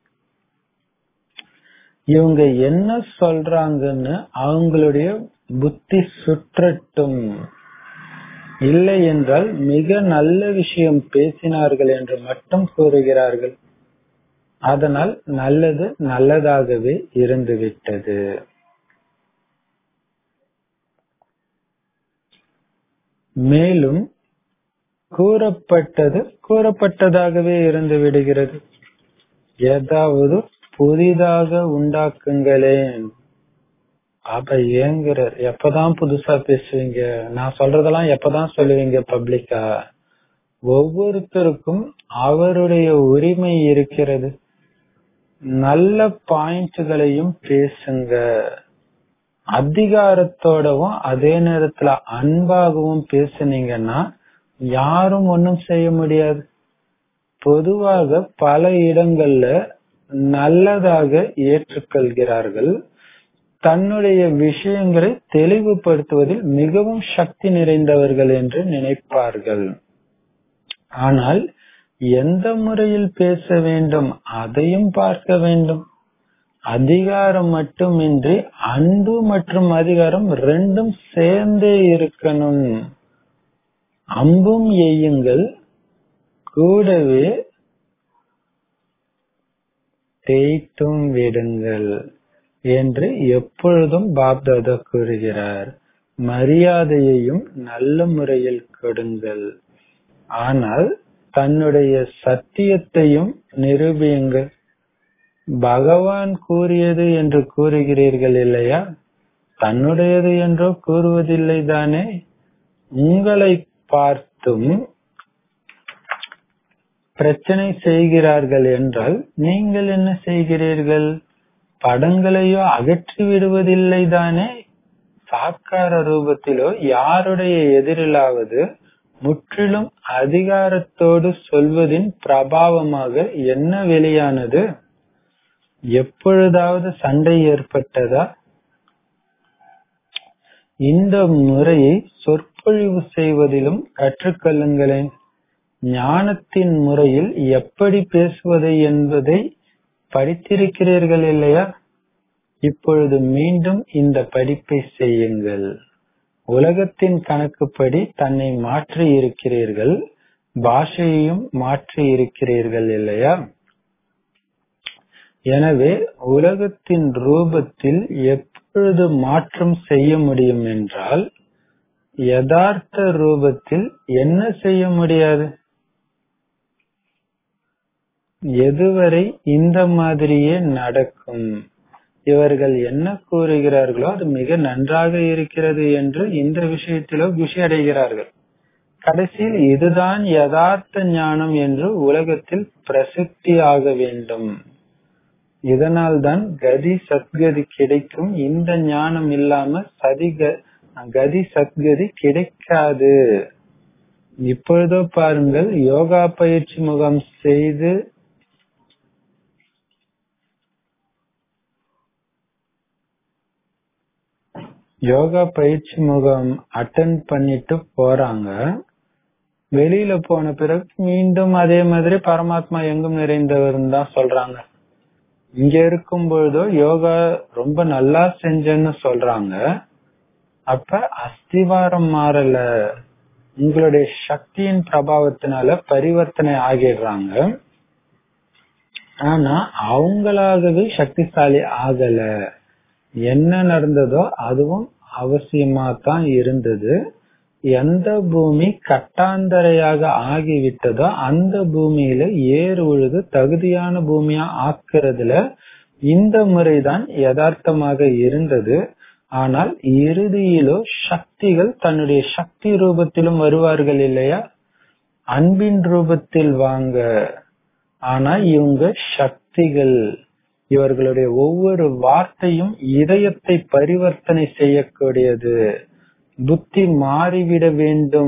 இவங்க என்ன சொல்றாங்கன்னு அவங்களுடைய புத்தி சுற்றட்டும் இல்லை என்றால் மிக நல்ல விஷயம் பேசினார்கள் என்று மட்டும் கூறுகிறார்கள் அதனால் நல்லது நல்லதாகவே இருந்துவிட்டது மேலும் கூறப்பட்டது கூறப்பட்டதாகவே இருந்து விடுகிறது ஏதாவது புதிதாக உண்டாக்குங்களேன் அப்ப ஏங்குறார் எப்பதான் புதுசா பேசுவீங்க நான் சொல்றதெல்லாம் எப்பதான் சொல்லுவீங்க பப்ளிக்கா ஒவ்வொருத்தருக்கும் அவருடைய உரிமை இருக்கிறது நல்ல பாயிண்ட்களையும் பேசுங்க அதிகாரத்தோடவும் அதே நேரத்துல அன்பாகவும் பேசுனீங்கன்னா யாரும் ஒன்னும் செய்ய முடியாது பொதுவாக பல இடங்கள்ல நல்லதாக ஏற்றுக்கொள்கிறார்கள் தன்னுடைய விஷயங்களை தெளிவுபடுத்துவதில் மிகவும் சக்தி நிறைந்தவர்கள் என்று நினைப்பார்கள் ஆனால் எந்த முறையில் பேச வேண்டும் அதையும் பார்க்க வேண்டும் அதிகாரம் மட்டுமின்றி அன்பு மற்றும் அதிகாரம் ரெண்டும் சேர்ந்தே இருக்கணும் அம்பும் எய்யுங்கள் கூடவே தேய்த்தும் விடுங்கள் என்று எப்பொழுதும் பாப்தாதா கூறுகிறார் மரியாதையையும் நல்ல முறையில் கொடுங்கள் ஆனால் தன்னுடைய சத்தியத்தையும் நிரூபியுங்கள் பகவான் கூறியது என்று கூறுகிறீர்கள் இல்லையா தன்னுடையது என்றோ கூறுவதில்லை தானே உங்களை பார்த்தும் பிரச்சனை செய்கிறார்கள் என்றால் நீங்கள் என்ன செய்கிறீர்கள் படங்களையோ அகற்றி விடுவதில்லை தானே சாக்கார ரூபத்திலோ யாருடைய எதிரிலாவது முற்றிலும் அதிகாரத்தோடு சொல்வதின் பிரபாவமாக என்ன வெளியானது எப்பொழுதாவது சண்டை ஏற்பட்டதா இந்த முறையை சொற்பொழிவு செய்வதிலும் கற்றுக்கொள்ளுங்களேன் ஞானத்தின் முறையில் எப்படி பேசுவது என்பதை படித்திருக்கிறீர்கள் இல்லையா இப்பொழுது மீண்டும் இந்த படிப்பை செய்யுங்கள் உலகத்தின் கணக்குப்படி தன்னை மாற்றி இருக்கிறீர்கள் பாஷையையும் மாற்றி இருக்கிறீர்கள் இல்லையா எனவே உலகத்தின் ரூபத்தில் எப்பொழுது மாற்றம் செய்ய முடியும் என்றால் யதார்த்த ரூபத்தில் என்ன செய்ய முடியாது எதுவரை இந்த மாதிரியே நடக்கும் இவர்கள் என்ன கூறுகிறார்களோ அது மிக நன்றாக இருக்கிறது என்று இந்த விஷயத்திலோ குஷி அடைகிறார்கள் கடைசியில் இதுதான் யதார்த்த ஞானம் என்று உலகத்தில் பிரசித்தி ஆக வேண்டும் இதனால் தான் கதி சத்கதி கிடைக்கும் இந்த ஞானம் இல்லாம சதிக கதி சத்கதி கிடைக்காது இப்பொழுதோ பாருங்கள் யோகா பயிற்சி முகாம் செய்து யோகா பயிற்சி முகாம் அட்டன் பண்ணிட்டு போறாங்க வெளியில போன பிறகு மீண்டும் அதே மாதிரி பரமாத்மா எங்கும் நிறைந்தவர் தான் சொல்றாங்க இங்க இருக்கும் பொழுதோ யோகா ரொம்ப நல்லா செஞ்சேன்னு சொல்றாங்க அப்ப அஸ்திவாரம் மாறல உங்களுடைய சக்தியின் பிரபாவத்தினால பரிவர்த்தனை ஆகிடுறாங்க ஆனா அவங்களாகவே சக்திசாலி ஆகல என்ன நடந்ததோ அதுவும் அவசியமா தான் இருந்தது எந்த பூமி கட்டாந்தரையாக ஆகிவிட்டதோ அந்த பூமியில ஏறு உழுது தகுதியான பூமியா ஆக்குறதுல இந்த முறைதான் யதார்த்தமாக இருந்தது ஆனால் இறுதியிலோ சக்திகள் தன்னுடைய சக்தி ரூபத்திலும் வருவார்கள் இல்லையா அன்பின் ரூபத்தில் வாங்க ஆனா இவங்க சக்திகள் இவர்களுடைய ஒவ்வொரு வார்த்தையும் இதயத்தை பரிவர்த்தனை செய்யக்கூடியது புத்தி மாறிவிட வேண்டும்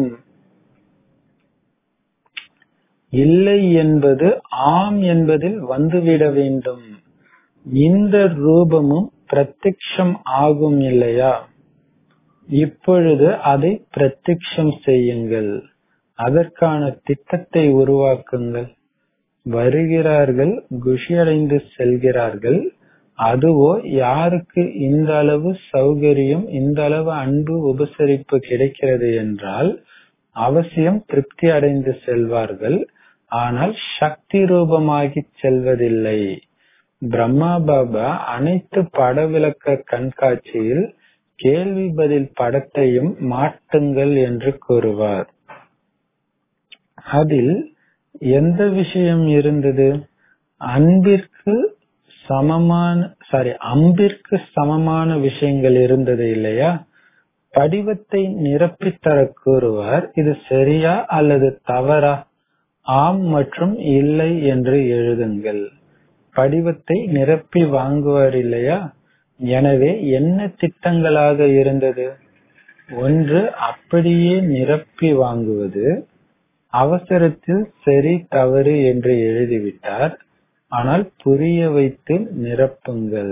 இல்லை என்பது ஆம் என்பதில் வந்துவிட வேண்டும் இந்த ரூபமும் பிரத்யக்ஷம் ஆகும் இல்லையா இப்பொழுது அதை பிரத்யக்ஷம் செய்யுங்கள் அதற்கான திட்டத்தை உருவாக்குங்கள் வருகிறார்கள் குஷியடைந்து செல்கிறார்கள் அதுவோ யாருக்கு இந்த அளவு சௌகரியம் இந்த அளவு அன்பு உபசரிப்பு கிடைக்கிறது என்றால் அவசியம் திருப்தி அடைந்து செல்வார்கள் ஆனால் சக்தி ரூபமாகி செல்வதில்லை பிரம்மா பாபா அனைத்து படவிளக்க கண்காட்சியில் கேள்வி பதில் படத்தையும் மாட்டுங்கள் என்று கூறுவார் அதில் எந்த விஷயம் இருந்தது அன்பிற்கு சமமான சாரி அம்பிற்கு சமமான விஷயங்கள் இருந்தது இல்லையா படிவத்தை நிரப்பித் தர கூறுவார் இது சரியா அல்லது தவறா ஆம் மற்றும் இல்லை என்று எழுதுங்கள் படிவத்தை நிரப்பி வாங்குவார் இல்லையா எனவே என்ன திட்டங்களாக இருந்தது ஒன்று அப்படியே நிரப்பி வாங்குவது அவசரத்தில் சரி தவறு என்று எழுதிவிட்டார் ஆனால் புரிய வைத்து நிரப்புங்கள்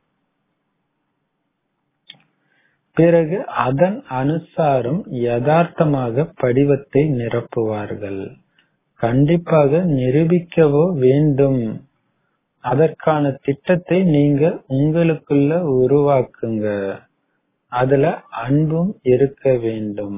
பிறகு அதன் அனுசாரம் யதார்த்தமாக படிவத்தை நிரப்புவார்கள் கண்டிப்பாக நிரூபிக்கவோ வேண்டும் அதற்கான திட்டத்தை நீங்க உங்களுக்குள்ள உருவாக்குங்க அதுல அன்பும் இருக்க வேண்டும்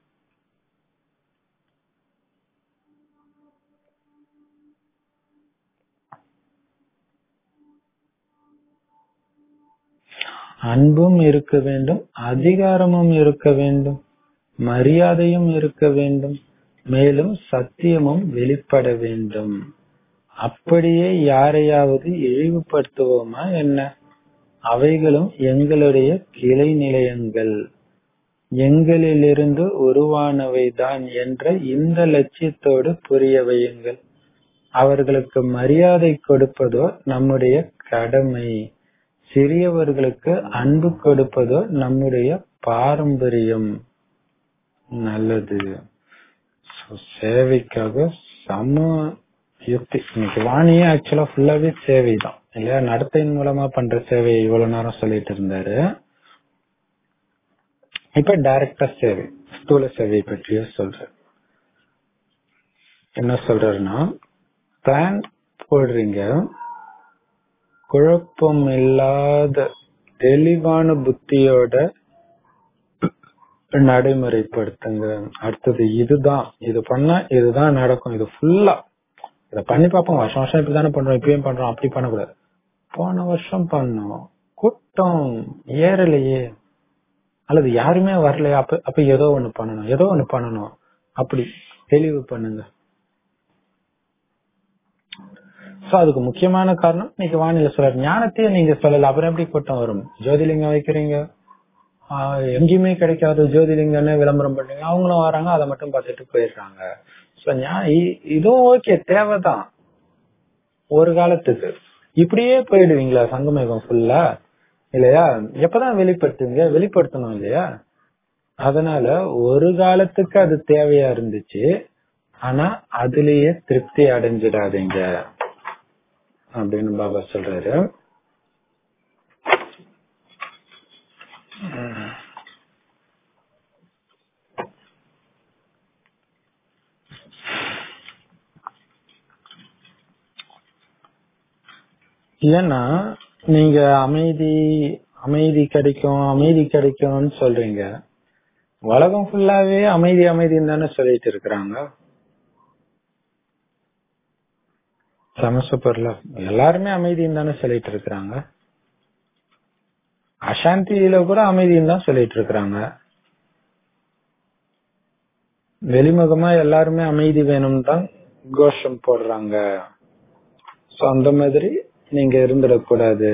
அன்பும் இருக்க வேண்டும் அதிகாரமும் இருக்க வேண்டும் மரியாதையும் இருக்க வேண்டும் மேலும் சத்தியமும் வெளிப்பட வேண்டும் அப்படியே யாரையாவது இழிவுபடுத்துவோமா என்ன அவைகளும் எங்களுடைய கிளை நிலையங்கள் எங்களிலிருந்து உருவானவைதான் என்ற இந்த லட்சியத்தோடு புரிய வையுங்கள் அவர்களுக்கு மரியாதை கொடுப்பதோ நம்முடைய கடமை சிறியவர்களுக்கு அன்பு கொடுப்பதோ நம்முடைய பாரம்பரியம் நல்லது So, சேவைக்காக சம யுக்தி இன்னைக்கு வாணியே ஆக்சுவலா ஃபுல்லாவே சேவை தான் இல்லையா நடத்தையின் மூலமா பண்ற சேவை இவ்வளவு நேரம் சொல்லிட்டு இருந்தாரு இப்ப டைரக்டா சேவை ஸ்தூல சேவை பற்றிய சொல்ற என்ன சொல்றாருன்னா பிளான் போடுறீங்க குழப்பம் இல்லாத தெளிவான புத்தியோட நடைமுறைப்படுத்துங்க அடுத்தது இதுதான் இது பண்ணா இதுதான் நடக்கும் இது ஃபுல்லா இத பண்ணி பார்ப்போம் வருஷம் வருஷம் இப்படிதானே பண்றோம் இப்பயும் பண்றோம் அப்படி பண்ணக்கூடாது போன வருஷம் பண்ணோம் கூட்டம் ஏறலையே அல்லது யாருமே வரலையா அப்ப அப்ப ஏதோ ஒண்ணு பண்ணணும் ஏதோ ஒண்ணு பண்ணணும் அப்படி தெளிவு பண்ணுங்க சோ அதுக்கு முக்கியமான காரணம் இன்னைக்கு வானிலை சொல்றாரு ஞானத்தையே நீங்க சொல்லல அப்புறம் எப்படி கூட்டம் வரும் ஜோதிலிங்கம் வைக்கிறீங்க ஆஹ் எங்கேயுமே கிடைக்காத ஜோதிலிங்கன்னு விளம்பரம் பண்றீங்க அவங்களும் வராங்க அதை மட்டும் பார்த்துட்டு போயிடுறாங்க சோ இதுவும் ஓகே தேவைதான் ஒரு காலத்துக்கு இப்படியே போயிடுவீங்களா சங்கமேகம் ஃபுல்லா இல்லையா எப்பதான் வெளிப்படுத்துவீங்க வெளிப்படுத்தணும் இல்லையா அதனால ஒரு காலத்துக்கு அது தேவையா இருந்துச்சு ஆனா அதுலயே திருப்தி அடைஞ்சிடாதீங்க அப்படின்னு பாபா சொல்றாரு ஏன்னா நீங்க அமைதி அமைதி கிடைக்கும் அமைதி கிடைக்கும்னு சொல்றீங்க உலகம் ஃபுல்லாவே அமைதி அமைதின்னு தானே சொல்லிட்டு இருக்கிறாங்க சமசூப்பர்ல எல்லாருமே அமைதின்னு தானே சொல்லிட்டு இருக்கிறாங்க அசாந்தியில கூட அமைதின்னு தான் சொல்லிட்டு இருக்கிறாங்க வெளிமுகமா எல்லாருமே அமைதி வேணும்னு தான் கோஷம் போடுறாங்க சோ அந்த மாதிரி நீங்க இருந்துடக்கூடாது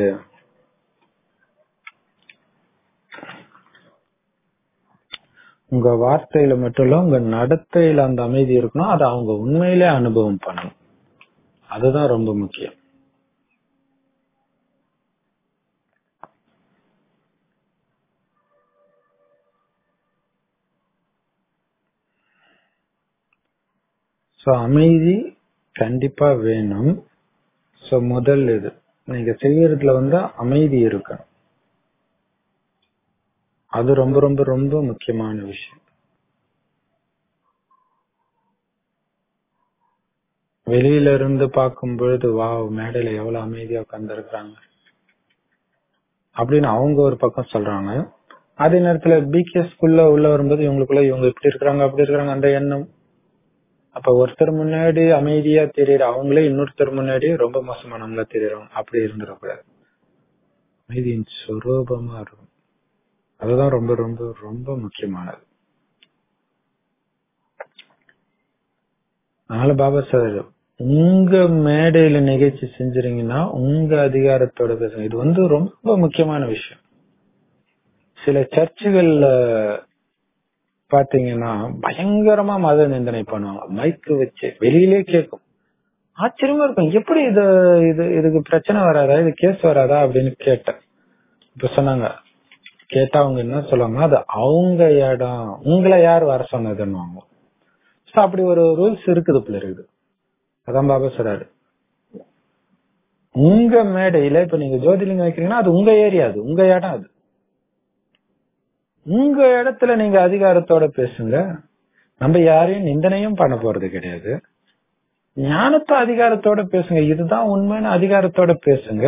உங்க வார்த்தையில மட்டும் இல்ல உங்க நடத்தையில அந்த அமைதி இருக்கணும் அதை அவங்க உண்மையிலே அனுபவம் பண்ணணும் அதுதான் ரொம்ப முக்கியம் சோ அமைதி கண்டிப்பா வேணும் சோ முதல் இது நீங்க செய்யறதுல வந்து அமைதி இருக்கணும் அது ரொம்ப ரொம்ப ரொம்ப முக்கியமான விஷயம் வெளியில இருந்து பார்க்கும் பொழுது வா மேடையில எவ்வளவு அமைதியா உட்கார்ந்து இருக்கிறாங்க அப்படின்னு அவங்க ஒரு பக்கம் சொல்றாங்க அதே நேரத்துல பிகேஸ்குள்ள உள்ள வரும்போது இவங்களுக்குள்ள இவங்க இப்படி இருக்கிறாங்க அப்படி இருக்கிறாங்க அந்த எண்ணம் அப்ப ஒருத்தர் முன்னாடி அமைதியா தெரியற அவங்களே இன்னொருத்தர் முன்னாடி ரொம்ப மோசமானவங்களா தெரியறவங்க அப்படி இருந்துடக்கூடாது அமைதியின் சுரூபமா இருக்கும் அதுதான் ரொம்ப ரொம்ப ரொம்ப முக்கியமானது அதனால பாபா சார் உங்க மேடையில நிகழ்ச்சி செஞ்சுறீங்கன்னா உங்க அதிகாரத்தோட பேசுங்க இது வந்து ரொம்ப முக்கியமான விஷயம் சில சர்ச்சுகள்ல பாத்தீங்கன்னா பயங்கரமா மத நிந்தனை பண்ணுவாங்க மைக்கு வச்சு வெளியிலே கேட்கும் ஆச்சரியமா இருக்கும் எப்படி இது இது இதுக்கு பிரச்சனை வராதா இது கேஸ் வராதா அப்படின்னு கேட்டேன் இப்ப சொன்னாங்க கேட்டா அவங்க என்ன சொல்லுவாங்க அது அவங்க இடம் உங்களை யார் வர சொன்னதுன்னு சோ அப்படி ஒரு ரூல்ஸ் இருக்குது போல இருக்குது அதான் பாபா சொல்றாரு உங்க மேடையில இப்ப நீங்க ஜோதிலிங்கம் வைக்கிறீங்கன்னா அது உங்க ஏரியா அது உங்க இடம் அது உங்க இடத்துல நீங்க அதிகாரத்தோட பேசுங்க நம்ம யாரையும் நிந்தனையும் பண்ண போறது கிடையாது ஞானத்தை அதிகாரத்தோட பேசுங்க இதுதான் உண்மையான அதிகாரத்தோட பேசுங்க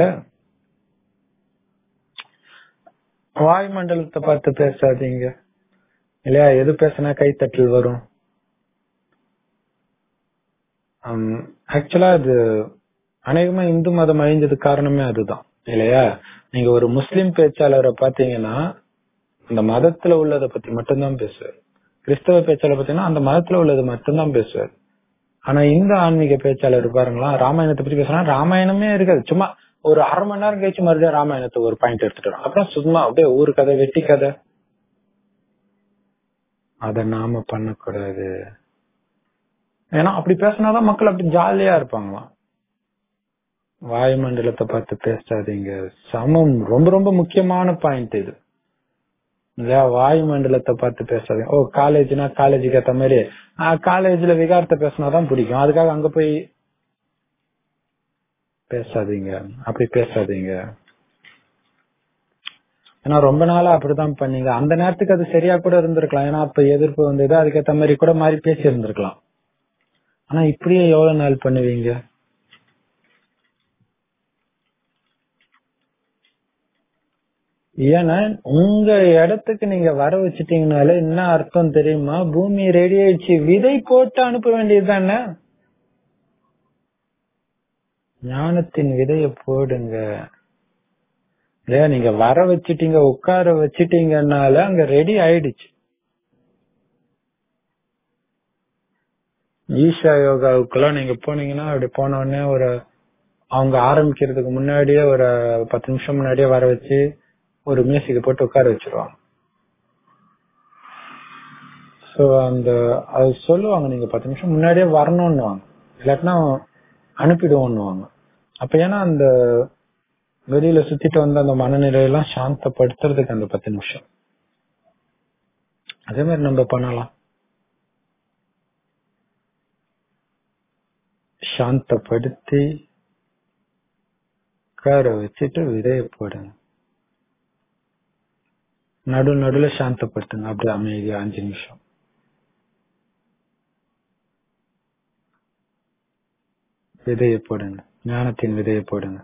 வாயுமண்டலத்தை பார்த்து பேசாதீங்க இல்லையா எது பேசினா கைத்தட்டல் வரும் ஆக்சுவலா அது அநேகமா இந்து மதம் அழிஞ்சது காரணமே அதுதான் இல்லையா நீங்க ஒரு முஸ்லிம் பேச்சாளரை பாத்தீங்கன்னா அந்த மதத்துல உள்ளதை பத்தி மட்டும்தான் பேசுவார் கிறிஸ்தவ பேச்சாளர் பாத்தீங்கன்னா அந்த மதத்துல உள்ளது மட்டும்தான் பேசுவார் ஆனா இந்த ஆன்மீக பேச்சாளர் பாருங்களா ராமாயணத்தை பத்தி பேசினா ராமாயணமே இருக்காது சும்மா ஒரு அரை மணி நேரம் கழிச்சு மறுபடியும் ராமாயணத்தை ஒரு பாயிண்ட் எடுத்துட்டு வரும் அப்புறம் சும்மா அப்படியே ஊரு கதை வெட்டி கதை அத நாம பண்ணக்கூடாது ஏன்னா அப்படி பேசினாதான் மக்கள் அப்படி ஜாலியா இருப்பாங்களாம் வாயுமண்டலத்தை பார்த்து பேசாதீங்க சமம் ரொம்ப ரொம்ப முக்கியமான பாயிண்ட் இது இல்லையா வாயுமண்டலத்தை பார்த்து பேசாதீங்க ஓ காலேஜ்னா காலேஜுக்கு ஏத்த மாதிரி காலேஜ்ல விகாரத்தை பேசினாதான் பிடிக்கும் அதுக்காக அங்க போய் பேசாதீங்க அப்படி பேசாதீங்க ஏன்னா ரொம்ப நாளா அப்படிதான் பண்ணீங்க அந்த நேரத்துக்கு அது சரியா கூட இருந்திருக்கலாம் ஏன்னா அப்ப எதிர்ப்பு வந்தது அதுக்கேத்த மாதிரி கூட மாறி பேசி இருந்திருக்கலாம் ஆனா இப்படியே எவ்வளவு நாள் பண்ணுவீங்க ஏன்னா உங்க இடத்துக்கு நீங்க வர வச்சுட்டீங்கனால என்ன அர்த்தம் தெரியுமா பூமி ரெடி ஆயிடுச்சு விதை போட்டு அனுப்ப வேண்டியது தானே ஞானத்தின் விதைய போடுங்க இல்லையா நீங்க வர வச்சுட்டீங்க உட்கார வச்சுட்டீங்கனால அங்க ரெடி ஆயிடுச்சு ஈஷா யோகாவுக்குலாம் நீங்க போனீங்கன்னா அப்படி போன உடனே ஒரு அவங்க ஆரம்பிக்கிறதுக்கு முன்னாடியே ஒரு பத்து நிமிஷம் முன்னாடியே வர வச்சு ஒரு மியூசிக் போட்டு உட்கார வச்சிருவாங்க சோ அந்த அது சொல்லுவாங்க நீங்க பத்து நிமிஷம் முன்னாடியே வரணும்னுவாங்க இல்லாட்டினா அனுப்பிடுவோம்னுவாங்க அப்ப ஏன்னா அந்த வெளியில சுத்திட்டு வந்த அந்த மனநிலையெல்லாம் சாந்தப்படுத்துறதுக்கு அந்த பத்து நிமிஷம் அதே மாதிரி நம்ம பண்ணலாம் சாந்தப்படுத்தி உட்கார வச்சுட்டு விதைய போடுங்க நடு நடுல சாந்தப்படுத்துங்க அப்படி அமைதியா அஞ்சு நிமிஷம் விதைய போடுங்க ஞானத்தின் விதைய போடுங்க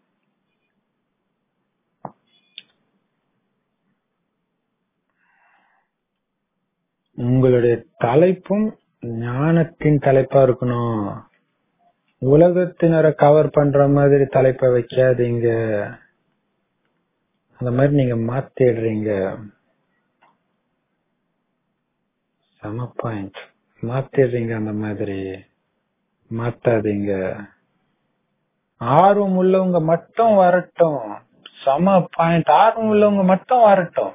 உங்களுடைய தலைப்பும் ஞானத்தின் தலைப்பா இருக்கணும் உலகத்தினரை கவர் பண்ற மாதிரி தலைப்பை வைக்காதீங்க அந்த மாதிரி நீங்க மாத்திடுறீங்க சம பாயிண்ட் மாத்திடுறீங்க அந்த மாதிரி மாத்தாதீங்க ஆர்வம் உள்ளவங்க மட்டும் வரட்டும் சம பாயிண்ட் ஆர்வம் உள்ளவங்க மட்டும் வரட்டும்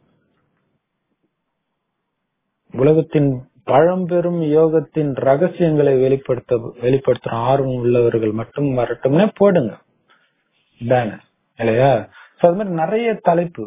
உலகத்தின் பழம்பெரும் யோகத்தின் ரகசியங்களை வெளிப்படுத்த வெளிப்படுத்துற ஆர்வம் உள்ளவர்கள் மட்டும் வரட்டும்னே போடுங்க தானே இல்லையா அது மாதிரி நிறைய தலைப்பு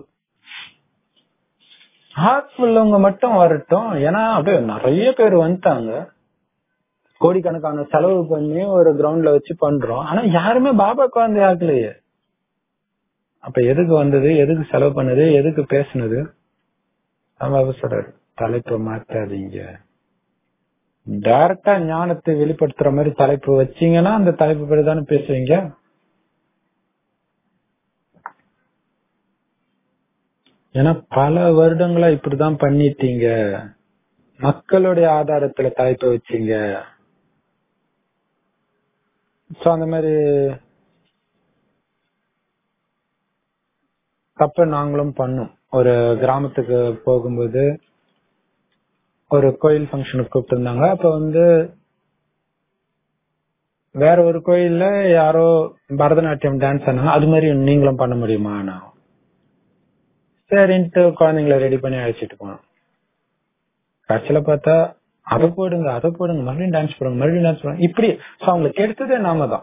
ஆர்ட் உள்ளவங்க மட்டும் வரட்டும் ஏன்னா அப்படியே நிறைய பேர் வந்துட்டாங்க கோடிக்கணக்கான செலவு பண்ணி ஒரு கிரவுண்ட்ல வச்சு பண்றோம் ஆனா யாருமே பாபா குழந்தை ஆகலையே அப்ப எதுக்கு வந்தது எதுக்கு செலவு பண்ணது எதுக்கு பேசுனது பாபா சொல்றாரு தலைப்பை மாத்தாதீங்க டைரக்டா ஞானத்தை வெளிப்படுத்துற மாதிரி தலைப்பு வச்சீங்கன்னா அந்த தலைப்பு படி தானே பேசுவீங்க ஏன்னா பல வருடங்களா இப்படிதான் பண்ணிட்டீங்க மக்களுடைய ஆதாரத்துல தலைப்ப வச்சீங்க சோ அந்த மாதிரி தப்ப நாங்களும் பண்ணோம் ஒரு கிராமத்துக்கு போகும்போது ஒரு கோயில் ஃபங்க்ஷனுக்கு கூப்பிட்டு இருந்தாங்க அப்ப வந்து வேற ஒரு கோயில்ல யாரோ பரதநாட்டியம் டான்ஸ் ஆனாங்க அது மாதிரி நீங்களும் பண்ண முடியுமா நான் சரின்ட்டு குழந்தைங்களை ரெடி பண்ணி அழைச்சிட்டு போனோம் கடைசியில பார்த்தா அதை போடுங்க அதை போடுங்க மறுபடியும் டான்ஸ் போடுங்க மறுபடியும் டான்ஸ் போடுங்க இப்படி சோ அவங்களுக்கு எடுத்ததே நாம தான்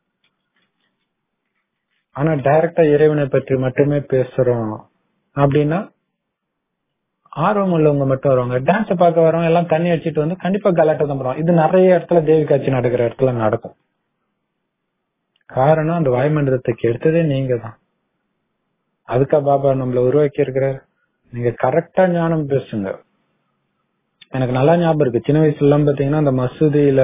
ஆனா டைரக்டா இறைவனை பற்றி மட்டுமே பேசுறோம் அப்படின்னா ஆர்வம் உள்ளவங்க மட்டும் வருவாங்க டான்ஸ் பார்க்க வரவங்க எல்லாம் தண்ணி அடிச்சிட்டு வந்து கண்டிப்பா கலாட்டம் தான் பண்ணுவாங்க இது நிறைய இடத்துல தேவி காட்சி நடக்கிற இடத்துல நடக்கும் காரணம் அந்த வாய்மண்டலத்துக்கு எடுத்ததே நீங்க தான் அதுக்கா பாபா நம்மள உருவாக்கி இருக்கிறார் நீங்க கரெக்டா ஞானம் பேசுங்க எனக்கு நல்லா ஞாபகம் இருக்கு சின்ன வயசுல எல்லாம் பாத்தீங்கன்னா அந்த மசூதியில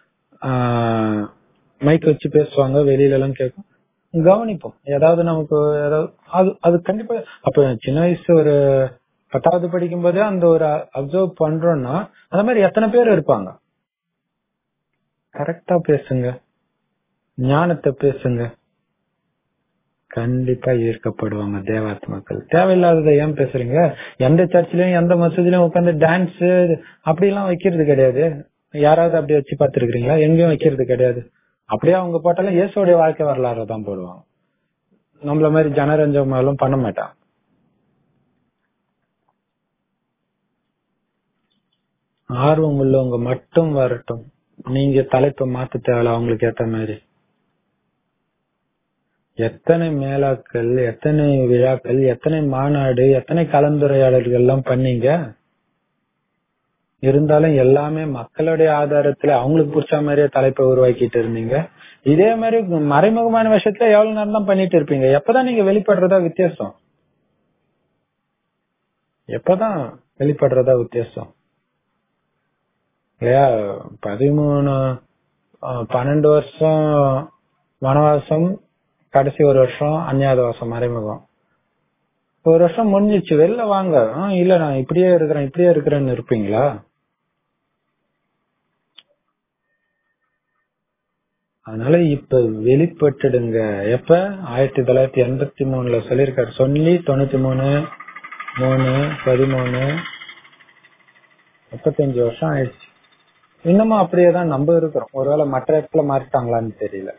மைக் வச்சு பேசுவாங்க வெளியில எல்லாம் கேட்கும் கவனிப்போம் ஏதாவது நமக்கு ஏதாவது அது அது கண்டிப்பா அப்ப சின்ன வயசு ஒரு பத்தாவது படிக்கும் போதே அந்த ஒரு அப்சர்வ் பண்றோம்னா அந்த மாதிரி எத்தனை பேர் இருப்பாங்க கரெக்டா பேசுங்க ஞானத்தை பேசுங்க கண்டிப்பா ஈர்க்கப்படுவாங்க தேவாத்மாக்கள் தேவையில்லாததை ஏன் பேசுறீங்க எந்த சர்ச்சிலையும் எந்த மசூதிலையும் உட்காந்து டான்ஸ் அப்படி எல்லாம் வைக்கிறது கிடையாது யாராவது அப்படி வச்சு பார்த்திருக்கீங்களா எங்கேயும் வைக்கிறது கிடையாது அப்படியே அவங்க போட்டாலும் இயேசுடைய வாழ்க்கை வரலாறு தான் போடுவாங்க நம்மள மாதிரி ஜனரஞ்சமாலும் பண்ண மாட்டான் ஆர்வம் உள்ளவங்க மட்டும் வரட்டும் நீங்க தலைப்பை மாத்த தேவையில்ல அவங்களுக்கு ஏத்த மாதிரி எத்தனை மேலாக்கள் எத்தனை விழாக்கள் எத்தனை மாநாடு எத்தனை கலந்துரையாடல்கள் எல்லாம் பண்ணீங்க இருந்தாலும் எல்லாமே மக்களுடைய ஆதாரத்துல அவங்களுக்கு பிடிச்ச மாதிரியே தலைப்பை உருவாக்கிட்டு இருந்தீங்க இதே மாதிரி மறைமுகமான விஷயத்துல எவ்வளவு நேரம் தான் பண்ணிட்டு இருப்பீங்க எப்பதான் நீங்க வெளிப்படுறதா வித்தியாசம் எப்பதான் வெளிப்படுறதா வித்தியாசம் இல்லையா பதிமூணு பன்னெண்டு வருஷம் வனவாசம் கடைசி ஒரு வருஷம் அந்நியாதவாசம் மறைமுகம் ஒரு வருஷம் முடிஞ்சிச்சு வெளில வாங்க இல்ல நான் இப்படியே இருக்கிறேன் இப்படியே இருக்கிறேன்னு இருப்பீங்களா அதனால இப்ப வெளிப்பட்டுடுங்க எப்ப ஆயிரத்தி தொள்ளாயிரத்தி எண்பத்தி மூணுல சொல்லியிருக்காரு சொல்லி தொண்ணூத்தி மூணு மூணு பதிமூணு முப்பத்தஞ்சு வருஷம் ஆயிடுச்சு இன்னமும் அப்படியே தான் நம்ம இருக்கிறோம் ஒருவேளை மற்ற இடத்துல மாறிட்டாங்களான்னு தெரியல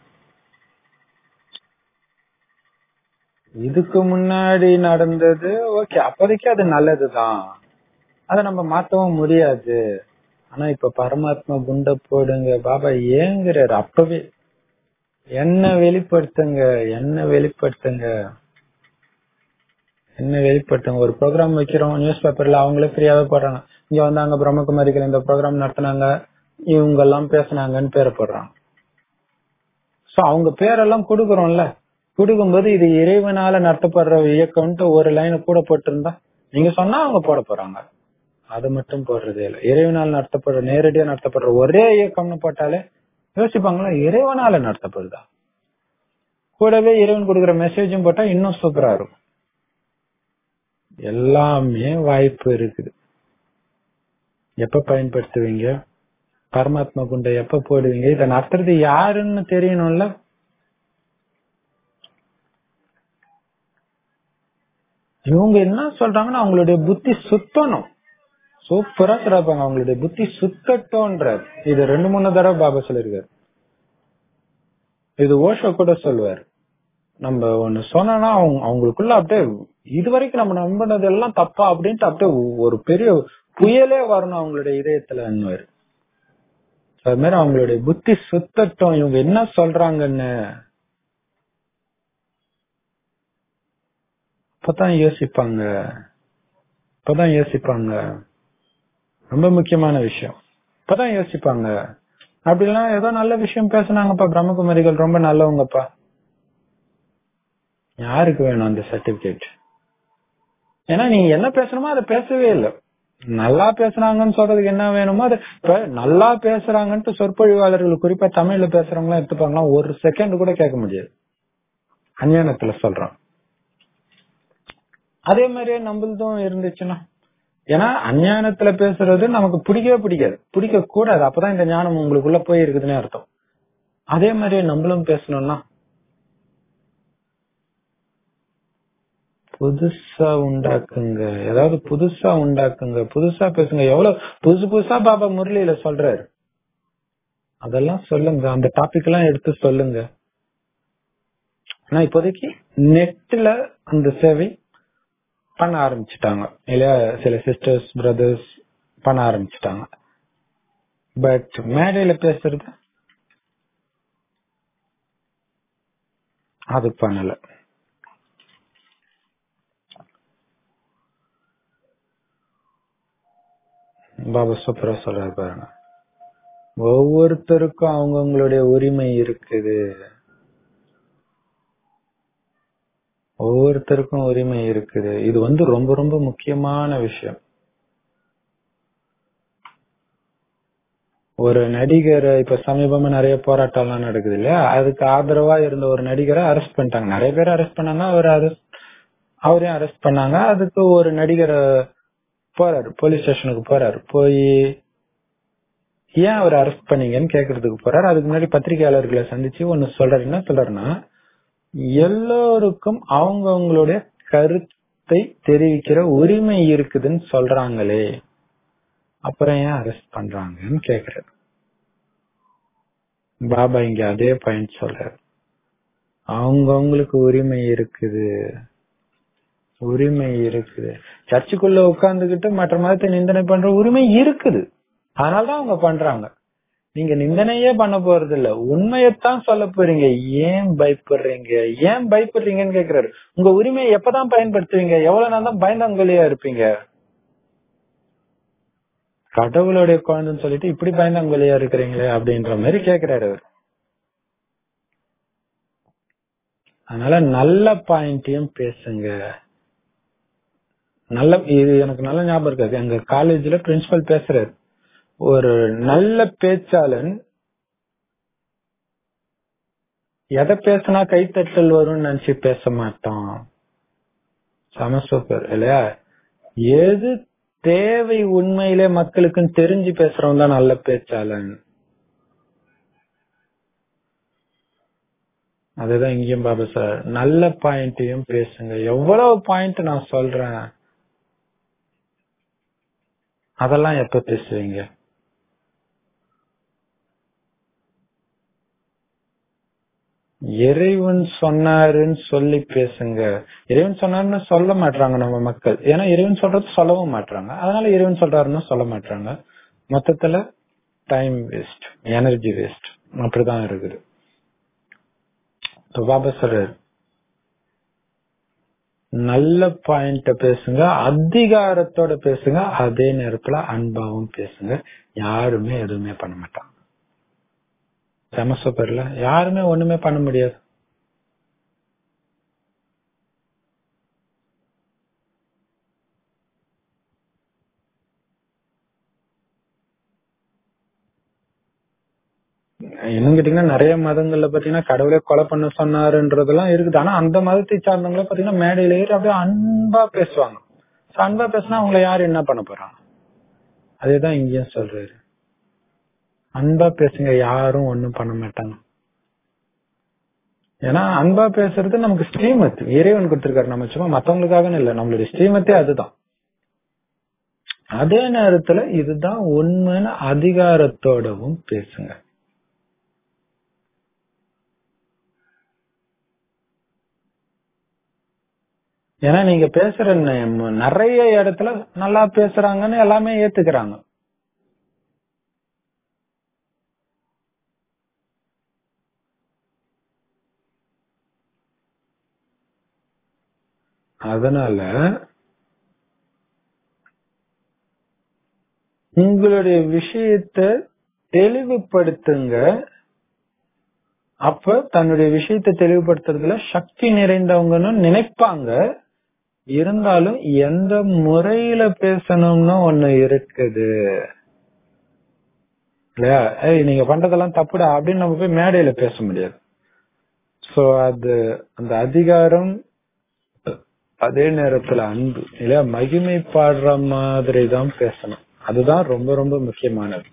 இதுக்கு முன்னாடி நடந்தது ஓகே அப்போதைக்கு அது நல்லதுதான் அத நம்ம மாத்தவும் முடியாது ஆனா இப்ப பரமாத்மா குண்ட போடுங்க பாபா ஏங்குறாரு அப்பவே என்ன வெளிப்படுத்துங்க என்ன வெளிப்படுத்துங்க என்ன வெளிப்படுத்துங்க ஒரு ப்ரோக்ராம் வைக்கிறோம் நியூஸ் பேப்பர்ல அவங்களே ஃப்ரீயாவே போடுறாங்க இங்க வந்தாங்க பிரம்மகுமாரிகள் இந்த ப்ரோக்ராம் நடத்தினாங்க இவங்க எல்லாம் பேசினாங்கன்னு பேரை போடுறாங்க சோ அவங்க பேரெல்லாம் கொடுக்கறோம்ல கொடுக்கும்போது இது இறைவனால நடத்தப்படுற இயக்கம்ட்டு ஒரு லைன் கூட போட்டிருந்தா நீங்க சொன்னா அவங்க போட போறாங்க அது மட்டும் போடுறதே இல்லை இறைவனால் நடத்தப்படுற நேரடியா நடத்தப்படுற ஒரே இயக்கம்னு போட்டாலே யோசிப்பாங்களா இறைவனால நடத்தப்படுதா கூடவே இறைவன் கொடுக்குற மெசேஜும் போட்டா இன்னும் சூப்பரா இருக்கும் எல்லாமே வாய்ப்பு இருக்குது எப்ப பயன்படுத்துவீங்க பரமாத்மா குண்டை எப்ப போடுவீங்க இதை நடத்துறது யாருன்னு தெரியணும்ல இவங்க என்ன சொல்றாங்கன்னா அவங்களுடைய புத்தி சுத்தணும் சூப்பரா சொல்றாங்க அவங்களுடைய புத்தி சுத்தட்டோன்றார் இது ரெண்டு மூணு தடவை பாபா சொல்லிருக்காரு இது ஓஷோ கூட சொல்லுவார் நம்ம ஒண்ணு சொன்னா அவங்க அவங்களுக்குள்ள அப்படியே இது வரைக்கும் நம்ம நம்பினது எல்லாம் தப்பா அப்படின்ட்டு அப்படியே ஒரு பெரிய புயலே வரணும் அவங்களுடைய இதயத்துல அது மாதிரி அவங்களுடைய புத்தி சுத்தட்டும் இவங்க என்ன சொல்றாங்கன்னு அப்பதான் யோசிப்பாங்க அப்பதான் யோசிப்பாங்க ரொம்ப முக்கியமான விஷயம் இப்பதான் யோசிப்பாங்க அப்படிலாம் ஏதோ நல்ல விஷயம் பேசுனாங்கப்பா பிரம்மகுமாரிகள் ரொம்ப நல்லவங்கப்பா யாருக்கு வேணும் அந்த சர்டிபிகேட் ஏன்னா நீங்க என்ன பேசணுமோ அதை பேசவே இல்லை நல்லா பேசுறாங்கன்னு சொல்றதுக்கு என்ன வேணுமோ அது இப்ப நல்லா பேசுறாங்கன்ட்டு சொற்பொழிவாளர்கள் குறிப்பா தமிழ்ல பேசுறவங்க எடுத்துப்பாங்களா ஒரு செகண்ட் கூட கேட்க முடியாது அஞ்ஞானத்துல சொல்றான் அதே மாதிரியே நம்மளதும் இருந்துச்சுன்னா ஏன்னா அஞ்ஞானத்துல பேசுறது நமக்கு பிடிக்கவே பிடிக்காது பிடிக்க கூடாது அப்பதான் இந்த ஞானம் உங்களுக்குள்ள போய் இருக்குதுன்னு அர்த்தம் அதே மாதிரியே நம்மளும் பேசணும்னா புதுசா உண்டாக்குங்க ஏதாவது புதுசா உண்டாக்குங்க புதுசா பேசுங்க எவ்வளவு புதுசு புதுசா பாபா முரளியில சொல்றாரு அதெல்லாம் சொல்லுங்க அந்த டாபிக் எல்லாம் எடுத்து சொல்லுங்க ஆனா இப்போதைக்கு நெட்ல அந்த சேவை பண்ண ஆரம்பிச்சுட்டாங்க இல்லையா சில சிஸ்டர்ஸ் பிரதர்ஸ் பண்ண ஆரம்பிச்சுட்டாங்க பட் மேடையில பேசுறது அது பண்ணல பாபா சூப்பரா சொல்றாரு பாருங்க ஒவ்வொருத்தருக்கும் அவங்கவுங்களுடைய உரிமை இருக்குது ஒவ்வொருத்தருக்கும் உரிமை இருக்குது இது வந்து ரொம்ப ரொம்ப முக்கியமான விஷயம் ஒரு நடிகர் இப்ப சமீபமா நிறைய போராட்டம் எல்லாம் நடக்குது இல்லையா அதுக்கு ஆதரவா இருந்த ஒரு நடிகரை அரெஸ்ட் பண்ணிட்டாங்க நிறைய பேர் அரெஸ்ட் பண்ணாங்க அவர் அரெஸ்ட் அவரையும் அரெஸ்ட் பண்ணாங்க அதுக்கு ஒரு நடிகரை போறாரு போலீஸ் ஸ்டேஷனுக்கு போறாரு போய் ஏன் அவர் அரெஸ்ட் பண்ணீங்கன்னு கேக்குறதுக்கு போறாரு அதுக்கு முன்னாடி பத்திரிகையாளர்களை சந்திச்சு ஒன்னு சொல்றாரு என்ன சொல்றாருன்னா எல்லோருக்கும் அவங்கவுங்களுடைய கருத்தை தெரிவிக்கிற உரிமை இருக்குதுன்னு சொல்றாங்களே அப்புறம் ஏன் அரெஸ்ட் பண்றாங்கன்னு கேக்குறாரு பாபா இங்க அதே பாயிண்ட் சொல்றாரு அவங்கவுங்களுக்கு உரிமை இருக்குது உரிமை இருக்குது சர்ச்சுக்குள்ள உட்கார்ந்துகிட்டு மற்ற மதத்தை நிந்தனை பண்ற உரிமை இருக்குது அதனாலதான் அவங்க பண்றாங்க நீங்க நிந்தனையே பண்ண போறது இல்ல உண்மையத்தான் சொல்ல போறீங்க ஏன் பயப்படுறீங்க ஏன் பயப்படுறீங்கன்னு கேக்குறாரு உங்க உரிமையை எப்பதான் பயன்படுத்துவீங்க எவ்வளவு நாள் தான் பயந்தாங்கொழியா இருப்பீங்க கடவுளுடைய குழந்தைன்னு சொல்லிட்டு இப்படி பயந்தாங்கொழியா இருக்கிறீங்களே அப்படின்ற மாதிரி கேக்குறாரு அவர் அதனால நல்ல பாயிண்டையும் பேசுங்க நல்ல இது எனக்கு நல்ல ஞாபகம் இருக்காது எங்க காலேஜ்ல பிரின்சிபல் பேசுறாரு ஒரு நல்ல பேச்சாளன் எதை பேசினா கைத்தட்டல் வரும்னு நினைச்சு பேச மாட்டான் செம சூப்பர் இல்லையா எது தேவை உண்மையிலே மக்களுக்கும் தெரிஞ்சு பேசுறவன் தான் நல்ல பேச்சாளன் அதுதான் இங்கேயும் பாபா சார் நல்ல பாயிண்டையும் பேசுங்க எவ்வளவு பாயிண்ட் நான் சொல்றேன் அதெல்லாம் எப்ப பேசுவீங்க இறைவன் சொன்னாருன்னு சொல்லி பேசுங்க இறைவன் சொன்னாருன்னு சொல்ல மாட்டாங்க நம்ம மக்கள் ஏன்னா இறைவன் சொல்றது சொல்லவும் மாட்டாங்க அதனால இறைவன் சொல்றாருன்னு சொல்ல மாட்டாங்க மொத்தத்துல டைம் வேஸ்ட் எனர்ஜி வேஸ்ட் அப்படிதான் இருக்குது பாபா சொல்றாரு நல்ல பாயிண்ட பேசுங்க அதிகாரத்தோட பேசுங்க அதே நேரத்துல அன்பாவும் பேசுங்க யாருமே எதுவுமே பண்ண மாட்டாங்க செம சூப்பர்ல யாருமே ஒண்ணுமே பண்ண முடியாது இன்னும் கேட்டீங்கன்னா நிறைய மதங்கள்ல பாத்தீங்கன்னா கடவுளே கொலை பண்ண சொன்னாருன்றதெல்லாம் இருக்குது ஆனா அந்த மதத்தை சார்ந்தவங்கள பாத்தீங்கன்னா மேடையில ஏறி அப்படியே அன்பா பேசுவாங்க அன்பா பேசினா அவங்கள யாரு என்ன பண்ண போறாங்க அதேதான் இங்கேயும் சொல்றாரு அன்பா பேசுங்க யாரும் ஒண்ணும் பண்ண மாட்டாங்க ஏன்னா அன்பா பேசுறது நமக்கு ஸ்ரீமத் இறைவன் கொடுத்திருக்காரு நம்ம சும்மா மத்தவங்களுக்காக இல்ல நம்மளுடைய ஸ்ரீமத்தே அதுதான் அதே நேரத்துல இதுதான் உண்மைன்னு அதிகாரத்தோடவும் பேசுங்க ஏன்னா நீங்க பேசுற நிறைய இடத்துல நல்லா பேசுறாங்கன்னு எல்லாமே ஏத்துக்கிறாங்க அதனால உங்களுடைய விஷயத்த தெளிவுபடுத்துங்க அப்ப தன்னுடைய விஷயத்தை தெளிவுபடுத்துறதுல சக்தி நிறைந்தவங்கன்னு நினைப்பாங்க இருந்தாலும் எந்த முறையில பேசணும்னு ஒண்ணு இருக்குது இல்லையா ஏய் நீங்க பண்றதெல்லாம் தப்புடா அப்படின்னு நம்ம போய் மேடையில பேச முடியாது சோ அது அந்த அதிகாரம் அதே நேரத்துல அன்பு இல்லையா மகிமை பாடுற மாதிரி தான் பேசணும் அதுதான் ரொம்ப ரொம்ப முக்கியமானது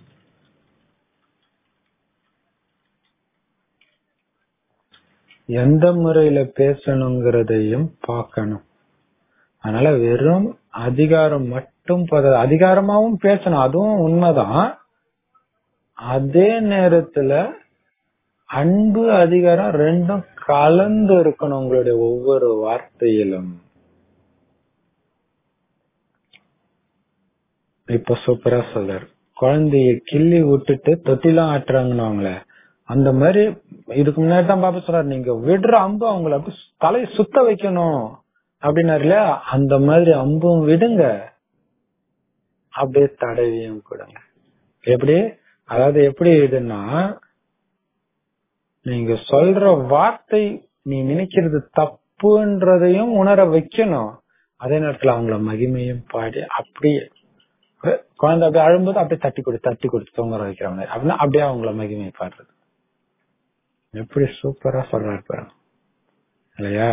எந்த முறையில பேசணுங்கிறதையும் பார்க்கணும் அதனால வெறும் அதிகாரம் மட்டும் போதாது அதிகாரமாவும் பேசணும் அதுவும் உண்மைதான் அதே நேரத்துல அன்பு அதிகாரம் ரெண்டும் கலந்து இருக்கணும் உங்களுடைய ஒவ்வொரு வார்த்தையிலும் இப்ப சூப்பரா சொல்றாரு குழந்தைய கிள்ளி விட்டுட்டு தொட்டிலாம் ஆட்டுறாங்கன்னு அந்த மாதிரி இதுக்கு முன்னாடி தான் பாப்பா சொல்றாரு நீங்க விடுற அம்பு அவங்கள அப்படி தலையை சுத்த வைக்கணும் அப்படின்னாரு இல்லையா அந்த மாதிரி அம்பும் விடுங்க அப்படியே தடவியும் கொடுங்க எப்படி அதாவது எப்படி இதுன்னா நீங்க சொல்ற வார்த்தை நீ நினைக்கிறது தப்புன்றதையும் உணர வைக்கணும் அதே நேரத்துல அவங்கள மகிமையும் பாடி அப்படியே குழந்தை அப்படியே அழும்போது அப்படியே தட்டி கொடு தட்டி கொடுத்து தூங்குற வைக்கிற மாதிரி அப்படின்னா அப்படியே அவங்கள மகிமை பாடுறது எப்படி சூப்பரா சொல்றாரு பாருங்க இல்லையா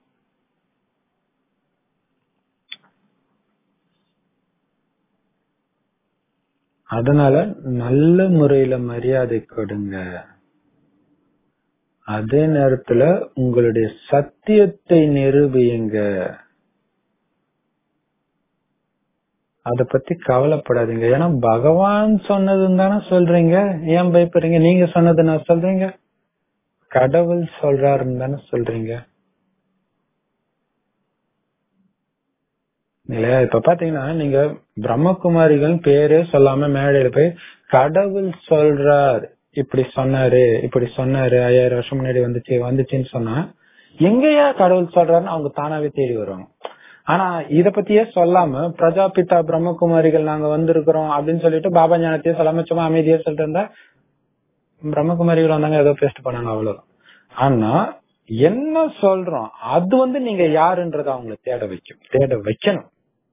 அதனால நல்ல முறையில மரியாதை கொடுங்க அதே நேரத்துல உங்களுடைய சத்தியத்தை நிரூபியுங்க அத பத்தி கவலைப்படாதீங்க ஏன்னா பகவான் சொன்னதுன்னு தானே சொல்றீங்க ஏன் பயப்படுறீங்க நீங்க சொன்னது நான் சொல்றீங்க கடவுள் சொல்றாருன்னு தானே சொல்றீங்க இல்லையா இப்ப பாத்தீங்கன்னா நீங்க பிரம்மகுமாரிகள் பேரே சொல்லாம மேடையில போய் கடவுள் சொல்றார் இப்படி சொன்னாரு இப்படி சொன்னாரு ஐயாயிரம் வருஷம் முன்னாடி வந்துச்சு வந்துச்சுன்னு சொன்னா எங்கயா கடவுள் சொல்றாருன்னு அவங்க தானாவே தேடி வருவாங்க ஆனா இத பத்தியே சொல்லாம பிரஜாபிதா பிரம்மகுமாரிகள் நாங்க வந்திருக்கிறோம் அப்படின்னு சொல்லிட்டு பாபா ஞானத்தையே சொல்லாம சும்மா அமைதியா சொல்லிட்டு இருந்தா பிரம்மகுமாரிகள் வந்தாங்க ஏதோ பேஸ்ட் பண்ணாங்க அவ்வளவுதான் ஆனா என்ன சொல்றோம் அது வந்து நீங்க யாருன்றத அவங்களை தேட வைக்கும் தேட வைக்கணும்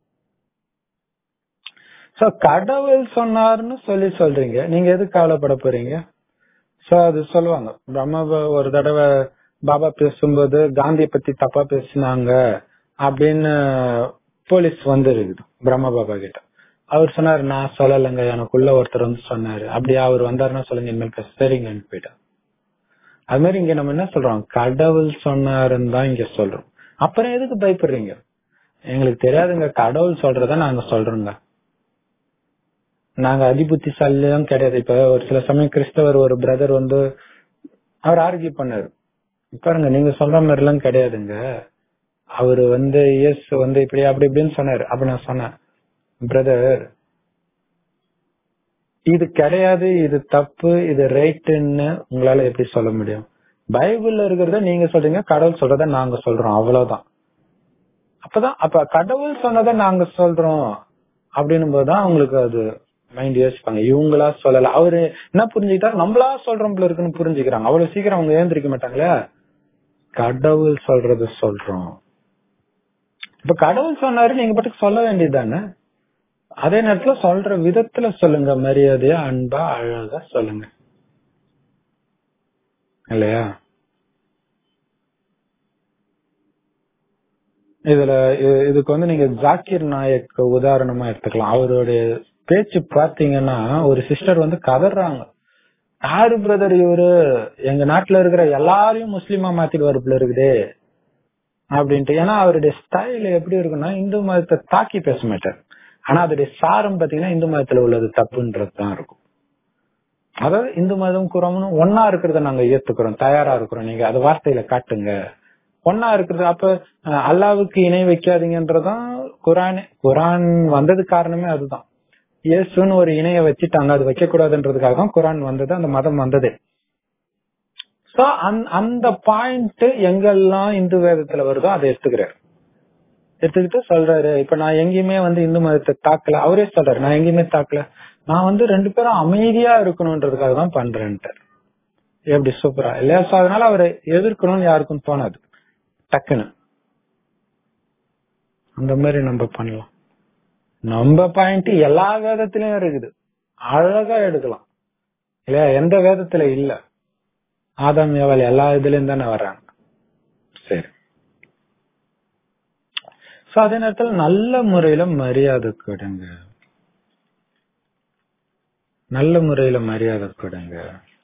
சோ கடவுள் சொன்னார்னு சொல்லி சொல்றீங்க நீங்க எதுக்கு கவலைப்பட போறீங்க சோ அது சொல்லுவாங்க பிரம்ம ஒரு தடவை பாபா பேசும்போது காந்திய பத்தி தப்பா பேசினாங்க அப்படின்னு போலீஸ் வந்து இருக்குது பிரம்ம பாபா கிட்ட அவர் சொன்னாரு நான் சொல்லலைங்க எனக்குள்ள ஒருத்தர் வந்து சொன்னாரு அப்படியே அவர் வந்தாருன்னா சொல்லுங்க இனிமேல் பேச சரிங்கன்னு போயிட்டேன் அது மாதிரி இங்க நம்ம என்ன சொல்றோம் கடவுள் சொன்னாருன்னு தான் இங்க சொல்றோம் அப்புறம் எதுக்கு பயப்படுறீங்க எங்களுக்கு தெரியாதுங்க கடவுள் சொல்றத நாங்க சொல்றோங்க நாங்க அதிபுத்திசாலியும் கிடையாது இப்ப ஒரு சில சமயம் கிறிஸ்தவர் ஒரு பிரதர் வந்து அவர் ஆர்கியூ பண்ணாரு பாருங்க நீங்க சொல்ற மாதிரி எல்லாம் கிடையாதுங்க அவரு வந்து எஸ் வந்து இப்படி அப்படி இப்படின்னு சொன்னாரு அப்ப நான் சொன்னேன் பிரதர் இது கிடையாது இது தப்பு இது ரைட்டுன்னு உங்களால எப்படி சொல்ல முடியும் பைபிள்ல இருக்கிறத நீங்க சொல்றீங்க கடவுள் சொல்றத நாங்க சொல்றோம் அவ்வளவுதான் அப்பதான் அப்ப கடவுள் சொன்னதை நாங்க சொல்றோம் அப்படின்னும் போதுதான் அவங்களுக்கு அது மைண்ட் யோசிப்பாங்க இவங்களா சொல்லல அவரு என்ன புரிஞ்சுக்கிட்டாரு நம்மளா சொல்றோம் போல இருக்குன்னு புரிஞ்சுக்கிறாங்க அவ்வளவு சீக்கிரம் அவங்க ஏந்திரிக்க மாட்டாங்களே கடவுள் சொல்றத சொல்றோம் இப்ப கடவுள் சொன்னாரு நீங்க பாட்டுக்கு சொல்ல வேண்டியதுதானே அதே நேரத்துல சொல்ற விதத்துல சொல்லுங்க மரியாதையா அன்பா அழகா சொல்லுங்க இல்லையா இதுல இ- இதுக்கு வந்து நீங்க ஜாக்கிர் நாயக் உதாரணமா எடுத்துக்கலாம் அவருடைய பேச்சு பாத்தீங்கன்னா ஒரு சிஸ்டர் வந்து கதறாங்க யாரு பிரதர் இவரு எங்க நாட்டுல இருக்கிற எல்லாரையும் முஸ்லீமா மாத்திடுவாரு போல இருக்குதே அப்படின்ட்டு ஏன்னா அவருடைய ஸ்டைல் எப்படி இருக்குன்னா இந்து மதத்தை தாக்கி பேச மாட்டார் ஆனா அதோடைய சாரம் பாத்தீங்கன்னா இந்து மதத்துல உள்ளது தப்புன்றது தான் இருக்கும் அதாவது இந்து மதம் குரமும் ஒன்னா இருக்கிறத நாங்க ஏத்துக்கிறோம் தயாரா இருக்கிறோம் நீங்க அது வார்த்தையில காட்டுங்க ஒன்னா இருக்கிறது அப்ப அஹ், அல்லாவுக்கு இணை வைக்காதீங்கன்றதான் குரான் குரான் வந்தது காரணமே அதுதான் இயேசுன்னு ஒரு இணைய வச்சுட்டாங்க அது வைக்க கூடாதுன்றதுக்காக தான் குரான் வந்தது அந்த மதம் வந்தது சோ அந்த பாயிண்ட் எங்கெல்லாம் இந்து வேதத்துல வருதோ அதை எடுத்துக்கிறாரு எடுத்துக்கிட்டு சொல்றாரு இப்ப நான் எங்கேயுமே வந்து இந்து மதத்தை தாக்கல அவரே சொல்றாரு நான் எங்கேயுமே தாக்கல நான் வந்து ரெண்டு பேரும் அமைதியா இருக்கணும்ன்றதுக்காக தான் பண்றேன்ட்டு எப்படி சூப்பரா இல்லையா சோ அதனால அவரை எதிர்க்கணும்னு யாருக்கும் தோணாது டக்குன்னு அந்த மாதிரி நம்ம பண்ணலாம் நம்ம பாயிண்ட் எல்லா வேதத்திலயும் இருக்குது அழகா எடுக்கலாம் இல்லையா எந்த வேதத்துல இல்ல ஆதாம் ஏவாள் எல்லா இதுலயும் தானே வர்றாங்க சரி சோ அதே நேரத்துல நல்ல முறையில மரியாதை கொடுங்க நல்ல முறையில மரியாதை கொடுங்க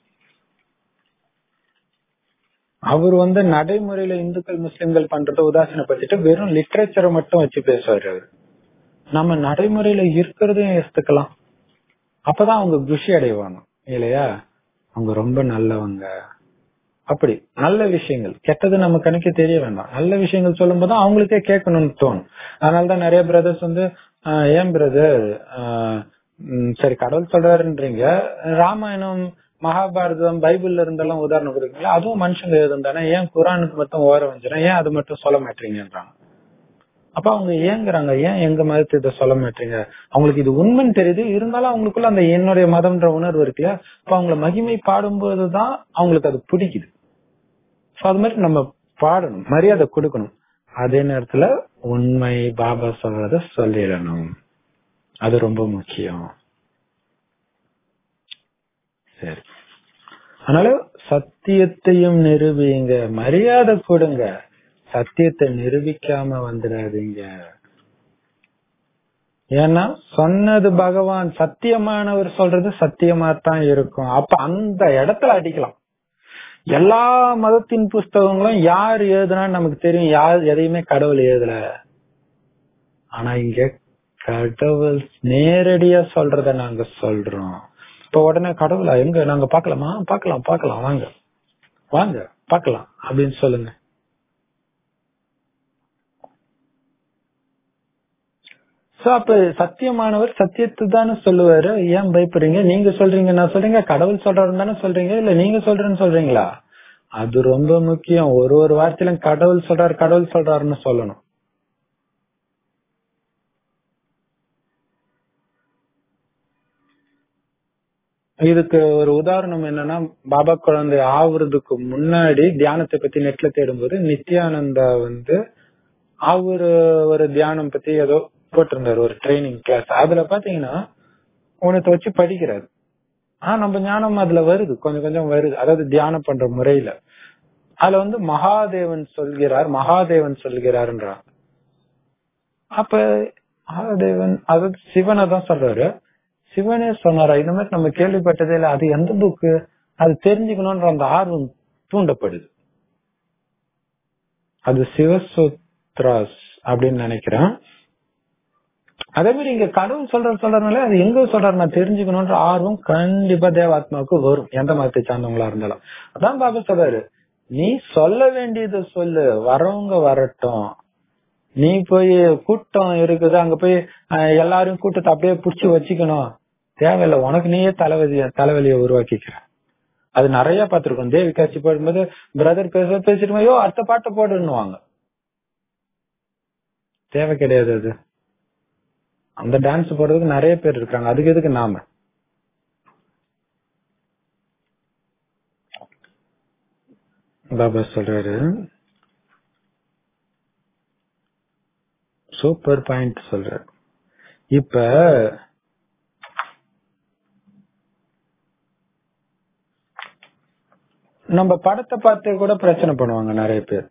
அவர் வந்து நடைமுறையில இந்துக்கள் முஸ்லிம்கள் பண்றத உதாசீனப்படுத்திட்டு வெறும் லிட்ரேச்சரை மட்டும் வச்சு பேசுவாரு அவரு நம்ம நடைமுறையில இருக்கிறதையும் எடுத்துக்கலாம் அப்பதான் அவங்க குஷி அடைவாங்க இல்லையா அவங்க ரொம்ப நல்லவங்க அப்படி நல்ல விஷயங்கள் கெட்டது நம்ம கணக்கு தெரிய வேண்டாம் நல்ல விஷயங்கள் சொல்லும் போது அவங்களுக்கே கேட்கணும்னு தோணும் அதனாலதான் நிறைய பிரதர்ஸ் வந்து ஆஹ், ஏன் பிரதர் சரி கடவுள் சொல்றாருன்றீங்க ராமாயணம் மகாபாரதம் பைபிள்ல இருந்தெல்லாம் உதாரணம் கொடுக்குறீங்களா அதுவும் மனுஷங்க எழுதும் தானே ஏன் குரானுக்கு மட்டும் ஓர வஞ்சிடும் ஏன் அது மட்டும் சொல்ல மாட்டீங்கன்றாங்க அப்ப அவங்க ஏங்குறாங்க ஏன் எங்க மதத்தை இதை சொல்ல மாட்டீங்க அவங்களுக்கு இது உண்மைன்னு தெரியுது இருந்தாலும் அவங்களுக்குள்ள அந்த என்னுடைய மதம்ன்ற உணர்வு இருக்கு இல்லையா அப்ப அவங்கள மகிமை பாடும்போதுதான் அவங்களுக்கு அது பிடிக்குது சோ அது மாதிரி நம்ம பாடணும் மரியாதை கொடுக்கணும் அதே நேரத்துல உண்மை பாபா சொல்றத சொல்லிடணும் அது ரொம்ப முக்கியம் சரி அதனால சத்தியத்தையும் நிரூபிங்க மரியாதை கொடுங்க சத்தியத்தை நிரூபிக்காம வந்துடாதீங்க ஏன்னா சொன்னது பகவான் சத்தியமானவர் சொல்றது சத்தியமா தான் இருக்கும் அப்ப அந்த இடத்துல அடிக்கலாம் எல்லா மதத்தின் புஸ்தகங்களும் யார் எழுதுனான்னு நமக்கு தெரியும் யார் எதையுமே கடவுள் எழுதல ஆனா இங்க கடவுள் நேரடியா சொல்றத நாங்க சொல்றோம் இப்ப உடனே கடவுளா எங்க நாங்க பாக்கலாமா பாக்கலாம் பாக்கலாம் வாங்க வாங்க பாக்கலாம் அப்படின்னு சொல்லுங்க சோ அப்ப சத்தியமானவர் சத்தியத்தை தானே சொல்லுவாரு ஏன் பயப்படுறீங்க நீங்க சொல்றீங்க நான் சொல்றீங்க கடவுள் சொல்றாருன்னு தானே சொல்றீங்க இல்ல நீங்க சொல்றேன்னு சொல்றீங்களா அது ரொம்ப முக்கியம் ஒரு ஒரு வார்த்தையிலும் கடவுள் சொல்றாரு கடவுள் சொல்றாருன்னு சொல்லணும் இதுக்கு ஒரு உதாரணம் என்னன்னா பாபா குழந்தை ஆகுறதுக்கு முன்னாடி தியானத்தை பத்தி நெட்ல தேடும்போது நித்யானந்தா வந்து அவரு ஒரு தியானம் பத்தி ஏதோ போட்டிருந்தாரு ஒரு ட்ரைனிங் கிளாஸ் அதுல பாத்தீங்கன்னா உனத்தை வச்சு படிக்கிறாரு ஆஹ் நம்ம ஞானம் அதுல வருது கொஞ்சம் கொஞ்சம் வருது அதாவது தியானம் பண்ற முறையில அதுல வந்து மகாதேவன் சொல்கிறார் மகாதேவன் சொல்கிறாருன்றான் அப்ப மகாதேவன் அதாவது சிவனை தான் சொல்றாரு சிவனே சொன்னாரா இந்த மாதிரி நம்ம கேள்விப்பட்டதே இல்ல அது எந்த புக்கு அது தெரிஞ்சுக்கணும்ன்ற அந்த ஆர்வம் தூண்டப்படுது அது சிவசூத்ராஸ் அப்படின்னு நினைக்கிறேன் அதே மாதிரி இங்க கடவுள் சொல்ற சொல்றதுனால அது எங்க சொல்றாரு நான் தெரிஞ்சுக்கணும்ன்ற ஆர்வம் கண்டிப்பா தேவாத்மாவுக்கு வரும் எந்த மதத்தை சார்ந்தவங்களா இருந்தாலும் அதான் பாபா சொல்றாரு நீ சொல்ல வேண்டியதை சொல்லு வரவங்க வரட்டும் நீ போய் கூட்டம் இருக்குது அங்க போய் அஹ், எல்லாரையும் கூட்டத்தை அப்படியே புடிச்சு வச்சுக்கணும் தேவையில்லை உனக்கு நீயே தலைவலிய தலைவலியை உருவாக்கிக்கிற அது நிறைய பார்த்திருக்கோம் தேவி காட்சி போடும்போது பிரதர் பேச பேசிட்டு ஐயோ அடுத்த பாட்டை போடுன்னுவாங்க தேவை கிடையாது அது அந்த டான்ஸ் போடுறதுக்கு நிறைய பேர் இருக்காங்க அதுக்கு எதுக்கு நாம பாபா சொல்றாரு சூப்பர் பாயிண்ட் சொல்றாரு இப்ப நம்ம படத்தை பார்த்தே கூட பிரச்சனை பண்ணுவாங்க நிறைய பேர்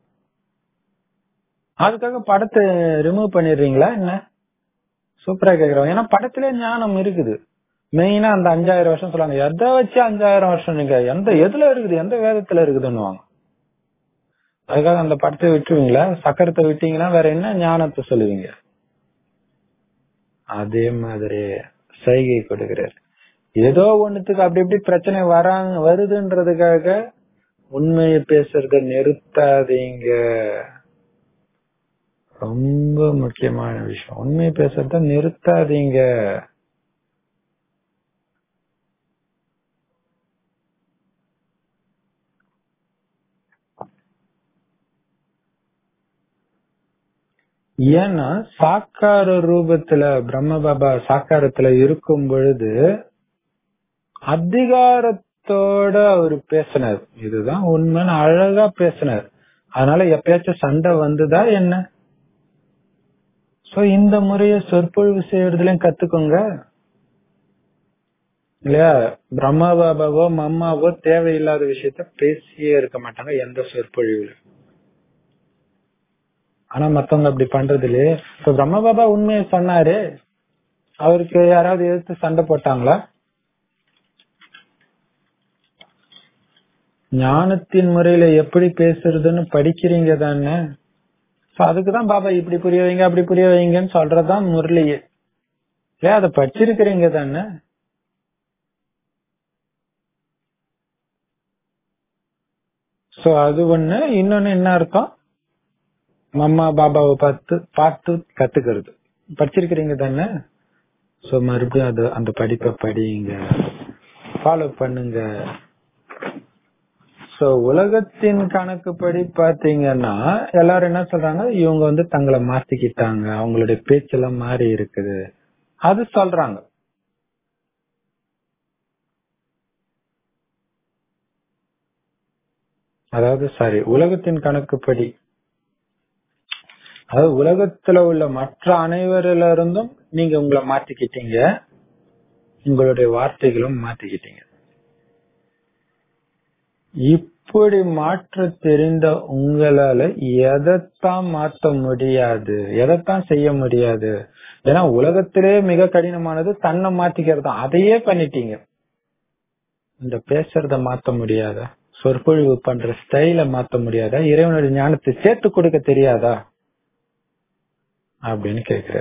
அதுக்காக படத்தை ரிமூவ் பண்ணிடுறீங்களா என்ன சூப்பரா கேக்குறோம் ஏன்னா படத்திலே ஞானம் இருக்குது மெயினா அந்த அஞ்சாயிரம் வருஷம் சொல்லுவாங்க எதை வச்சு அஞ்சாயிரம் வருஷம் நீங்க எந்த எதுல இருக்குது எந்த வேதத்துல இருக்குதுன்னுவாங்க அதுக்காக அந்த படத்தை விட்டுருவீங்களா சக்கரத்தை விட்டீங்கன்னா வேற என்ன ஞானத்தை சொல்லுவீங்க அதே மாதிரி சைகை கொடுக்கிறார் ஏதோ ஒண்ணுத்துக்கு அப்படி இப்படி பிரச்சனை வராங்க வருதுன்றதுக்காக உண்மையை பேசுறத நிறுத்தாதீங்க ரொம்ப முக்கியமான விஷயம் உண்மையை பேசுறத நிறுத்தாதீங்க ஏன்னா சாக்கார ரூபத்துல பிரம்ம பாபா சாக்காரத்துல இருக்கும் பொழுது அதிகாரத்தோட அவர் பேசினார் இதுதான் உண்மைன்னு அழகா பேசினார் அதனால எப்பயாச்சும் சண்டை வந்துதா என்ன சோ இந்த முறைய சொற்பொழிவு செய்யறதுலயும் கத்துக்கோங்க இல்லையா பிரம்மா பாபாவோ மம்மாவோ தேவையில்லாத விஷயத்த பேசியே இருக்க மாட்டாங்க எந்த சொற்பொழிவுல ஆனா மத்தவங்க அப்படி பண்றது இல்லையே இப்ப பிரம்ம பாபா உண்மையை சொன்னாரு அவருக்கு யாராவது எதிர்த்து சண்டை போட்டாங்களா ஞானத்தின் முறையில எப்படி பேசுறதுன்னு படிக்கிறீங்க தானே So அதுக்குதான் பாபா இப்படி புரிய வைங்க அப்படி புரிய வைங்கன்னு சொல்றதுதான் முரளியே ஏன் அதை படிச்சிருக்கிறீங்க தானே சோ அது ஒண்ணு இன்னொன்னு என்ன அர்த்தம் மம்மா பாபாவை பார்த்து பார்த்து கத்துக்கிறது படிச்சிருக்கிறீங்க தானே சோ மறுபடியும் அது அந்த படிப்பை படிங்க ஃபாலோ பண்ணுங்க சோ உலகத்தின் கணக்குப்படி பாத்தீங்கன்னா எல்லாரும் என்ன சொல்றாங்க இவங்க வந்து தங்களை மாத்திக்கிட்டாங்க அவங்களுடைய பேச்செல்லாம் மாறி இருக்குது அது சொல்றாங்க அதாவது சாரி உலகத்தின் கணக்குப்படி அதாவது உலகத்துல உள்ள மற்ற அனைவரில இருந்தும் நீங்க உங்களை மாத்திக்கிட்டீங்க உங்களுடைய வார்த்தைகளும் மாத்திக்கிட்டீங்க இப்படி மாற்ற தெரிந்த உங்களால எதைத்தான் மாத்த முடியாது எதைத்தான் செய்ய முடியாது ஏன்னா உலகத்திலே மிக கடினமானது தன்னை மாத்திக்கிறது தான் அதையே பண்ணிட்டீங்க இந்த பேசுறத மாத்த முடியாதா சொற்பொழிவு பண்ற ஸ்டைல மாத்த முடியாதா இறைவனுடைய ஞானத்தை சேர்த்து கொடுக்க தெரியாதா அப்படின்னு கேக்குற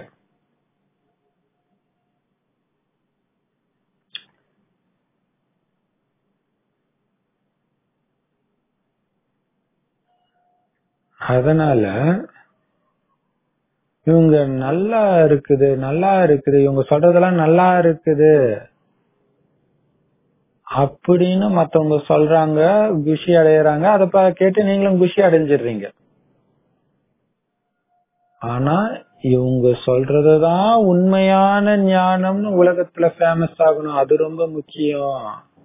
அதனால இவங்க நல்லா இருக்குது நல்லா இருக்குது இவங்க சொல்றதெல்லாம் நல்லா இருக்குது அப்படின்னு மத்தவங்க சொல்றாங்க குஷி அடையறாங்க அத ப- கேட்டு நீங்களும் குஷி அடைஞ்சிடுறீங்க ஆனா இவங்க சொல்றதுதான் உண்மையான ஞானம்னு உலகத்துல ஃபேமஸ் ஆகணும் அது ரொம்ப முக்கியம்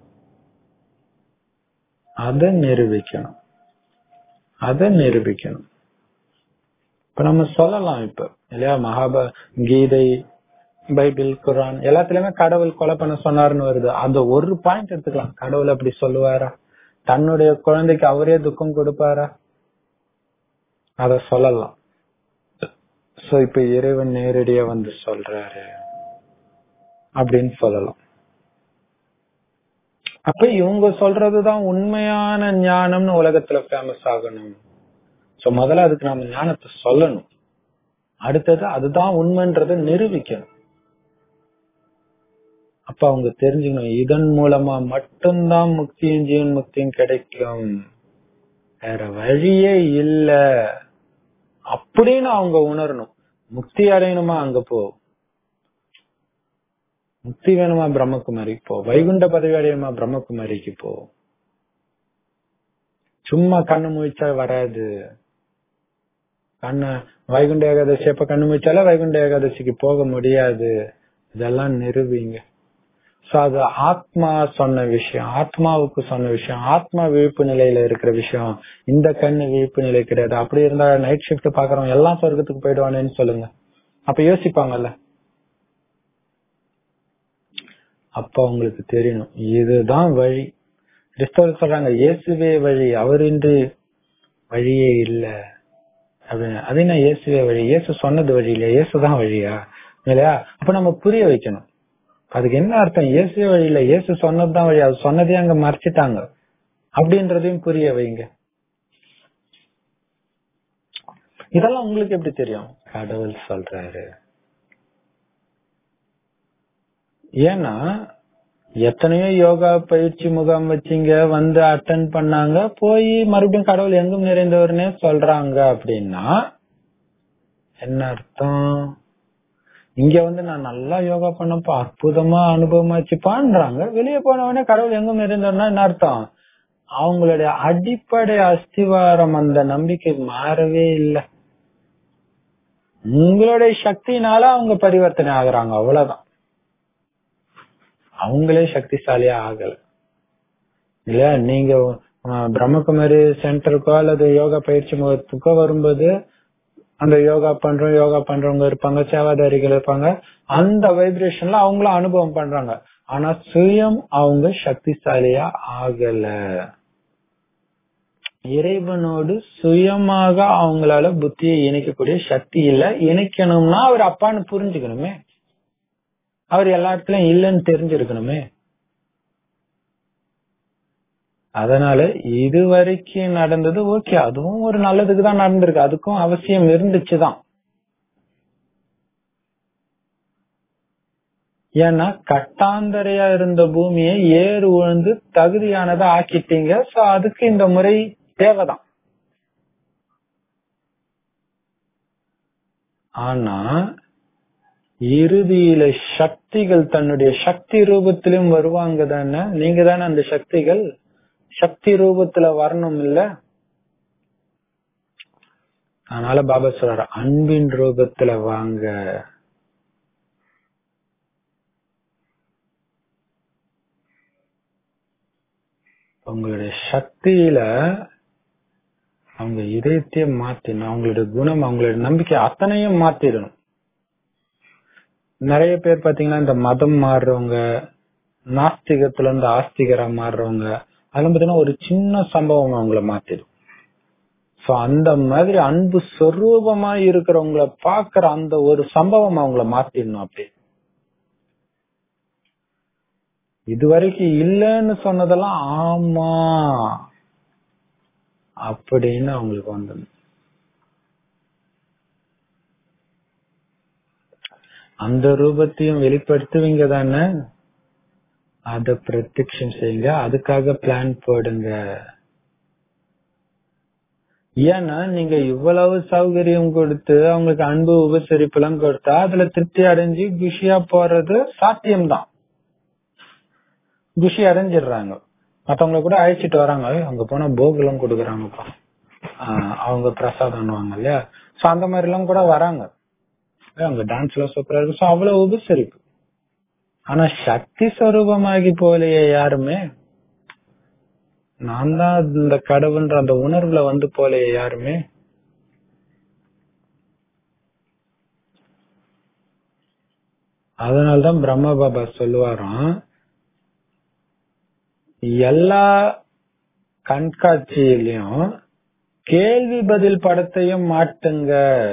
அத நிரூபிக்கணும் அத நிரூபிக்கணும் இப்ப நம்ம சொல்லலாம் இப்ப இல்லையா மகாப கீதை பைபிள் குரான் எல்லாத்துலயுமே கடவுள் கொலை பண்ண சொன்னாருன்னு வருது அந்த ஒரு பாயிண்ட் எடுத்துக்கலாம் கடவுள் அப்படி சொல்லுவாரா தன்னுடைய குழந்தைக்கு அவரே துக்கம் கொடுப்பாரா அத சொல்லலாம் சோ இப்ப இறைவன் நேரடியா வந்து சொல்றாரு அப்படின்னு சொல்லலாம் அப்ப இவங்க சொல்றதுதான் உண்மையான ஞானம்னு உலகத்துல ஃபேமஸ் ஆகணும் சோ முதல்ல அதுக்கு நாம ஞானத்தை சொல்லணும் அடுத்தது அதுதான் உண்மைன்றதை நிரூபிக்கணும் அப்ப அவங்க தெரிஞ்சுக்கணும் இதன் மூலமா மட்டும்தான் முக்தியும் ஜீவன் முக்தியும் கிடைக்கும் வேற வழியே இல்ல அப்படின்னு அவங்க உணரணும் முக்தி அடையணுமா அங்க போ முக்தி வேணுமா பிரம்மகுமாரிக்கு போ வைகுண்ட பதவி அடையணுமா பிரம்மகுமாரிக்கு போ சும்மா கண்ணு முழிச்சா வராது கண்ணு வைகுண்ட ஏகாதசி எப்ப கண்ணு முழிச்சாலே வைகுண்ட ஏகாதசிக்கு போக முடியாது இதெல்லாம் நிரூபிங்க சோ அது ஆத்மா சொன்ன விஷயம் ஆத்மாவுக்கு சொன்ன விஷயம் ஆத்மா விழிப்பு நிலையில இருக்கிற விஷயம் இந்த கண்ணு விழிப்பு நிலை கிடையாது அப்படி இருந்தா நைட் ஷிஃப்ட் பாக்குறவங்க எல்லாம் சொர்க்கத்துக்கு போயிடுவானேன்னு சொல்லுங்க அப்ப யோசிப்பாங்கல்ல அப்ப அவங்களுக்கு தெரியணும் இதுதான் வழி கிறிஸ்தவர் சொல்றாங்க இயேசுவே வழி அவரின்றி வழியே இல்ல அப்படின்னு அது என்ன இயேசுவே வழி இயேசு சொன்னது வழி இல்லையா இயேசுதான் வழியா இல்லையா அப்ப நம்ம புரிய வைக்கணும் அதுக்கு என்ன அர்த்தம் இயேசுவே வழி இல்ல இயேசு சொன்னதுதான் வழி அது சொன்னதே அங்க மறைச்சிட்டாங்க அப்படின்றதையும் புரிய வைங்க இதெல்லாம் உங்களுக்கு எப்படி தெரியும் கடவுள் சொல்றாரு ஏன்னா எத்தனையோ யோகா பயிற்சி முகாம் வச்சீங்க வந்து அட்டன் பண்ணாங்க போய் மறுபடியும் கடவுள் எங்கும் நிறைந்தவர்னே சொல்றாங்க அப்படின்னா என்ன அர்த்தம் இங்க வந்து நான் நல்லா யோகா பண்ணப்போ அற்புதமா அனுபவமாச்சுப்பான்றாங்க வெளியே போனவனே கடவுள் எங்கும் நிறைந்தவர்னா என்ன அர்த்தம் அவங்களுடைய அடிப்படை அஸ்திவாரம் அந்த நம்பிக்கை மாறவே இல்லை உங்களுடைய சக்தினால அவங்க பரிவர்த்தனை ஆகுறாங்க அவ்வளவுதான் அவங்களே சக்திசாலியா ஆகல இல்லையா நீங்க அஹ், பிரம்மகுமாரி சென்டருக்கோ அல்லது யோகா பயிற்சி முகத்துக்கோ வரும்போது அந்த யோகா பண்றோம் யோகா பண்றவங்க இருப்பாங்க சேவாதாரிகள் இருப்பாங்க அந்த வைப்ரேஷன்ல அவங்களும் அனுபவம் பண்றாங்க ஆனா சுயம் அவங்க சக்திசாலியா ஆகல இறைவனோடு சுயமாக அவங்களால புத்தியை இணைக்கக்கூடிய சக்தி இல்ல இணைக்கணும்னா அவர் அப்பான்னு புரிஞ்சுக்கணுமே அவர் எல்லா இடத்துலயும் இல்லைன்னு தெரிஞ்சிருக்கணுமே அதனால இது வரைக்கும் நடந்தது ஓகே அதுவும் ஒரு நல்லதுக்கு தான் நடந்திருக்கு அதுக்கும் அவசியம் இருந்துச்சுதான் ஏன்னா கட்டாந்தரையா இருந்த பூமியை ஏறு உழுந்து தகுதியானதா ஆக்கிட்டீங்க சோ அதுக்கு இந்த முறை தேவைதான் ஆனா இறுதியில சக்திகள் தன்னுடைய சக்தி ரூபத்திலும் வருவாங்க தானே நீங்க தானே அந்த சக்திகள் சக்தி ரூபத்துல வரணும் இல்ல அதனால பாபா சொல்றாரு அன்பின் ரூபத்துல வாங்க உங்களுடைய சக்தியில அவங்க இதயத்தையே மாத்திடணும் அவங்களுடைய குணம் அவங்களுடைய நம்பிக்கை அத்தனையும் மாத்திடணும் நிறைய பேர் பாத்தீங்கன்னா இந்த மதம் மாறுறவங்க நாஸ்திகத்துல இருந்து ஆஸ்திகரா மாறுறவங்க அதெல்லாம் பாத்தீங்கன்னா ஒரு சின்ன சம்பவம் அவங்கள மாத்திடும் சோ அந்த மாதிரி அன்பு சொரூபமா இருக்கிறவங்கள பாக்குற அந்த ஒரு சம்பவம் அவங்கள மாத்திடணும் அப்படி இதுவரைக்கும் இல்லைன்னு சொன்னதெல்லாம் ஆமா அப்படின்னு அவங்களுக்கு வந்தது அந்த ரூபத்தையும் வெளிப்படுத்துவீங்க தானே அத பிரத்யக்ஷம் செய்யுங்க அதுக்காக பிளான் போடுங்க ஏன்னா நீங்க இவ்வளவு சௌகரியம் கொடுத்து அவங்களுக்கு அன்பு உபசரிப்பு எல்லாம் கொடுத்தா அதுல திருப்தி அடைஞ்சு குஷியா போறது சாத்தியம்தான் குஷி அடைஞ்சிடுறாங்க மத்தவங்கள கூட அழைச்சிட்டு வராங்க அங்க போனா போகெல்லாம் கொடுக்குறாங்கப்பா அவங்க பிரசாதம் பண்ணுவாங்க இல்லையா சோ அந்த மாதிரி எல்லாம் கூட வராங்க அவங்க டான்ஸ் எல்லாம் சூப்பரா இருக்கு சோ அவ்வளவு உபசரிப்பு ஆனா சக்தி ஸ்வரூபமாகி போலையே யாருமே நான் தான் இந்த கடவுள்ன்ற அந்த உணர்வுல வந்து போலையே யாருமே அதனால்தான் பிரம்ம பாபா சொல்லுவாராம் எல்லா கண்காட்சியிலையும் கேள்வி பதில் படத்தையும் மாட்டுங்க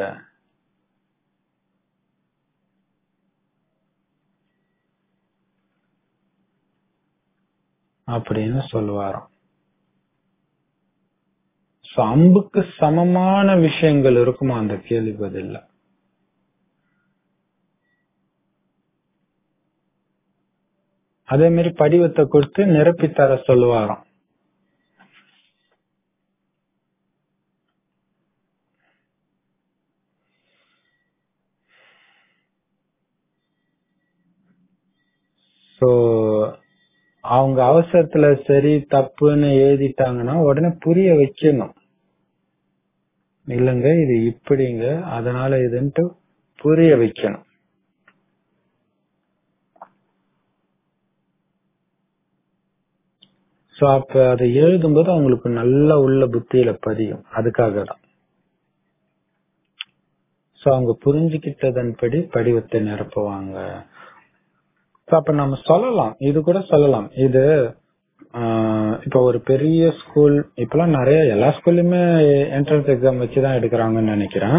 அப்படின்னு சொல்லுவாராம் அம்புக்கு சமமான விஷயங்கள் இருக்குமா அந்த கேள்வி பதில்ல அதே மாதிரி படிவத்தை கொடுத்து நிரப்பி தர சொல்லுவாராம் சோ அவங்க அவசரத்துல சரி தப்புன்னு எழுதிட்டாங்கன்னா உடனே புரிய வைக்கணும் இல்லங்க இது இப்படிங்க அதனால இதுன்ட்டு புரிய வைக்கணும் சோ அப்ப அதை எழுதும்போது அவங்களுக்கு நல்ல உள்ள புத்தியில பதியும் அதுக்காக தான் சோ அவங்க புரிஞ்சுக்கிட்டதன்படி படிவத்தை நிரப்புவாங்க அப்ப நம்ம சொல்லலாம் இது கூட சொல்லலாம் இது இப்ப ஒரு பெரிய ஸ்கூல் இப்பெல்லாம் நிறைய எல்லா ஸ்கூல்லுமே என்ட்ரன்ஸ் எக்ஸாம் வச்சுதான் எடுக்கிறாங்கன்னு நினைக்கிறேன்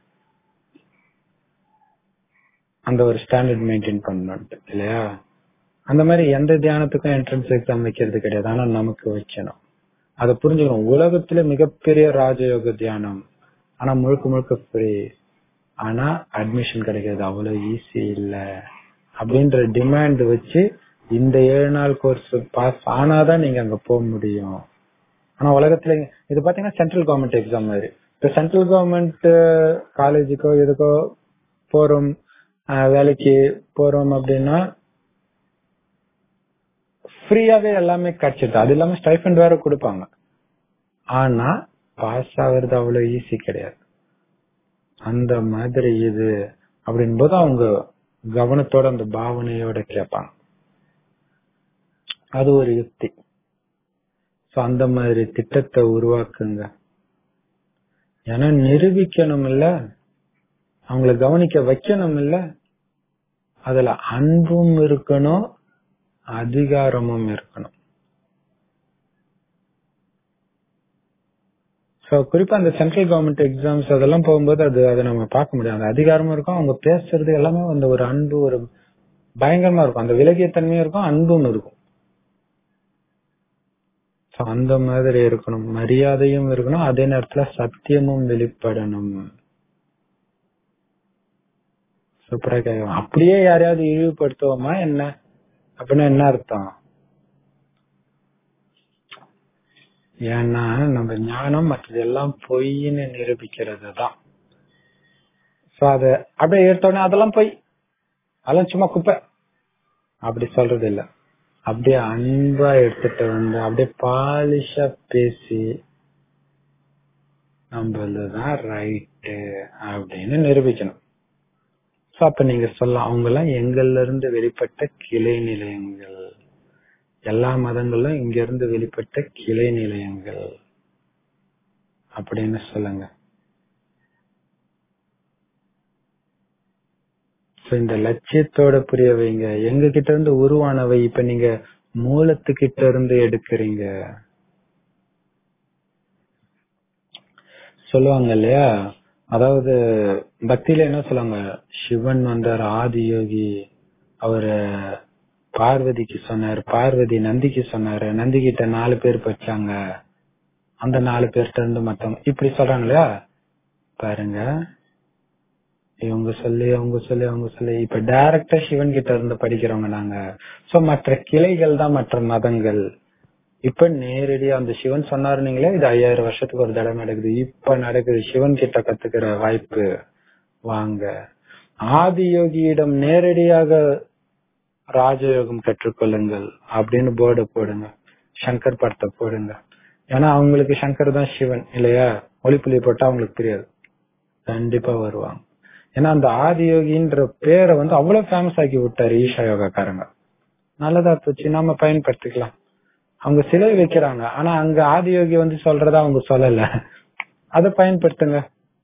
அந்த ஒரு ஸ்டாண்டர்ட் மெயின்டைன் பண்ணணும் இல்லையா அந்த மாதிரி எந்த தியானத்துக்கும் என்ட்ரன்ஸ் எக்ஸாம் வைக்கிறது கிடையாது ஆனா நமக்கு வைக்கணும் அதை புரிஞ்சுக்கணும் உலகத்துல மிகப்பெரிய ராஜயோக தியானம் ஆனா முழுக்க முழுக்க ஃப்ரீ ஆனா அட்மிஷன் கிடைக்கிறது அவ்வளவு ஈஸி இல்ல அப்படின்ற டிமாண்ட் வச்சு இந்த ஏழு நாள் கோர்ஸ் பாஸ் ஆனாதான் நீங்க அங்க போக முடியும் ஆனா உலகத்துல இது பாத்தீங்கன்னா சென்ட்ரல் கவர்மெண்ட் எக்ஸாம் மாதிரி இப்ப சென்ட்ரல் கவர்மெண்ட் காலேஜுக்கோ எதுக்கோ போறோம் வேலைக்கு போறோம் அப்படின்னா ஃப்ரீயாவே எல்லாமே கிடைச்சிது அது இல்லாம ஸ்டைஃபண்ட் வேற கொடுப்பாங்க ஆனா பாஸ் ஆகுறது அவ்வளவு ஈஸி கிடையாது அந்த மாதிரி இது அப்படின் போது அவங்க கவனத்தோட அந்த பாவனையோட கேட்பாங்க அது ஒரு யுக்தி சோ அந்த மாதிரி திட்டத்தை உருவாக்குங்க ஏன்னா நிரூபிக்கணும் இல்ல அவங்கள கவனிக்க வைக்கணும் இல்ல அதுல அன்பும் இருக்கணும் அதிகாரமும் இருக்கணும் சோ குறிப்பா அந்த சென்ட்ரல் கவர்மெண்ட் எக்ஸாம்ஸ் அதெல்லாம் போகும்போது அது அதை நம்ம பார்க்க முடியும் அந்த அதிகாரமும் இருக்கும் அவங்க பேசுறது எல்லாமே அந்த ஒரு அன்பு ஒரு பயங்கரமா இருக்கும் அந்த விலகிய தன்மையும் இருக்கும் அன்பும் இருக்கும் So, அந்த மாதிரி இருக்கணும் மரியாதையும் இருக்கணும் அதே நேரத்துல சத்தியமும் வெளிப்படணும் சூப்பரா கேட்கலாம் அப்படியே யாரையாவது இழிவுபடுத்துவோமா என்ன அப்படின்னா என்ன அர்த்தம் ஏன்னா நம்ம ஞானம் மற்றது எல்லாம் பொய்ன்னு நிரூபிக்கிறது தான் சோ அத அப்படியே எடுத்தோடனே அதெல்லாம் பொய் அதெல்லாம் சும்மா குப்பை அப்படி சொல்றது இல்ல அப்படியே அன்பா எடுத்துட்டு வந்து அப்படியே பாலிஷா பேசி நம்மளதுதான் ரைட்டு அப்படின்னு நிரூபிக்கணும் சோ அப்ப நீங்க சொல்லலாம் அவங்க எல்லாம் எங்கள்ல இருந்து வெளிப்பட்ட கிளை நிலையங்கள் எல்லா மதங்களும் இங்க இருந்து வெளிப்பட்ட கிளை நிலையங்கள் அப்படின்னு சொல்லுங்க So, இந்த லட்சியத்தோட புரிய வைங்க எங்க கிட்ட இருந்து உருவானவை இப்ப நீங்க மூலத்துக்கிட்ட இருந்து எடுக்கிறீங்க சொல்லுவாங்க இல்லையா அதாவது பக்தியில என்ன சொல்லுவாங்க சிவன் வந்தார் ஆதியோகி அவரு பார்வதிக்கு சொன்னார் பார்வதி நந்திக்கு சொன்னாரு நந்தி கிட்ட நாலு பேர் படிச்சாங்க அந்த நாலு பேர்ட்ட இருந்து மத்தவங்க இப்படி சொல்றாங்க இல்லையா பாருங்க இவங்க சொல்லி அவங்க சொல்லி அவங்க சொல்லி இப்ப டைரக்டா சிவன் கிட்ட இருந்து படிக்கிறவங்க நாங்க சோ மற்ற கிளைகள் தான் மற்ற மதங்கள் இப்ப நேரடியா அந்த சிவன் சொன்னாருனீங்களே இது ஐயாயிரம் வருஷத்துக்கு ஒரு தடவை நடக்குது இப்ப நடக்குது சிவன் கிட்ட கத்துக்கிற வாய்ப்பு வாங்க ஆதியோகியிடம் நேரடியாக ராஜயோகம் கற்றுக்கொள்ளுங்கள் அப்படின்னு போர்டு போடுங்க சங்கர் படத்தை போடுங்க ஏன்னா அவங்களுக்கு சங்கர் தான் சிவன் இல்லையா ஒளிப்புலி போட்டா அவங்களுக்கு தெரியாது கண்டிப்பா வருவாங்க ஏன்னா அந்த ஆதியோகின்ற பேரை வந்து அவ்வளவு ஃபேமஸ் ஆக்கி விட்டாரு ஈஷா யோகாக்காரங்க நல்லதா போச்சு நாம பயன்படுத்திக்கலாம் அவங்க சிலை வைக்கிறாங்க ஆனா அங்க ஆதியோகி வந்து சொல்றதா அவங்க சொல்லல அதை பயன்படுத்துங்க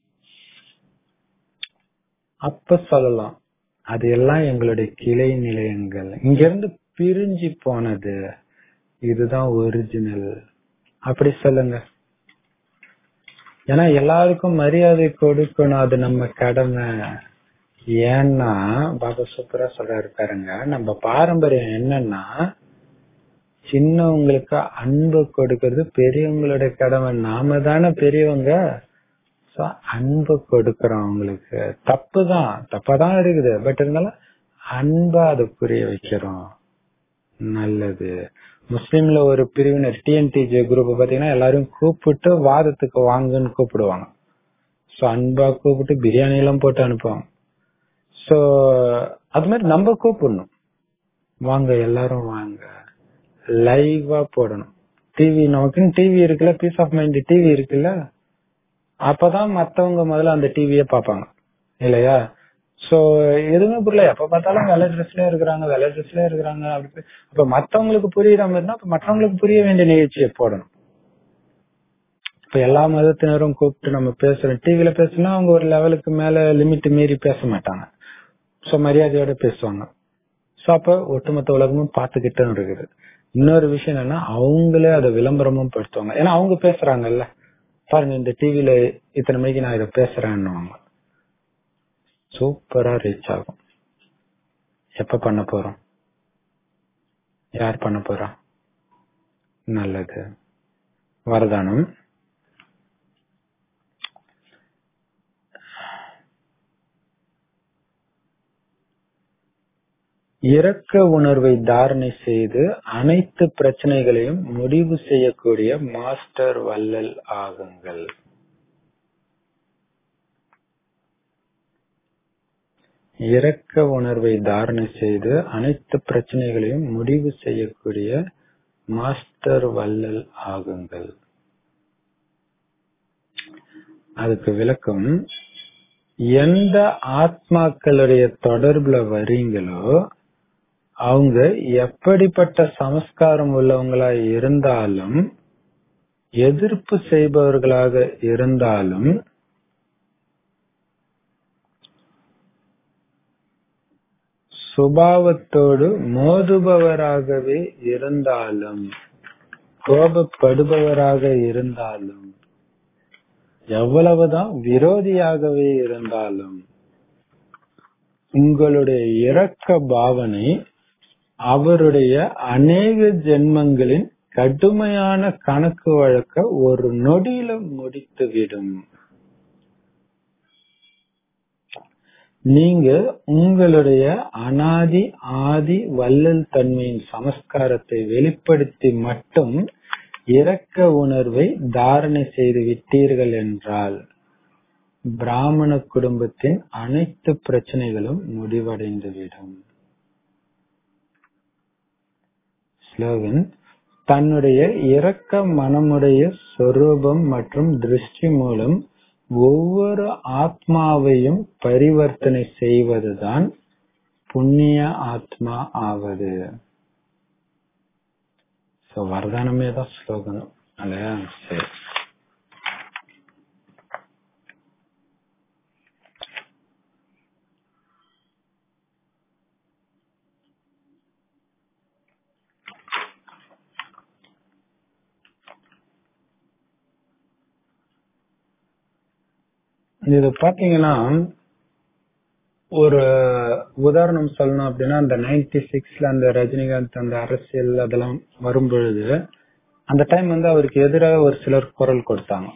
அப்ப சொல்லலாம் அது எல்லாம் எங்களுடைய கிளை நிலையங்கள் இங்க இருந்து பிரிஞ்சு போனது இதுதான் ஒரிஜினல் அப்படி சொல்லுங்க ஏன்னா எல்லாருக்கும் மரியாதை கொடுக்கணும் அது நம்ம கடமை ஏன்னா பாபா சூப்பரா சொல்றாரு பாருங்க நம்ம பாரம்பரியம் என்னன்னா சின்னவங்களுக்கு அன்பு கொடுக்கறது பெரியவங்களோட கடமை நாம தானே பெரியவங்க So, அன்பு கொடுக்கறோம் அவங்களுக்கு தப்பு தான் தப்பா தான் இருக்குது பட் இருந்தாலும் அன்பா அதை புரிய வைக்கிறோம் நல்லது முஸ்லீம்ல ஒரு பிரிவினர் டிஎன்டிஜே குரூப் பாத்தீங்கன்னா எல்லாரும் கூப்பிட்டு வாதத்துக்கு வாங்கன்னு கூப்பிடுவாங்க சோ அன்பா கூப்பிட்டு பிரியாணி எல்லாம் போட்டு அனுப்புவாங்க சோ அது மாதிரி நம்ம கூப்பிடணும் வாங்க எல்லாரும் வாங்க லைவா போடணும் டிவி நமக்குன்னு டிவி இருக்குல்ல பீஸ் ஆஃப் மைண்ட் டிவி இருக்குல்ல அப்பதான் மத்தவங்க முதல்ல அந்த டிவியே பாப்பாங்க இல்லையா சோ எதுவுமே புரியல எப்ப பார்த்தாலும் வெள்ளை ட்ரெஸ்ல இருக்கிறாங்க வெள்ளை ட்ரெஸ்ல இருக்கிறாங்க அப்படி அப்ப மத்தவங்களுக்கு புரியுற மாதிரினா அப்ப மற்றவங்களுக்கு புரிய வேண்டிய நிகழ்ச்சியை போடணும் இப்ப எல்லா மதத்தினரும் கூப்பிட்டு நம்ம பேசுறோம் டிவில பேசினா அவங்க ஒரு லெவலுக்கு மேல லிமிட் மீறி பேச மாட்டாங்க சோ மரியாதையோட பேசுவாங்க சோ அப்ப ஒட்டுமொத்த உலகமும் பார்த்துக்கிட்டு இருக்குது இன்னொரு விஷயம் என்னன்னா அவங்களே அதை விளம்பரமும் படுத்துவாங்க ஏன்னா அவங்க பேசுறாங்கல்ல பாருங்க இந்த டிவில இத்தனை மணிக்கு நான் இதை பேசுறேன்னுவாங்க சூப்பரா ரீச் ஆகும் எப்ப பண்ண போறோம் யார் பண்ண போறா நல்லது வரதானம் இரக்க உணர்வை தாரணை செய்து அனைத்து பிரச்சனைகளையும் முடிவு செய்யக்கூடிய மாஸ்டர் வள்ளல் ஆகுங்கள் இரக்க உணர்வை தாரணை செய்து அனைத்து பிரச்சனைகளையும் முடிவு செய்யக்கூடிய மாஸ்டர் வள்ளல் ஆகுங்கள் அதுக்கு விளக்கம் எந்த ஆத்மாக்களுடைய தொடர்புல வரீங்களோ அவங்க எப்படிப்பட்ட சமஸ்காரம் உள்ளவங்களா இருந்தாலும் எதிர்ப்பு செய்பவர்களாக இருந்தாலும் சுபாவத்தோடு மோதுபவராகவே இருந்தாலும் கோபப்படுபவராக இருந்தாலும் எவ்வளவுதான் விரோதியாகவே இருந்தாலும் உங்களுடைய இரக்க பாவனை அவருடைய அநேக ஜென்மங்களின் கடுமையான கணக்கு வழக்க ஒரு நொடியில முடித்துவிடும் நீங்க உங்களுடைய அனாதி ஆதி வள்ளல் தன்மையின் சமஸ்காரத்தை வெளிப்படுத்தி மட்டும் இரக்க உணர்வை தாரணை செய்து விட்டீர்கள் என்றால் பிராமண குடும்பத்தின் அனைத்து பிரச்சனைகளும் முடிவடைந்துவிடும் ஸ்லோகன் தன்னுடைய இரக்க மனமுடைய சொரூபம் மற்றும் திருஷ்டி மூலம் ஒவ்வொரு ஆத்மாவையும் பரிவர்த்தனை செய்வதுதான் புண்ணிய ஆத்மா ஆவது சோ வரதானமே தான் ஸ்லோகனம் இல்லையா சரி இது பாத்தீங்கன்னா ஒரு உதாரணம் சொல்லணும் அப்படின்னா அந்த நைன்டி சிக்ஸ்ல அந்த ரஜினிகாந்த் அந்த அரசியல் அதெல்லாம் வரும் பொழுது அந்த டைம் வந்து அவருக்கு எதிராக ஒரு சிலர் குரல் கொடுத்தாங்க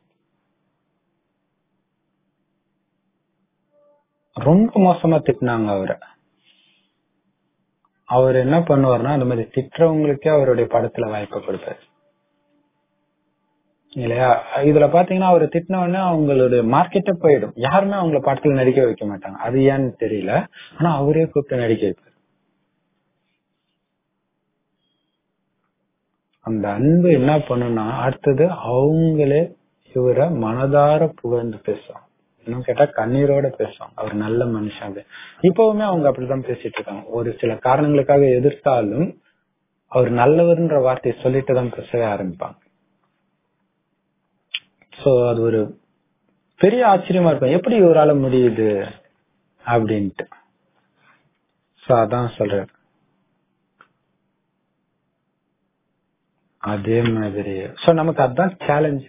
ரொம்ப மோசமா திட்டினாங்க அவரை அவர் என்ன பண்ணுவார்னா அந்த மாதிரி திட்டுறவங்களுக்கே அவருடைய படத்துல வாய்ப்பு கொடுப்பாரு இல்லையா இதுல பாத்தீங்கன்னா அவர் திட்டின உடனே அவங்களுடைய மார்க்கெட்டே போயிடும் யாருமே அவங்கள படத்துல நடிக்க வைக்க மாட்டாங்க அது ஏன்னு தெரியல ஆனா அவரே கூப்பிட்டு நடிக்க வைப்பாரு அந்த அன்பு என்ன பண்ணுனா அடுத்தது அவங்களே இவரை மனதார புகழ்ந்து பேசுவாங்க இன்னும் கேட்டா கண்ணீரோட பேசுவாங்க அவர் நல்ல மனுஷன் இப்பவுமே அவங்க அப்படிதான் பேசிட்டு இருக்காங்க ஒரு சில காரணங்களுக்காக எதிர்த்தாலும் அவர் நல்லவர்ன்ற வார்த்தையை சொல்லிட்டு தான் பேசவே ஆரம்பிப்பாங்க சோ அது ஒரு பெரிய ஆச்சரியமா இருக்கும் எப்படி இவரால முடியுது அப்படின்ட்டு சோ அதான் சொல்றாரு அதே மாதிரி சோ நமக்கு அதுதான் சேலஞ்ச்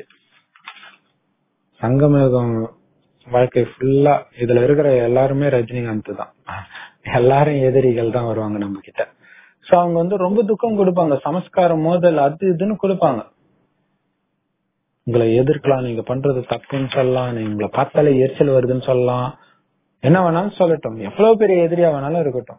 சங்கமயுகம் வாழ்க்கை ஃபுல்லா இதுல இருக்கிற எல்லாருமே ரஜினிகாந்த் தான் எல்லாரும் எதிரிகள் தான் வருவாங்க நம்ம கிட்ட சோ அவங்க வந்து ரொம்ப துக்கம் கொடுப்பாங்க சமஸ்காரம் மோதல் அது இதுன்னு கொடுப்பாங்க உங்களை எதிர்க்கலாம் நீங்க பண்றது தப்புன்னு சொல்லலாம் நீங்க உங்களை பார்த்தாலே எரிச்சல் வருதுன்னு சொல்லலாம் என்ன வேணாலும் சொல்லட்டும் எவ்வளவு பெரிய எதிரியா வேணாலும் இருக்கட்டும்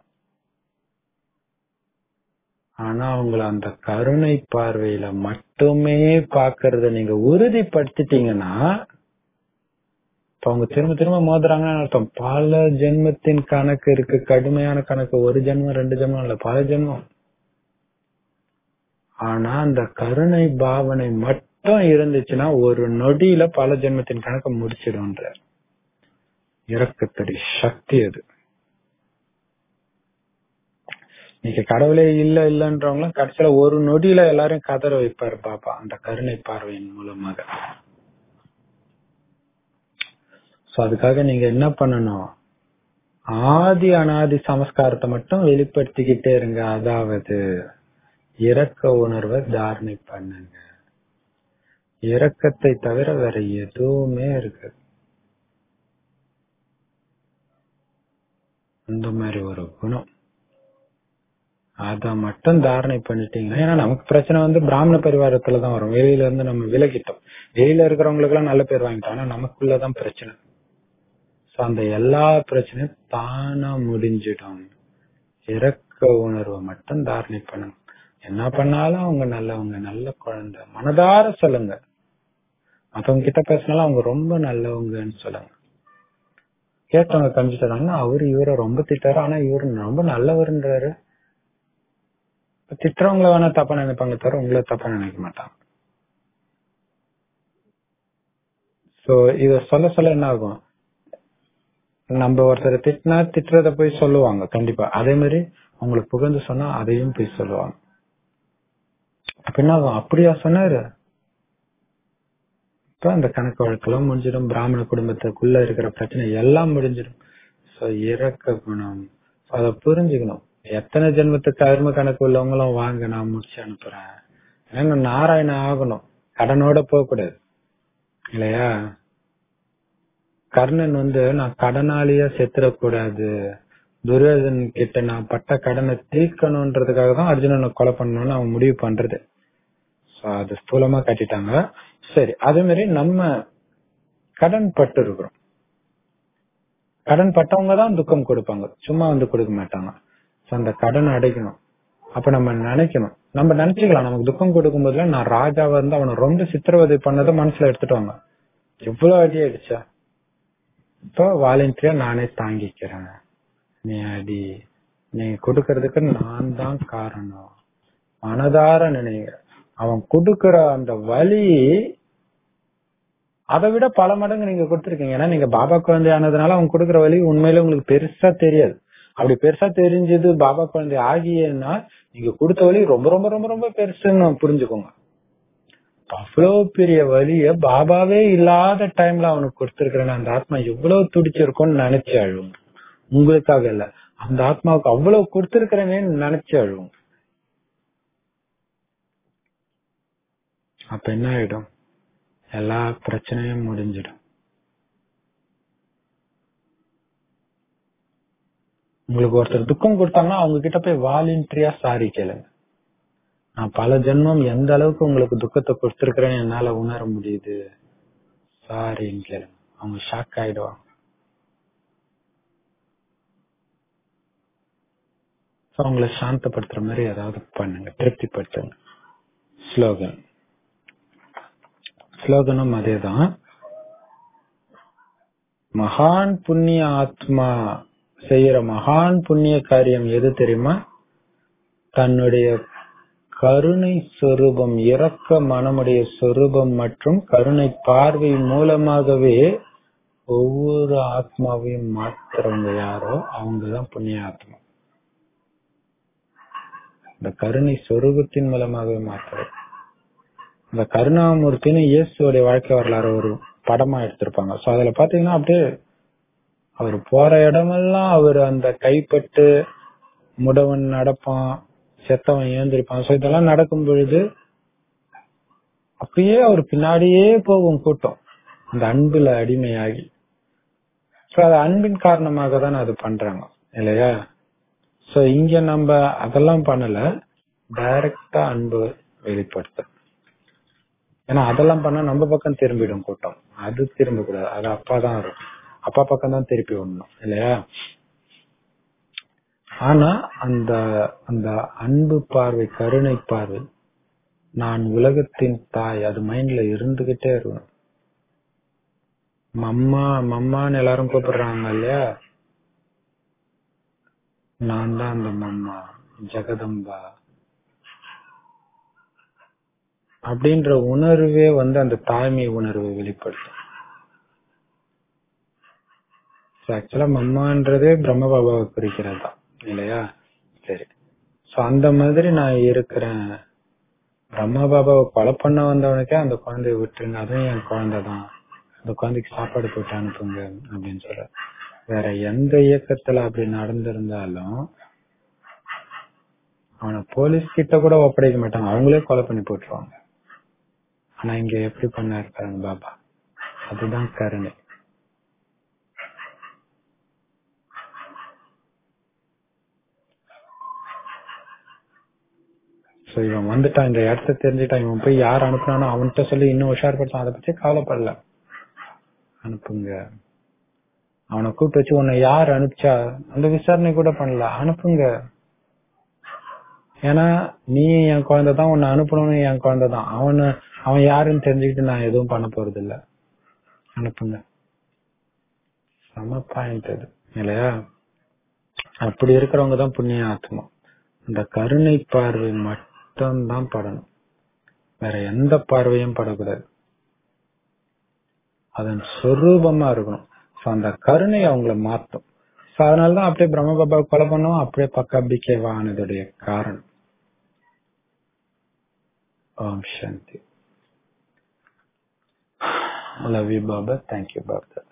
ஆனா அவங்கள அந்த கருணை பார்வையில மட்டுமே பாக்குறத நீங்க உறுதிப்படுத்திட்டீங்கன்னா இப்ப அவங்க திரும்ப திரும்ப மோதுறாங்கன்னு அர்த்தம் பல ஜென்மத்தின் கணக்கு இருக்கு கடுமையான கணக்கு ஒரு ஜென்மம் ரெண்டு ஜென்மம் இல்ல பல ஜென்மம் ஆனா அந்த கருணை பாவனை மட்டும் இருந்துச்சுன்னா ஒரு நொடியில பல ஜென்மத்தின் கணக்க முடிச்சிடும்ன்ற இறக்கத்தடி சக்தி அது இன்னைக்கு கடவுளே இல்ல இல்லன்றவங்களும் கடைசியில ஒரு நொடியில எல்லாரையும் கதற வைப்பாரு பாப்பா அந்த கருணை பார்வையின் மூலமாக சோ அதுக்காக நீங்க என்ன பண்ணணும் ஆதி அனாதி சமஸ்காரத்தை மட்டும் வெளிப்படுத்திக்கிட்டே இருங்க அதாவது இரக்க உணர்வை தாரணை பண்ணுங்க இரக்கத்தை தவிர வேற எதுவுமே இருக்கு அந்த மாதிரி ஒரு குணம் அத மட்டும் தாரணை பண்ணிட்டீங்கன்னா ஏன்னா நமக்கு பிரச்சனை வந்து பிராமண பரிவாரத்துலதான் வரும் வெளியில இருந்து நம்ம விலகிட்டோம் வெளியில இருக்கிறவங்களுக்கு எல்லாம் நல்ல பேர் வாங்கிட்டோம் ஆனா நமக்குள்ளதான் பிரச்சனை சோ அந்த எல்லா பிரச்சனையும் தானா முடிஞ்சிடும் இறக்க உணர்வை மட்டும் தாரணை பண்ணணும் என்ன பண்ணாலும் அவங்க நல்லவங்க நல்ல குழந்தை மனதார சொல்லுங்க மத்தவங்க கிட்ட பேசினாலும் அவங்க ரொம்ப நல்லவங்கன்னு சொல்லுங்க கேட்டவங்க கமிச்சிட்டாங்கன்னா அவரு இவரை ரொம்ப திட்டாரு ஆனா இவரு ரொம்ப நல்லவர்ன்றாரு திட்டுறவங்கள வேணா தப்பா நினைப்பாங்க தவிர உங்களை தப்பா நினைக்க மாட்டாங்க சோ இத சொல்ல சொல்ல என்ன ஆகும் நம்ம ஒருத்தரை திட்டினா திட்டுறத போய் சொல்லுவாங்க கண்டிப்பா அதே மாதிரி அவங்களுக்கு புகழ்ந்து சொன்னா அதையும் போய் சொல்லுவாங்க அப்ப என்ன ஆகும் அப்படியா சொன்னாரு இப்ப அந்த கணக்கு வழக்கெல்லாம் முடிஞ்சிடும் பிராமண குடும்பத்துக்குள்ள இருக்கிற பிரச்சனை எல்லாம் முடிஞ்சிடும் சோ இறக்க குணம் அத புரிஞ்சுக்கணும் எத்தனை ஜென்மத்துக்கு கர்ம கணக்கு உள்ளவங்களும் வாங்க நான் முடிச்சு அனுப்புறேன் ஏன்னா நாராயண ஆகணும் கடனோட போக கூடாது இல்லையா கர்ணன் வந்து நான் கடனாளியா செத்துடக்கூடாது துரியோதன் கிட்ட நான் பட்ட கடனை தீர்க்கணும்ன்றதுக்காக தான் அர்ஜுனனை கொலை பண்ணணும்னு அவன் முடிவு பண்றது So, அது ஸ்தூலமா கட்டிட்டாங்க சரி அதே மாதிரி நம்ம கடன் பட்டு இருக்கிறோம் கடன் பட்டவங்க தான் துக்கம் கொடுப்பாங்க சும்மா வந்து கொடுக்க மாட்டாங்க So, அந்த கடன் அடைக்கணும் அப்ப நம்ம நினைக்கணும் நம்ம நினைச்சுக்கலாம் நமக்கு துக்கம் கொடுக்கும் போதுல நான் ராஜாவா இருந்து அவனை ரொம்ப சித்திரவதை பண்ணதை மனசுல எடுத்துட்டு வாங்க எவ்வளவு அடி அடிச்சா இப்போ வாலண்டியரா நானே தாங்கிக்கிறேன் நீ அடி நீ கொடுக்கறதுக்கு நான் தான் காரணம் மனதார நினைங்க அவன் கொடுக்கிற அந்த வலி அதை விட பல மடங்கு நீங்க கொடுத்துருக்கீங்க ஏன்னா நீங்க பாபா குழந்தை ஆனதுனால அவன் கொடுக்கிற வலி உண்மையில உங்களுக்கு பெருசா தெரியாது அப்படி பெருசா தெரிஞ்சது பாபா குழந்தை ஆகியன்னா நீங்க கொடுத்த வலி ரொம்ப ரொம்ப ரொம்ப ரொம்ப பெருசுன்னு புரிஞ்சுக்கோங்க அவ்வளவு பெரிய வலிய பாபாவே இல்லாத டைம்ல அவனுக்கு கொடுத்திருக்கிறேன் அந்த ஆத்மா எவ்வளவு துடிச்சிருக்கும்னு நினைச்சு அழுவும் உங்களுக்காக இல்ல அந்த ஆத்மாவுக்கு அவ்வளவு கொடுத்திருக்கிறேனே நினைச்சு அழுவும் அப்ப என்ன ஆயிடும் எல்லா பிரச்சனையும் முடிஞ்சிடும் உங்களுக்கு ஒருத்தர் துக்கம் கொடுத்தாங்கன்னா அவங்க கிட்ட போய் வாலண்டரியா சாரி கேளுங்க நான் பல ஜென்மம் எந்த அளவுக்கு உங்களுக்கு துக்கத்தை கொடுத்திருக்கிறேன்னு என்னால உணர முடியுது சாரின்னு கேளுங்க அவங்க ஷாக் ஆயிடுவாங்க So, அவங்கள சாந்தப்படுத்துற மாதிரி ஏதாவது பண்ணுங்க திருப்திப்படுத்துங்க ஸ்லோகன் ஸ்லோகனும் அதேதான் மகான் புண்ணிய ஆத்மா செய்யற மகான் புண்ணிய காரியம் எது தெரியுமா தன்னுடைய கருணை சொரூபம் இரக்க மனமுடைய சொரூபம் மற்றும் கருணை பார்வை மூலமாகவே ஒவ்வொரு ஆத்மாவையும் மாத்துறவங்க யாரோ அவங்கதான் புண்ணிய ஆத்மா இந்த கருணை சொரூபத்தின் மூலமாகவே மாத்துறது இந்த கருணாமூர்த்தின்னு இயேசுடைய வாழ்க்கை வரலாறு ஒரு படமா எடுத்திருப்பாங்க சோ அதுல பாத்தீங்கன்னா அப்படியே அவர் போற இடமெல்லாம் அவர் அந்த கைப்பட்டு முடவன் நடப்பான் செத்தவன் ஏந்திருப்பான் சோ இதெல்லாம் நடக்கும் பொழுது அப்படியே அவர் பின்னாடியே போகும் கூட்டம் அந்த அன்புல அடிமையாகி சோ அது அன்பின் காரணமாக தான் அது பண்றாங்க இல்லையா சோ இங்க நம்ம அதெல்லாம் பண்ணல டைரக்டா அன்பு வெளிப்படுத்த ஏன்னா அதெல்லாம் பண்ணா நம்ம பக்கம் திரும்பிடும் கூட்டம் அது திரும்ப கூடாது அது அப்பா தான் இருக்கும் அப்பா பக்கம் தான் திருப்பி விடணும் இல்லையா ஆனா அந்த அந்த அன்பு பார்வை கருணை பார்வை நான் உலகத்தின் தாய் அது மைண்ட்ல இருந்துகிட்டே இருக்கணும் மம்மா மம்மான்னு எல்லாரும் கூப்பிடுறாங்க இல்லையா நான் தான் அந்த மம்மா ஜெகதம்பா அப்படின்ற உணர்வே வந்து அந்த தாய்மை உணர்வை வெளிப்படுத்தும் ஆக்சுவலா மம்மான்றதே பிரம்ம பாபாவை குறிக்கிறது தான் இல்லையா சரி சோ அந்த மாதிரி நான் இருக்கிறேன் பிரம்ம பாபாவை கொலை பண்ண வந்தவனுக்கே அந்த குழந்தைய விட்டுருங்க அதுவும் என் குழந்தை தான் அந்த குழந்தைக்கு சாப்பாடு போட்டு அனுப்புங்க அப்படின்னு சொல்ற வேற எந்த இயக்கத்துல அப்படி நடந்திருந்தாலும் அவனை போலீஸ் கிட்ட கூட ஒப்படைக்க மாட்டாங்க அவங்களே கொலை பண்ணி போட்டுருவாங்க ஆனா இங்க எப்படி பண்ண இருக்காங்க பாபா அதுதான் கருணை சோ இவன் வந்துட்டான் இந்த இடத்த தெரிஞ்சுட்டான் இவன் போய் யார் அனுப்புனானோ அவன்கிட்ட சொல்லி இன்னும் உஷார்படுத்தான் அதை பத்தி கவலைப்படல அனுப்புங்க அவனை கூப்பிட்டு வச்சு உன்னை யார் அனுப்பிச்சா அந்த விசாரணை கூட பண்ணல அனுப்புங்க ஏன்னா நீ என் குழந்தை தான் உன்னை அனுப்பணும்னு என் குழந்தை தான் அவனு அவன் யாருன்னு தெரிஞ்சுக்கிட்டு நான் எதுவும் பண்ண போறது இல்ல அனுப்புங்க செம பாயிண்ட் அது இல்லையா அப்படி இருக்கிறவங்க தான் புண்ணிய ஆத்மா இந்த கருணை பார்வை மட்டும்தான் படணும் வேற எந்த பார்வையும் படக்கூடாது அதன் சொரூபமா இருக்கணும் சோ அந்த கருணை அவங்கள மாத்தும் சோ அதனாலதான் அப்படியே பிரம்ம பாபா கொலை பண்ணுவோம் அப்படியே பக்காபிக்கேவா ஆனதுடைய காரணம் Om Shanti love you Baba thank you Baba